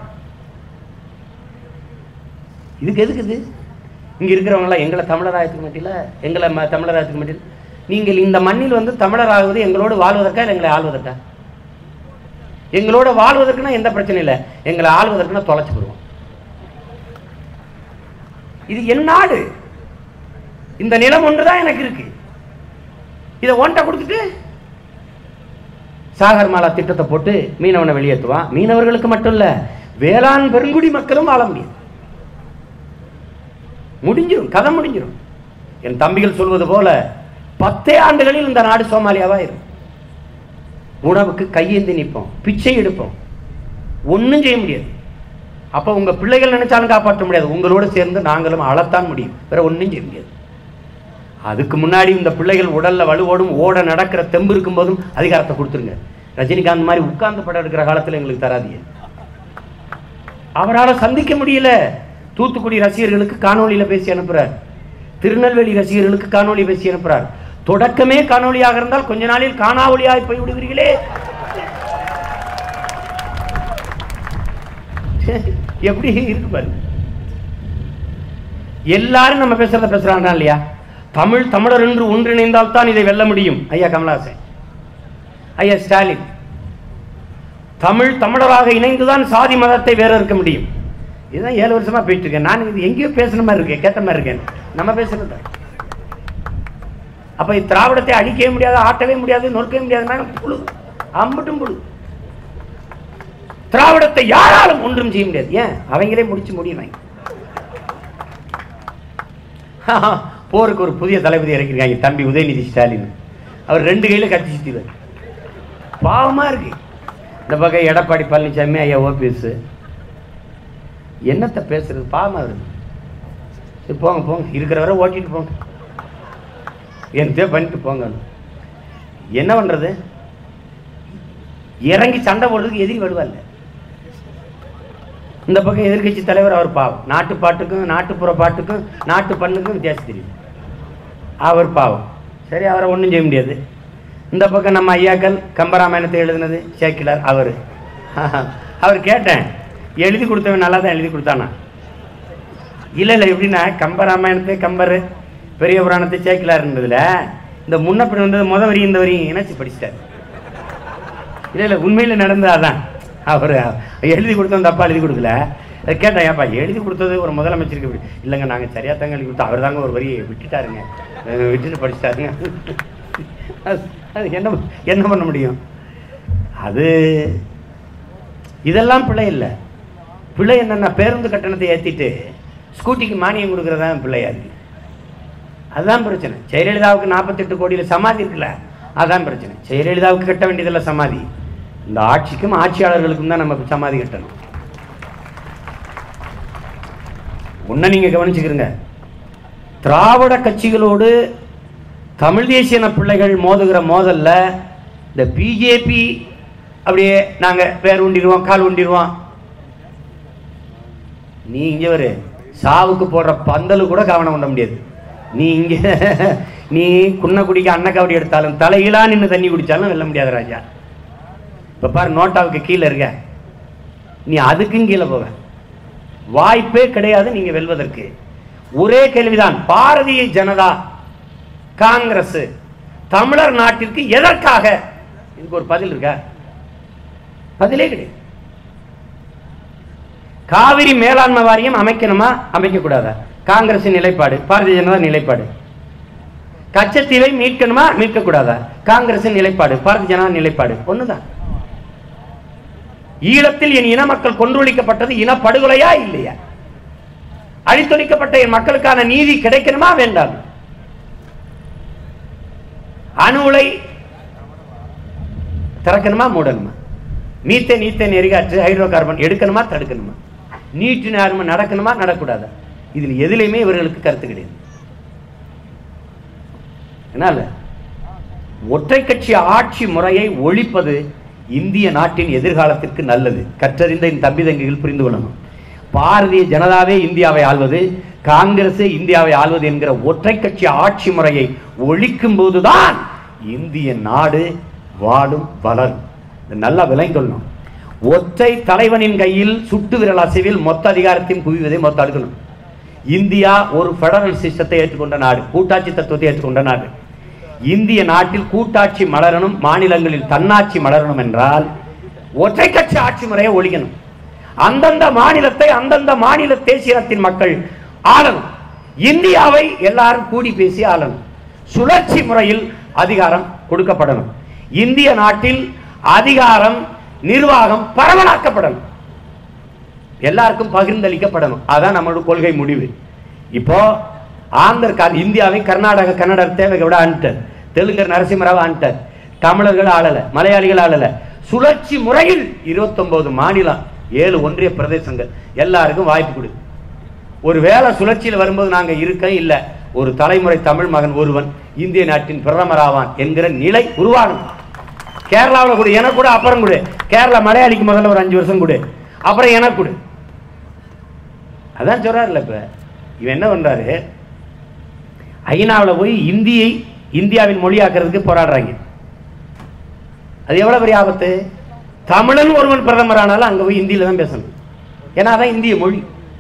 இதுக்கு எதுக்கு இது இங்க இருக்கிறவங்களாம் எங்களை தமிழராயத்துக்கு மாட்டில எங்களை ம- தமிழராயத்துக்கு மாட்டில நீங்கள் இந்த மண்ணில் வந்து தமிழராகுவது எங்களோடு வாழ்வதற்கா இல்லை எங்களை ஆள்வதற்கா எங்களோட வாழ்வதற்குனா எந்த பிரச்சனை இல்லை எங்களை ஆள்வதற்குனா தொலைச்சு போடுவோம் இது என் நாடு இந்த நிலம் ஒன்றுதான் எனக்கு இருக்கு இதை ஒன்றை கொடுத்துட்டு சாகர் மாலா திட்டத்தை போட்டு மீனவனை வெளியேற்றுவான் மீனவர்களுக்கு மட்டும் இல்ல வேளாண் பெருங்குடி மக்களும் வாழ முடியும் முடிஞ்சிடும் கதை முடிஞ்சிடும் என் தம்பிகள் சொல்வது போல பத்தே ஆண்டுகளில் இந்த நாடு சோமாலியாவா இருக்கும் உணவுக்கு கையேந்தி நிற்போம் பிச்சை எடுப்போம் ஒன்றும் செய்ய முடியாது அப்போ உங்க பிள்ளைகள் நினைச்சாலும் காப்பாற்ற முடியாது உங்களோட சேர்ந்து நாங்களும் அழத்தான் முடியும் வேற ஒன்றும் செய்ய முடியாது அதுக்கு முன்னாடி இந்த பிள்ளைகள் உடல்ல வலுவோடும் ஓட நடக்கிற தெம்பு இருக்கும்போதும் அதிகாரத்தை கொடுத்துருங்க ரஜினிகாந்த் மாதிரி உட்கார்ந்து படம் எடுக்கிற காலத்துல எங்களுக்கு தராதீங்க அவரால் சந்திக்க முடியல தூத்துக்குடி ரசிகர்களுக்கு காணொளியில பேசி அனுப்புறார் திருநெல்வேலி ரசிகர்களுக்கு காணொளி பேசி அனுப்புறார் தொடக்கமே காணொளியாக இருந்தால் கொஞ்ச நாளில் காணாவொளியாய் போய் விடுவீர்களே எப்படி இருக்கு பாருங்க எல்லாரும் நம்ம பேசுறத பேசுறாங்க இல்லையா தமிழ் தமிழர் என்று ஒன்றிணைந்தால் தான் இதை வெல்ல முடியும் ஐயா கமலஹாசன் ஐயா ஸ்டாலின் தமிழ் தமிழராக இணைந்துதான் சாதி மதத்தை வேற இருக்க முடியும் இதுதான் ஏழு வருஷமா போயிட்டு இருக்கேன் நான் இது எங்கேயோ பேசுன மாதிரி இருக்கேன் கேட்ட மாதிரி இருக்கேன் நம்ம பேசுறது தான். அப்ப இது திராவிடத்தை அழிக்கவே முடியாது ஆட்டவே முடியாது நொறுக்கவே முடியாதுன்னா புழு அம்பட்டும் புழு திராவிடத்தை யாராலும் ஒன்றும் செய்ய முடியாது ஏன் அவங்களே முடிச்சு முடியுவாங்க போருக்கு ஒரு புதிய தளபதி இறக்கிருக்காங்க தம்பி உதயநிதி ஸ்டாலின் அவர் ரெண்டு கையில கத்தி சுத்திவார் பாவமா இருக்கு இந்த பக்கம் எடப்பாடி பழனிசாமி ஐயா ஓபிஎஸ் என்னத்தை பேசுறது பாவமா இருக்கு சரி போங்க போங்க இருக்கிற வரை ஓட்டிட்டு போங்க என்னத்தையோ பண்ணிட்டு போங்க என்ன பண்றது இறங்கி சண்டை போடுறதுக்கு எதிரி வருவார்ல இந்த பக்கம் எதிர்க்கட்சி தலைவர் அவர் பாவம் நாட்டு பாட்டுக்கும் நாட்டுப்புற பாட்டுக்கும் நாட்டு பண்ணுக்கும் வித்தியாசம் தெரியும் அவர் பாவம் சரி அவரை ஒன்றும் செய்ய முடியாது இந்த பக்கம் நம்ம ஐயாக்கள் கம்பராமாயணத்தை எழுதினது சேக்கிலார் அவர் அவர் கேட்டேன் எழுதி கொடுத்தவன் நல்லா தான் எழுதி கொடுத்தானா இல்லை இல்லை எப்படின்னா கம்பராமாயணத்தை கம்பர் பெரிய புராணத்தை சேக்கிலார் இருந்ததுல இந்த முன்ன பின் வந்தது முத வரி இந்த வரி இணைச்சு படிச்சிட்டார் இல்லை இல்லை உண்மையில் நடந்தது அதான் அவர் எழுதி கொடுத்தோம் தப்பா எழுதி கொடுக்கல அதை கேட்டேன் ஏப்பா எழுதி கொடுத்தது ஒரு முதலமைச்சருக்கு இப்படி இல்லைங்க நாங்கள் சரியாக தாங்க எழுதி கொடுத்தோம் அவர் தாங்க ஒரு வரியை விட்டுட்டாருங்க அஹ் விட்டுட்டு படிச்சிட்டாருங்க அது அது என்ன என்ன பண்ண முடியும் அது இதெல்லாம் பிழை இல்லை பிழை என்னென்ன பேருந்து கட்டணத்தை ஏற்றிட்டு ஸ்கூட்டிக்கு மானியம் கொடுக்குறதா பிள்ளையா இருக்கு அதுதான் பிரச்சனை ஜெயலலிதாவுக்கு நாற்பத்தெட்டு கோடியில் சமாதி இருக்குல்ல அதான் பிரச்சனை ஜெயலலிதாவுக்கு கட்ட வேண்டியதில்ல சமாதி இந்த ஆட்சிக்கும் ஆட்சியாளர்களுக்கும் தான் நம்ம சமாதி கட்டணும் ஒன்றை நீங்கள் கவனிச்சுக்கிறங்க திராவிட கட்சிகளோடு தமிழ் தேசியன பிள்ளைகள் மோதுகிற மோதல்ல இந்த பிஜேபி அப்படியே நாங்கள் பேர் உண்டிடுவோம் கால் உண்டிடுவோம் நீ இங்கே வரு சாவுக்கு போடுற பந்தலு கூட கவனம் பண்ண முடியாது நீ இங்கே நீ குன்னக்குடிக்கு அன்னக்காவடி எடுத்தாலும் தலையிலா நின்று தண்ணி குடித்தாலும் வெல்ல முடியாது ராஜா இப்போ பாரு நோட்டாவுக்கு கீழே இருக்க நீ அதுக்கும் கீழே போவ வாய்ப்பே கிடையாது நீங்க வெல்வதற்கு ஒரே கேள்விதான் பாரதிய ஜனதா காங்கிரஸ் தமிழர் நாட்டிற்கு எதற்காக இதுக்கு ஒரு பதில் இருக்கா பதிலே கிடையாது காவிரி மேலாண்மை வாரியம் அமைக்கணுமா அமைக்க கூடாதா காங்கிரஸ் நிலைப்பாடு பாரதிய ஜனதா நிலைப்பாடு கச்சத்தீவை மீட்கணுமா மீட்க கூடாதா காங்கிரஸ் நிலைப்பாடு பாரதிய ஜனதா நிலைப்பாடு ஒண்ணுதான் ஈழத்தில் என் இன மக்கள் கொன்றொழிக்கப்பட்டது இனப்படுகொலையா இல்லையா அழித்தொழிக்கப்பட்ட என் மக்களுக்கான நீதி கிடைக்கணுமா வேண்டாம் அணு உலை திறக்கணுமா மூடணுமா மீத்தேன் ஈத்தேன் எரிகாற்று ஹைட்ரோ கார்பன் எடுக்கணுமா தடுக்கணுமா நீட்டு நேர்மை நடக்கணுமா நடக்கூடாதா இதில் எதுலையுமே இவர்களுக்கு கருத்து கிடையாது என்னால ஒற்றை கட்சி ஆட்சி முறையை ஒழிப்பது இந்திய நாட்டின் எதிர்காலத்திற்கு நல்லது கற்றறிந்த என் தம்பி தங்கிகள் புரிந்து கொள்ளணும் பாரதிய ஜனதாவே இந்தியாவை ஆள்வது காங்கிரஸ் இந்தியாவை ஆள்வது என்கிற ஒற்றை கட்சி ஆட்சி முறையை ஒழிக்கும் போதுதான் இந்திய நாடு வாழும் வளரும் இதை நல்லா விளைந்துள்ளணும் ஒற்றை தலைவனின் கையில் சுட்டு விரல் அசைவில் மொத்த அதிகாரத்தையும் குவிவதை மொத்த அடுக்கணும் இந்தியா ஒரு ஃபெடரல் சிஸ்டத்தை ஏற்றுக்கொண்ட நாடு கூட்டாட்சி தத்துவத்தை ஏற்றுக்கொண்ட நாடு இந்திய நாட்டில் கூட்டாட்சி மலரணும் மாநிலங்களில் தன்னாட்சி மலரணும் என்றால் ஒற்றை கட்சி ஆட்சி முறையை ஒழிக்கணும் அந்தந்த மாநிலத்தை அந்தந்த மாநில தேசியத்தின் மக்கள் ஆளணும் இந்தியாவை எல்லாரும் கூடி பேசி ஆளணும் சுழற்சி முறையில் அதிகாரம் கொடுக்கப்படணும் இந்திய நாட்டில் அதிகாரம் நிர்வாகம் பரவலாக்கப்படணும் எல்லாருக்கும் பகிர்ந்தளிக்கப்படணும் அதான் நம்மளோட கொள்கை முடிவு இப்போ ஆந்தர் கா- இந்தியாவை கர்நாடக கன்னடர் தேவையை விட அனுட்டார் தெலுங்கர் நரசிம்மராவ் அனுட்டார் தமிழர்கள் ஆளல மலையாளிகள் ஆளல சுழற்சி முறையில் 29 மாநிலம் ஏழு ஒன்றிய பிரதேசங்கள் எல்லாருக்கும் வாய்ப்பு கொடு ஒரு வேளை சுழற்சியில் வரும்போது நாங்க இருக்க இல்ல ஒரு தலைமுறை தமிழ் மகன் ஒருவன் இந்திய நாட்டின் பிரதமர் ஆவான் என்கிற நிலை உருவாகணும் கேரளாவில் கொடு எனக்கு கூட அப்புறம் கொடு கேரளா மலையாளிக்கு முதல்ல ஒரு அஞ்சு வருஷம் கொடு அப்புறம் எனக்கு கொடு அதான் சொல்றாருல்ல இப்ப இவன் என்ன பண்றாரு ஐநாவில் போய் இந்தியை இந்தியாவின் மொழியாக்குறதுக்கு போராடுறாங்க அது எவ்வளவு பெரிய ஆபத்து தமிழன் ஒருவன் பிரதமர் ஆனாலும் அங்க போய் இந்தியில தான் பேசணும் ஏன்னா அதான் இந்திய மொழி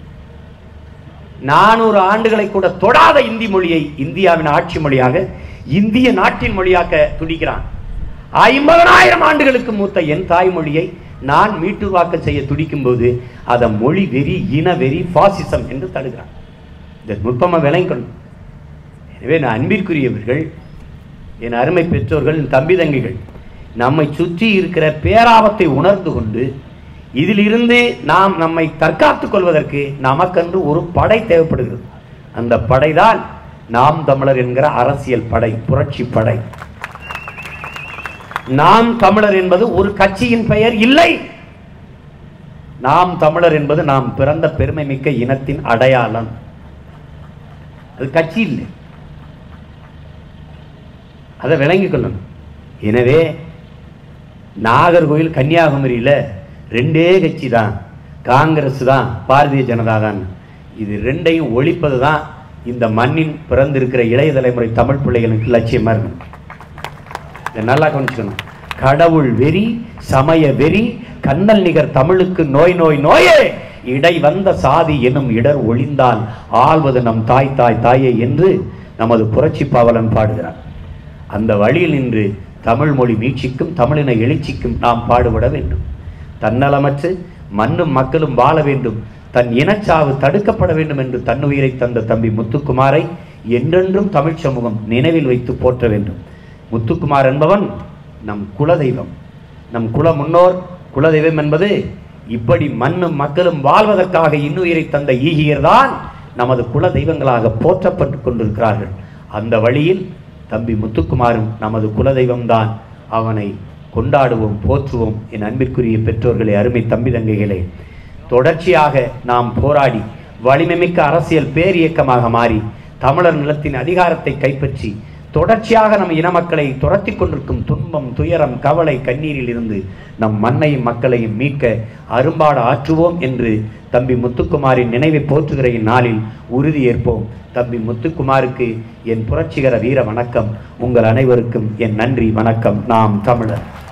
நானூறு ஆண்டுகளை கூட தொடாத இந்தி மொழியை இந்தியாவின் ஆட்சி மொழியாக இந்திய நாட்டின் மொழியாக்க துடிக்கிறான் ஐம்பதனாயிரம் ஆண்டுகளுக்கு மூத்த என் தாய்மொழியை நான் மீட்டுருவாக்க செய்ய துடிக்கும் போது அதை மொழி வெறி இன வெறி பாசிசம் என்று தடுக்கிறான் இந்த நுட்பமா விளங்கணும் எனவே நான் அன்பிற்குரியவர்கள் என் அருமை பெற்றோர்கள் என் தம்பி தங்கிகள் நம்மை சுற்றி இருக்கிற பேராபத்தை உணர்ந்து கொண்டு இதிலிருந்து நாம் நம்மை தற்காத்துக் கொள்வதற்கு நமக்கென்று ஒரு படை தேவைப்படுகிறது அந்த படைதான் நாம் தமிழர் என்கிற அரசியல் படை புரட்சி படை நாம் தமிழர் என்பது ஒரு கட்சியின் பெயர் இல்லை நாம் தமிழர் என்பது நாம் பிறந்த பெருமை மிக்க இனத்தின் அடையாளம் அது கட்சி இல்லை அதை விளங்கிக் கொள்ளணும் எனவே நாகர்கோவில் கன்னியாகுமரியில் ரெண்டே கட்சி தான் காங்கிரஸ் தான் பாரதிய ஜனதா தான் இது ரெண்டையும் ஒழிப்பது தான் இந்த மண்ணின் பிறந்திருக்கிற இளைய தலைமுறை தமிழ் பிள்ளைகளுக்கு லட்சியமாக இருக்கணும் இதை நல்லா கவனிச்சுக்கணும் கடவுள் வெறி சமய வெறி கண்ணல் நிகர் தமிழுக்கு நோய் நோய் நோயே இடை வந்த சாதி எனும் இடர் ஒளிந்தால் ஆள்வது நம் தாய் தாய் தாயே என்று நமது புரட்சி பாவலன் பாடுகிறார் அந்த வழியில் நின்று தமிழ் மொழி மீட்சிக்கும் தமிழின எழுச்சிக்கும் நாம் பாடுபட வேண்டும் தன்னலமற்று மண்ணும் மக்களும் வாழ வேண்டும் தன் இனச்சாவு தடுக்கப்பட வேண்டும் என்று தன்னுயிரை தந்த தம்பி முத்துக்குமாரை என்றென்றும் தமிழ் சமூகம் நினைவில் வைத்து போற்ற வேண்டும் முத்துக்குமார் என்பவன் நம் குலதெய்வம் நம் குல முன்னோர் குலதெய்வம் என்பது இப்படி மண்ணும் மக்களும் வாழ்வதற்காக இன்னுயிரை தந்த ஈகியர் தான் நமது குல தெய்வங்களாக போற்றப்பட்டு கொண்டிருக்கிறார்கள் அந்த வழியில் தம்பி முத்துக்குமாரும் நமது குலதெய்வம்தான் அவனை கொண்டாடுவோம் போற்றுவோம் என் அன்பிற்குரிய பெற்றோர்களே அருமை தம்பி தங்கைகளே தொடர்ச்சியாக நாம் போராடி வலிமைமிக்க அரசியல் பேரியக்கமாக மாறி தமிழர் நிலத்தின் அதிகாரத்தை கைப்பற்றி தொடர்ச்சியாக நம் இன மக்களை துரத்தி கொண்டிருக்கும் துன்பம் துயரம் கவலை கண்ணீரில் இருந்து நம் மண்ணையும் மக்களையும் மீட்க அரும்பாடு ஆற்றுவோம் என்று தம்பி முத்துக்குமாரின் நினைவை போற்றுகிற இந்நாளில் உறுதியேற்போம் தம்பி முத்துக்குமாருக்கு என் புரட்சிகர வீர வணக்கம் உங்கள் அனைவருக்கும் என் நன்றி வணக்கம் நாம் தமிழர்